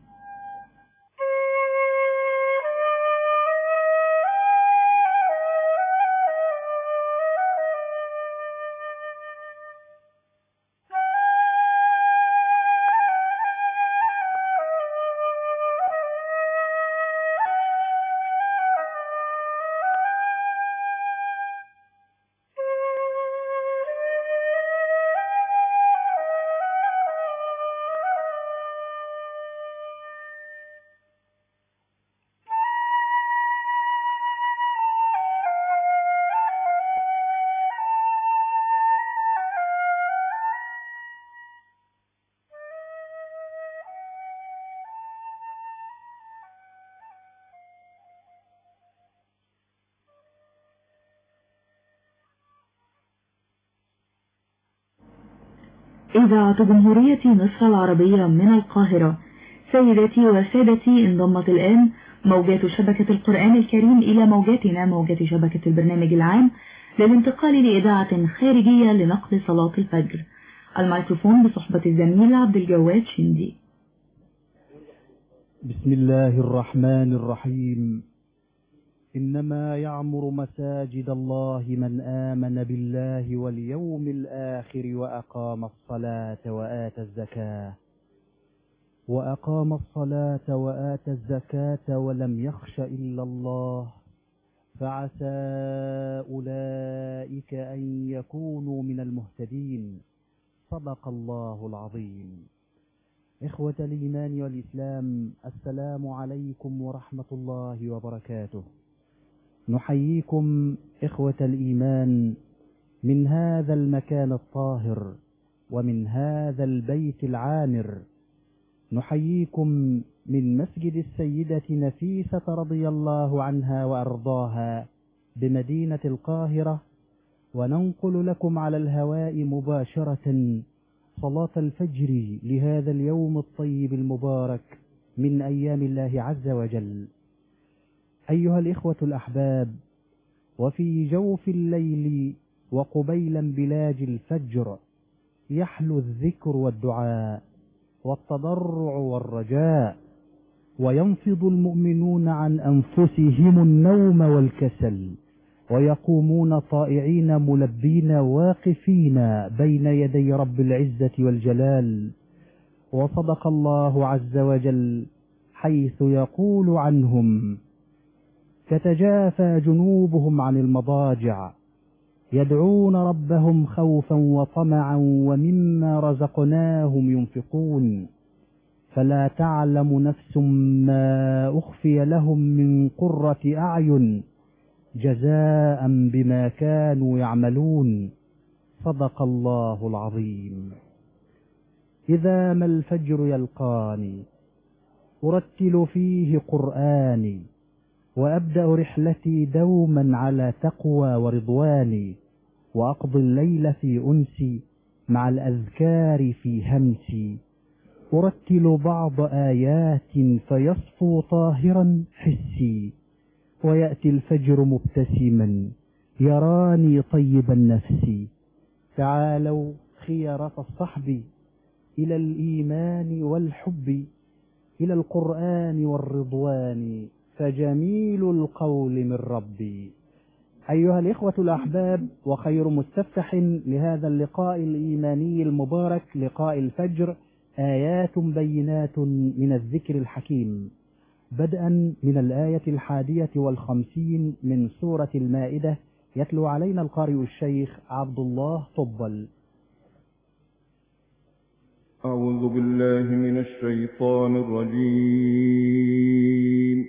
إذاعة جمهورية مصر العربية من القاهرة سيداتي وسادتي انضمت الآن موجات شبكة القرآن الكريم إلى موجاتنا موجات شبكة البرنامج العام للانتقال لإذاعة خارجية لنقل صلاة الفجر الميكروفون بصحبة الزميل عبد الجواد شندي بسم الله الرحمن الرحيم إنما يعمر مساجد الله من آمن بالله واليوم الآخر وأقام الصلاة وآتى الزكاة وأقام الصلاة وآتى الزكاة ولم يخش إلا الله فعسى أولئك أن يكونوا من المهتدين صدق الله العظيم إخوة الإيمان والإسلام السلام عليكم ورحمة الله وبركاته نحييكم إخوة الإيمان من هذا المكان الطاهر ومن هذا البيت العامر نحييكم من مسجد السيدة نفيسة رضي الله عنها وأرضاها بمدينة القاهرة وننقل لكم على الهواء مباشرة صلاة الفجر لهذا اليوم الطيب المبارك من أيام الله عز وجل أيها الإخوة الأحباب وفي جوف الليل وقبيلا بلاج الفجر يحلو الذكر والدعاء والتضرع والرجاء وينفض المؤمنون عن أنفسهم النوم والكسل ويقومون طائعين ملبين واقفين بين يدي رب العزة والجلال وصدق الله عز وجل حيث يقول عنهم تتجافى جنوبهم عن المضاجع يدعون ربهم خوفا وطمعا ومما رزقناهم ينفقون فلا تعلم نفس ما أخفي لهم من قرة أعين جزاء بما كانوا يعملون صدق الله العظيم إذا ما الفجر يلقاني أرتل فيه قرآني وأبدأ رحلتي دوما على تقوى ورضواني وأقضي الليل في أنسي مع الأذكار في همسي أرتل بعض آيات فيصفو طاهرا حسي ويأتي الفجر مبتسما يراني طيب النفس تعالوا خيرة الصحب إلى الإيمان والحب إلى القرآن والرضوان فجميل القول من ربي أيها الإخوة الأحباب وخير مستفتح لهذا اللقاء الإيماني المبارك لقاء الفجر آيات بينات من الذكر الحكيم بدءا من الآية الحادية والخمسين من سورة المائدة يتلو علينا القارئ الشيخ عبد الله طبل أعوذ بالله من الشيطان الرجيم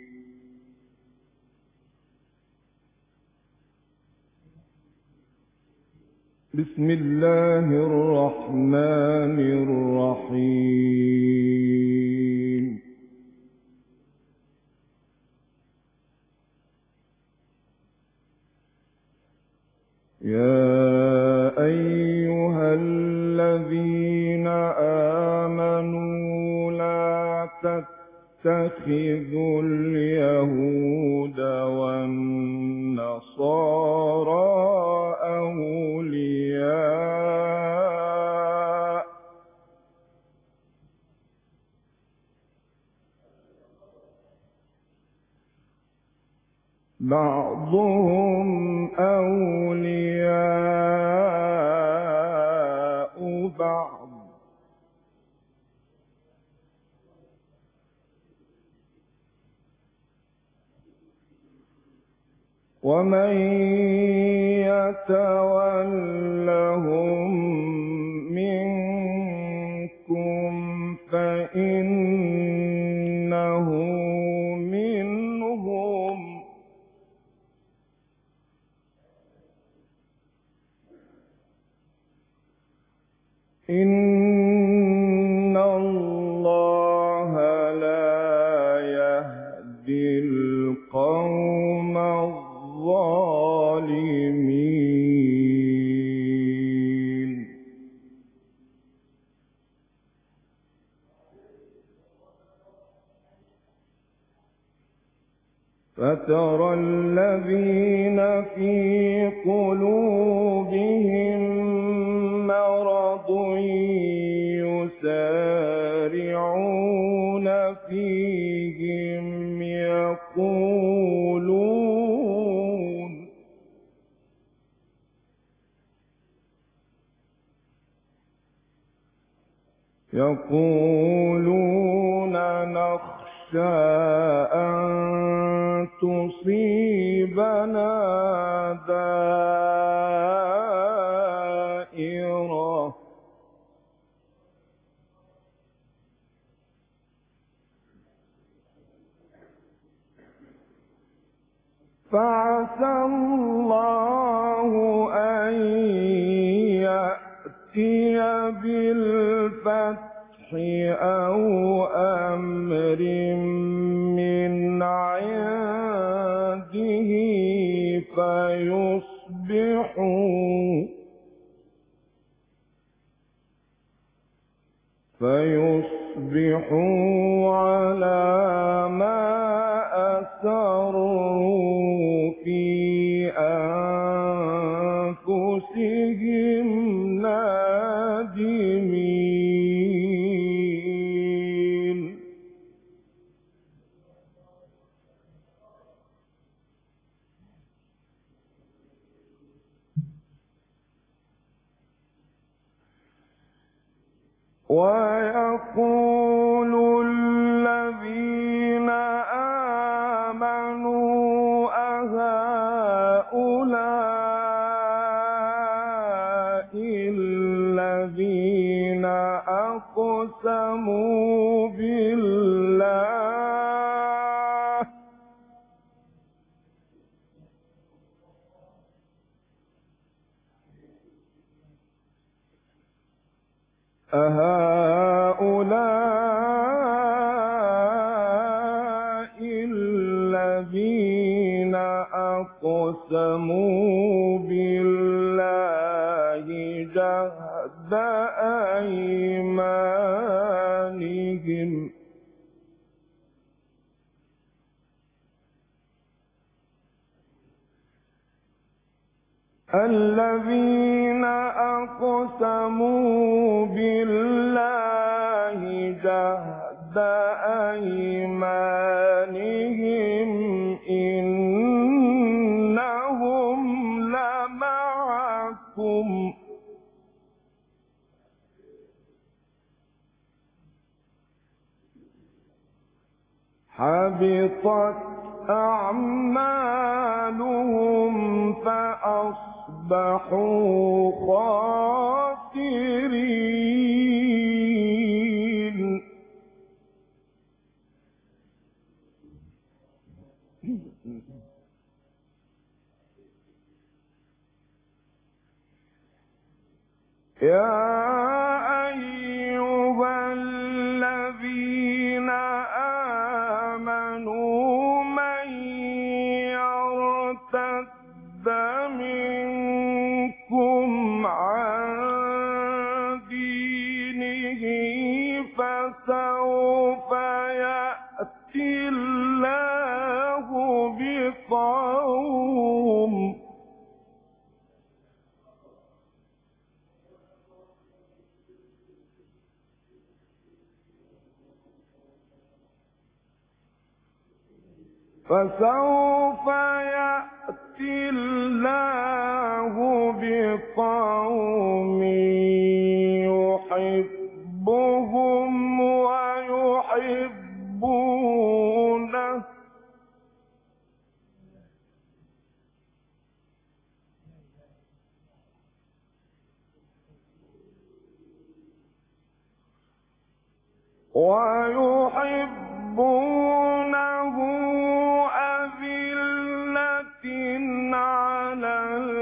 بسم الله الرحمن الرحيم يا أيها الذين آمنوا لا تتخذوا اليهود والنصارى أولياء بعضهم أولياء بعض ومن يتولهم منكم فإنه منهم إن الله لا يهدي القوم الظالمين فترى الذين في قلوبهم مرض يسارعون فيهم يقولون يقولون نخشى أن تصيبنا دائرة فعسى الله أن يأتي بالفتح أو أمر من عنده فيصبحوا فيصبحوا على ما أسروا في أنفسهم نادمين ويقول الذين آمنوا أهؤلاء الذين أقسموا بالله أهؤلاء الذين أقسموا بالله جهد أيمانهم الذين أقسموا بالله جهد أيمانهم إنهم لمعكم حبطت أعمالهم فأصبحوا خاسرين يا أيها الذين آمنوا من يرتد منكم عن دينه فسوف يأتي الله بقوم فسوف يأتي الله بقوم يحبهم ويحبونه ويحبونه أذلة على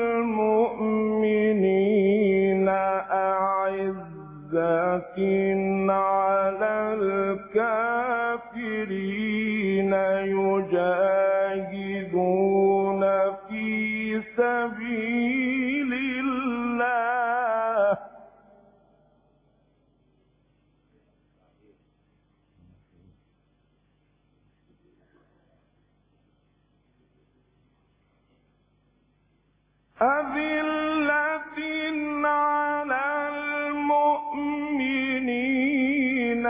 المؤمنين أعزة على الكافرين يجاهدون في سبيل الله أذلة على المؤمنين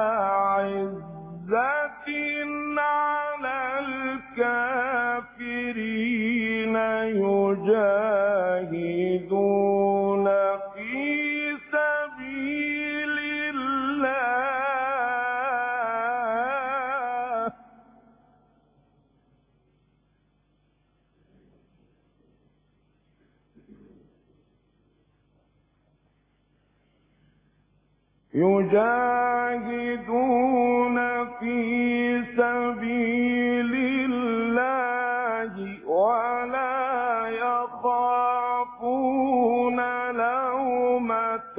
أعزة على الكافرين يجاهدون في سبيل الله يجاهدون في سبيل الله ولا يخافون لومة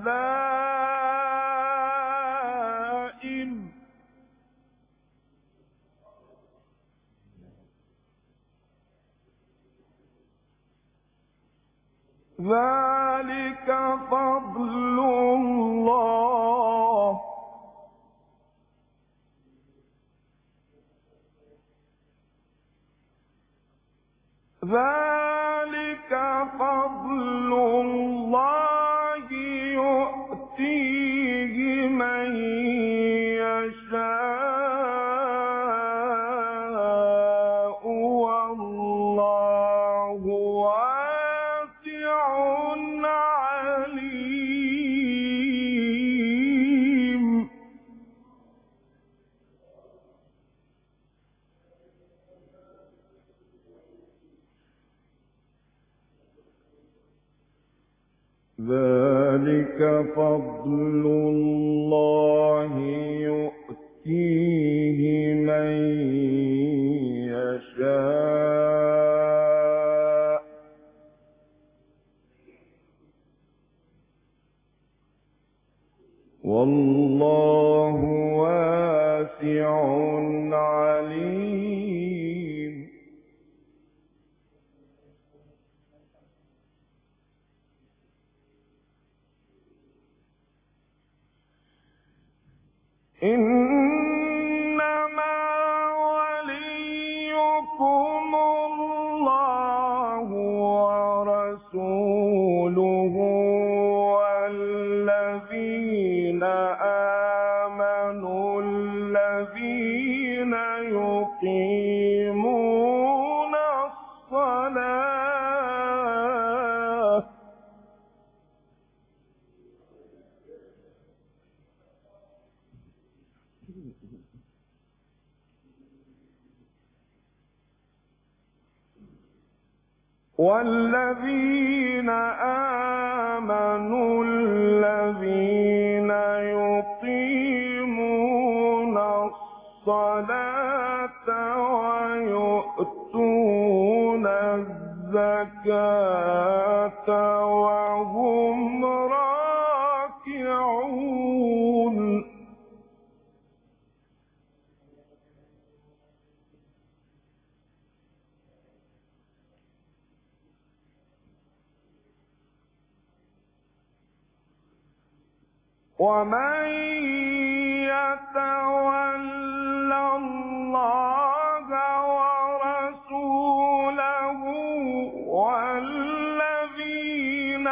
لائم ذلك فضل الله ذلك فضل الله يؤتيه من يشاء والله واسع عليم ذلك فضل الله يؤتيه من يشاء والله واسع عليم إنما وليكم الله ورسوله والذين آمنوا الذين يقيمون الصلاة والذين آمنوا الذين يقيمون الصلاة ويؤتون الزكاة وهم راكعون ومن يتول الله ورسوله والذين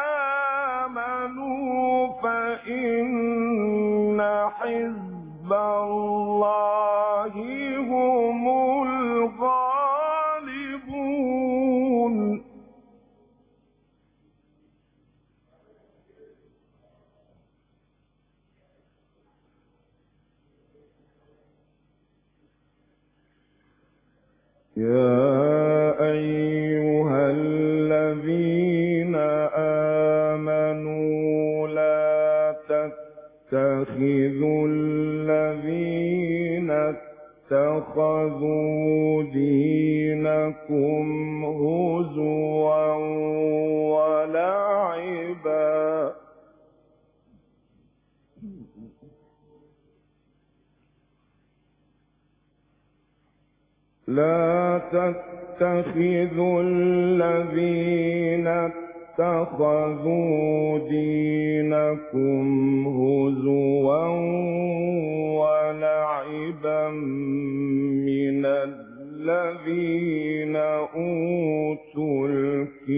آمنوا فإن حزب الله هم الغالبون يا أيها الذين آمنوا لا تتخذوا الذين اتخذوا دينكم هزوا ولعبا لا تتخذوا الذين اتخذوا دينكم هزوا ولعبا من الذين أوتوا الكتاب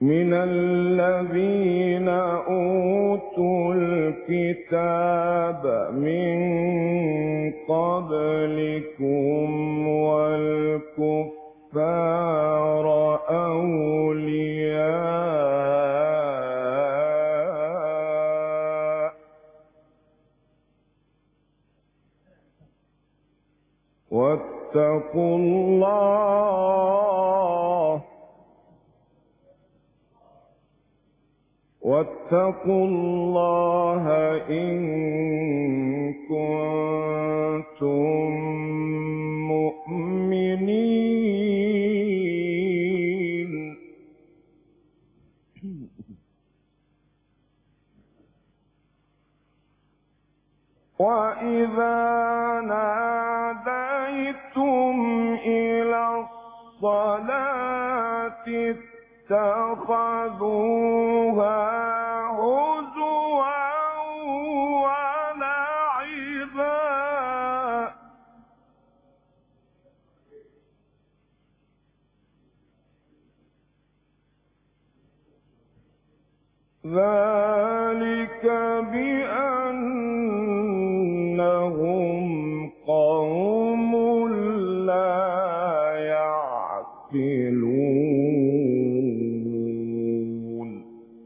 من الذين أوتوا الكتاب من قبلكم والكفار أولياء واتقوا الله واتقوا الله إن كنتم مؤمنين وإذا ناديتم إلى الصلاة اتخذوها هزوا ولعبا ذلك بأنهم قوم لا يعقلون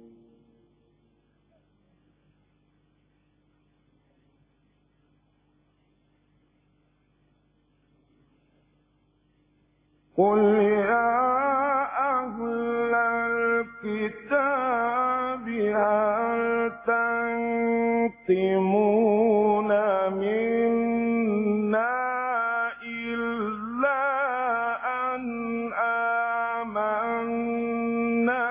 قل يا أهل الكتاب هل تنقمون منا إلا أن آمنا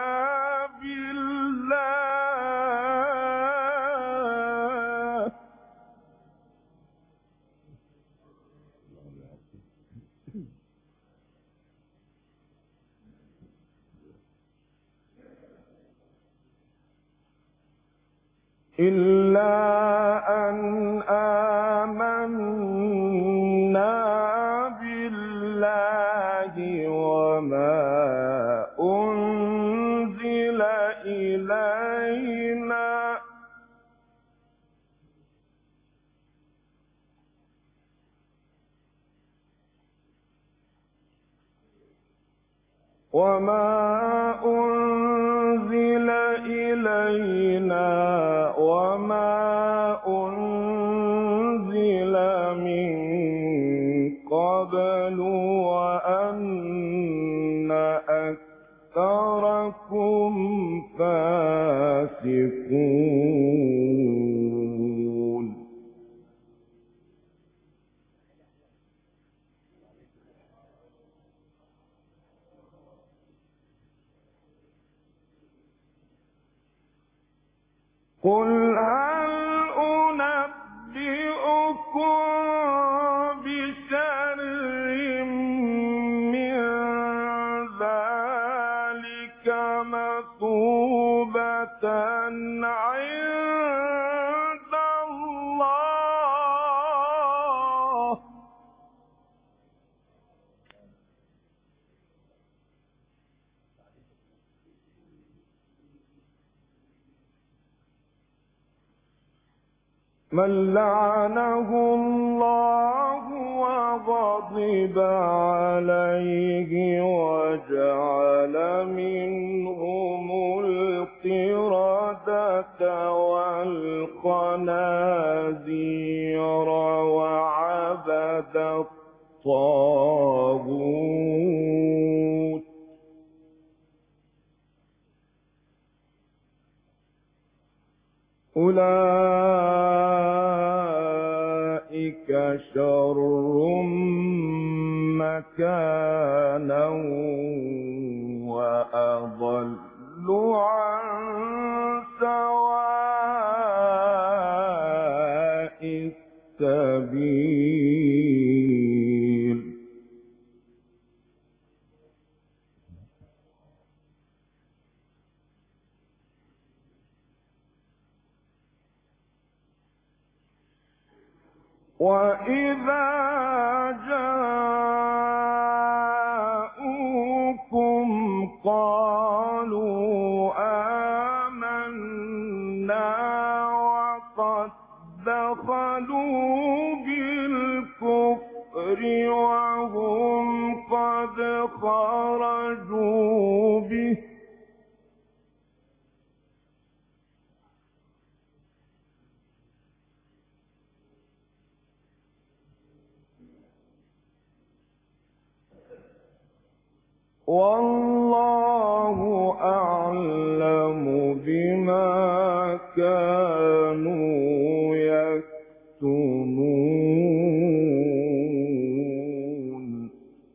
بالله إلا أن آمنا بالله وما أنزل إلينا وما أنزل إلينا وما أنزل من قبل وأن أكثركم فاسقون قل هل أنبئكم بشر من ذلك مثوبة عند الله من لعنه الله وغضب عليه وجعل منهم القردة والخنازير وعبد الطاغوت أولئك شر مكانا وأضل عن سواء السبيل وإذا جاءوكم قالوا قد خرجوا به والله أعلم بما كانوا يكتمون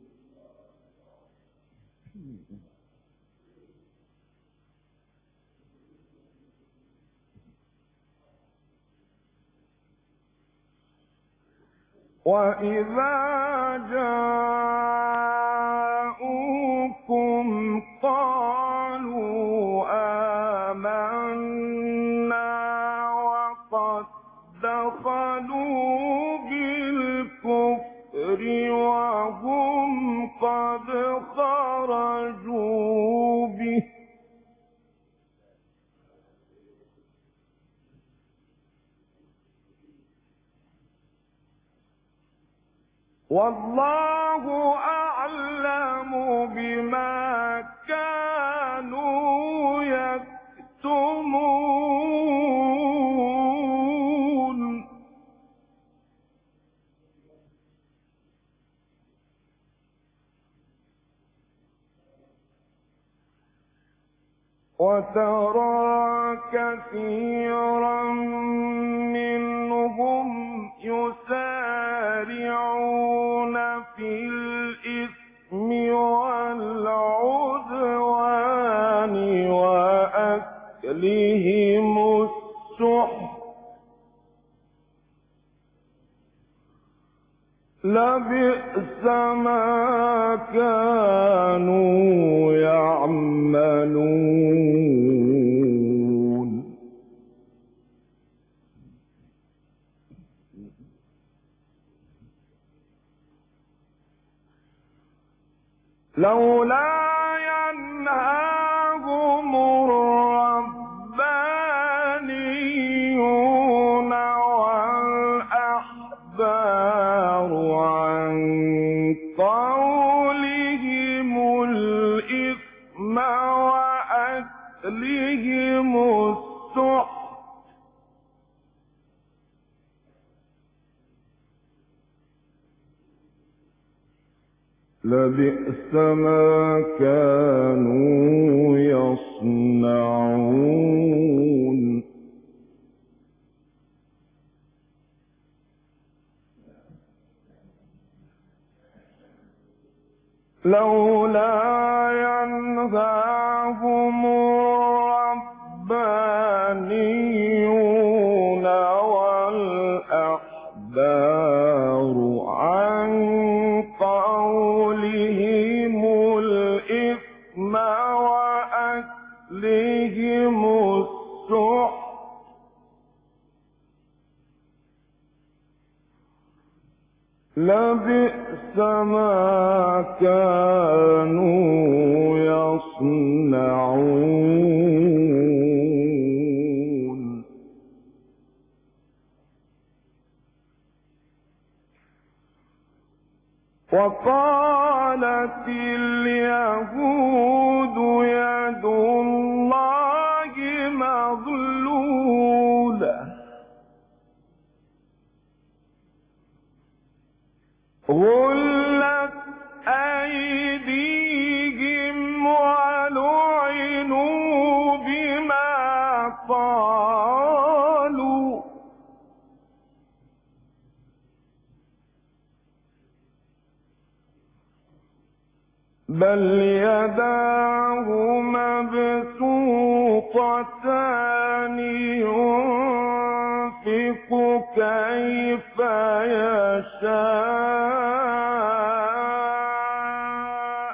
وإذا جاءوكم قالوا آمنا وقد دخلوا بالكفر وهم قد خرجوا به والله أعلم بما كانوا يكتمون وترى كثيرا منهم يسارعون في الإثم والعدوان وأكلهم السحت لبئس ما كانوا يعملون لولا ينهاهم الربانيون والأحبار عن قولهم الإثم وأكلهم السحت لبئس ما كانوا يصنعون لولا ينهاهم الربانيون والأحبار عن قولهم الإثم وأكلهم السحت لبئس ما كانوا يصنعون وقالت اليهود يد الله مغلولة غلت أيديهم ولعنوا بما قالوا بل يداه مبسوطتان ينفق كيف يشاء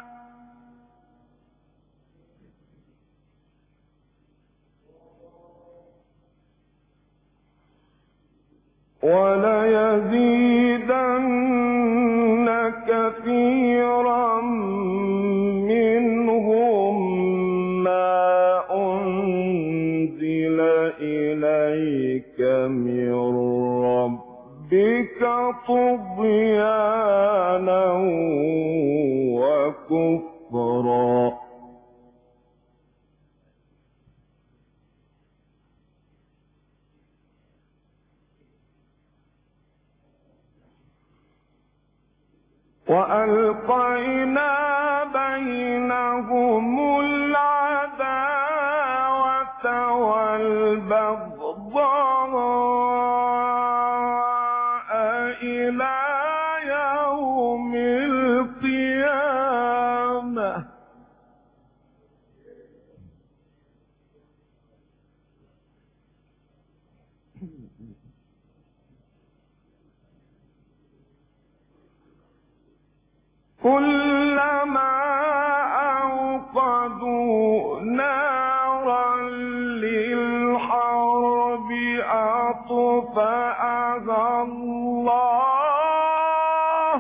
وليزيدن كثيرا منهم ما أنزل إليك من ربك طغيانا كفرا وألقينا بينهم العداوة والبغضاء إلى يوم القيامة كلما أوقدوا نارا للحرب أطفأها الله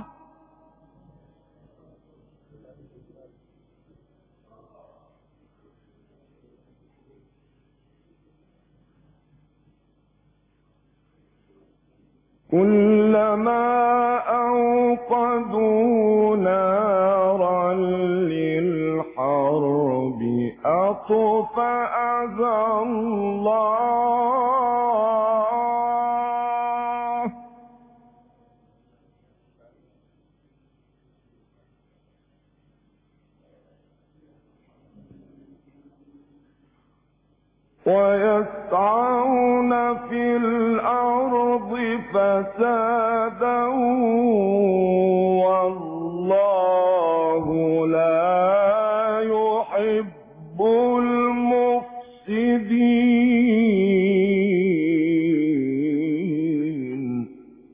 كلما أوقدوا نارا للحرب أطفأها الله ويسعون في الأرض فسادا والله لا يحب المفسدين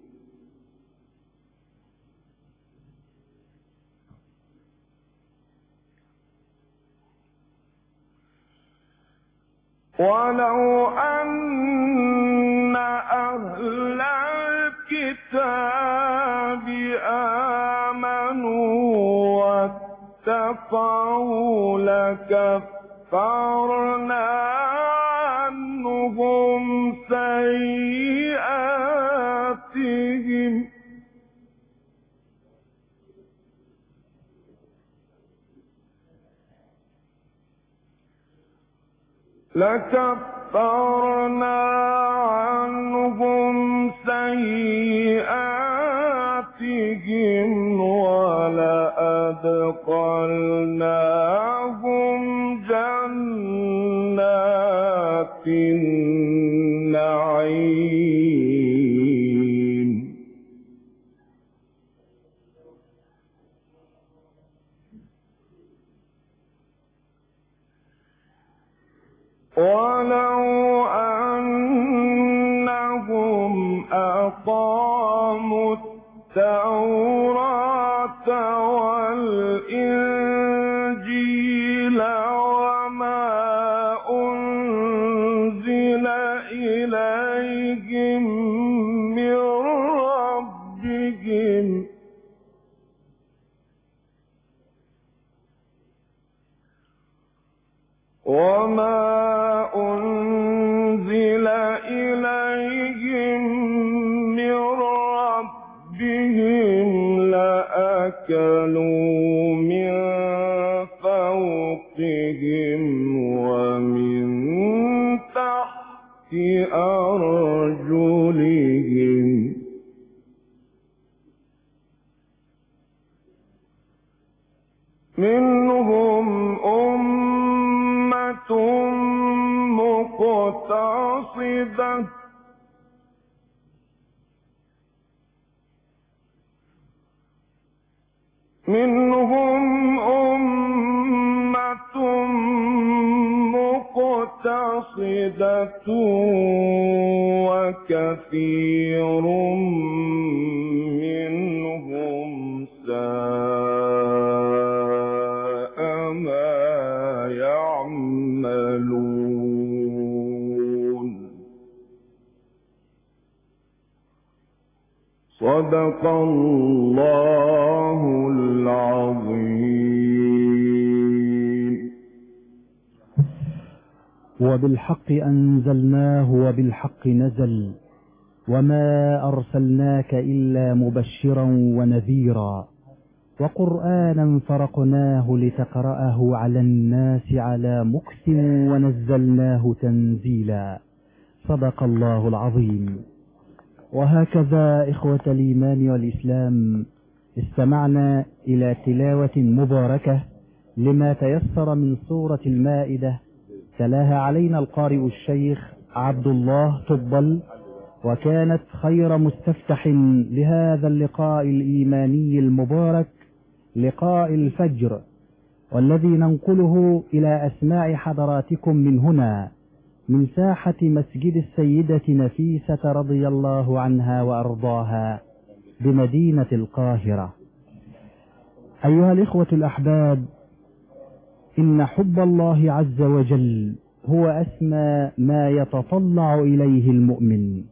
ولو أن أهل الكتاب آمنوا واتقوا لكفرنا عنهم سيئاتهم لكفرنا عنهم سيئاتهم ولأدخلناهم جنات النعيم ولو أنهم أقاموا التوراة والإنجيل وما أنزل إليهم من ربهم وما أنزل إليهم من ربهم لأكلوا من فوقهم ومن تحت أرجلهم منهم أمة مقتصدة منهم أمة مقتصدة وكثير منهم ساء ما يعملون صدق الله العظيم وبالحق أنزلناه وبالحق نزل وما أرسلناك إلا مبشرا ونذيرا وقرآنا فرقناه لتقرأه على الناس على مكث ونزلناه تنزيلا صدق الله العظيم وهكذا إخوة الإيمان والإسلام استمعنا إلى تلاوة مباركة لما تيسر من سورة المائدة تلاها علينا القارئ الشيخ عبد الله تبل وكانت خير مستفتح لهذا اللقاء الإيماني المبارك لقاء الفجر والذي ننقله إلى أسماع حضراتكم من هنا من ساحة مسجد السيدة نفيسة رضي الله عنها وأرضاها بمدينة القاهرة أيها الإخوة الأحباب إن حب الله عز وجل هو أسمى ما يتطلع إليه المؤمن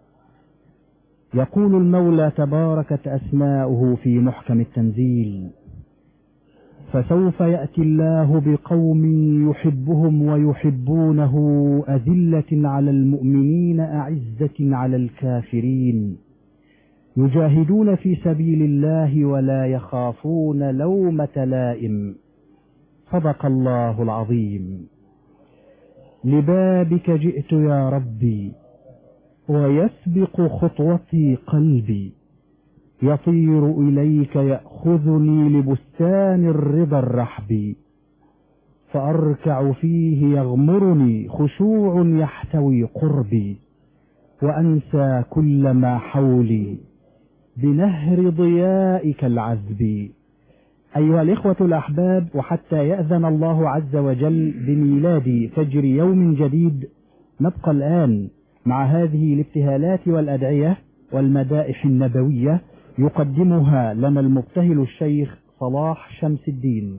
يقول المولى تباركت أسماؤه في محكم التنزيل فسوف يأتي الله بقوم يحبهم ويحبونه أذلة على المؤمنين أعزة على الكافرين يجاهدون في سبيل الله ولا يخافون لومة لائم صدق الله العظيم لبابك جئت يا ربي ويسبق خطوتي قلبي يطير إليك يأخذني لبستان الرضا الرحب فأركع فيه يغمرني خشوع يحتوي قربي وأنسى كل ما حولي بنهر ضيائك العذب أيها الإخوة الأحباب وحتى يأذن الله عز وجل بميلاد فجر يوم جديد نبقى الآن مع هذه الابتهالات والأدعية والمدائح النبوية يقدمها لنا المبتهل الشيخ صلاح شمس الدين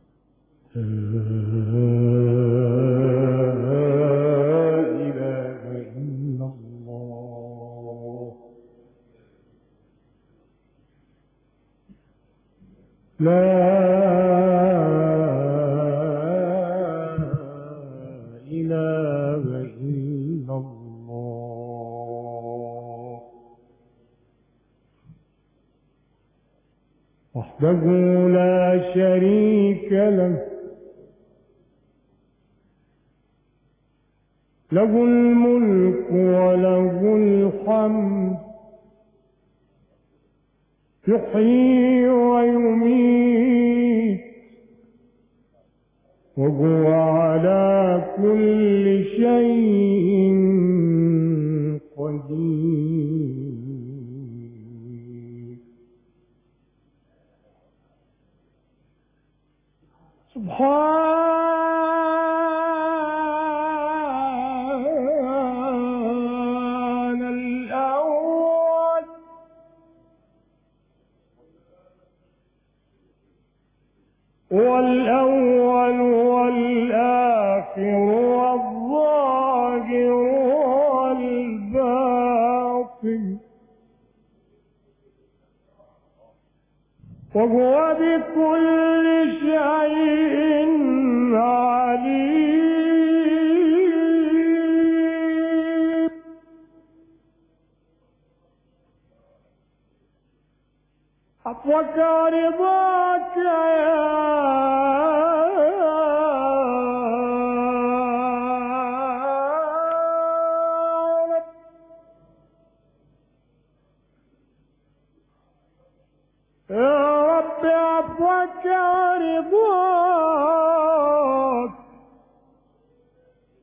لا إله إلا الله وحده لا شريك له له الملك وله الحمد يحيي ويميت وهو على كل شيء قدير سبحان الأول والأول والآخر والظاهر والباطن وهو بكل شيء عليم عفوك ورضاك يا رب يا رب عفوك ورضاك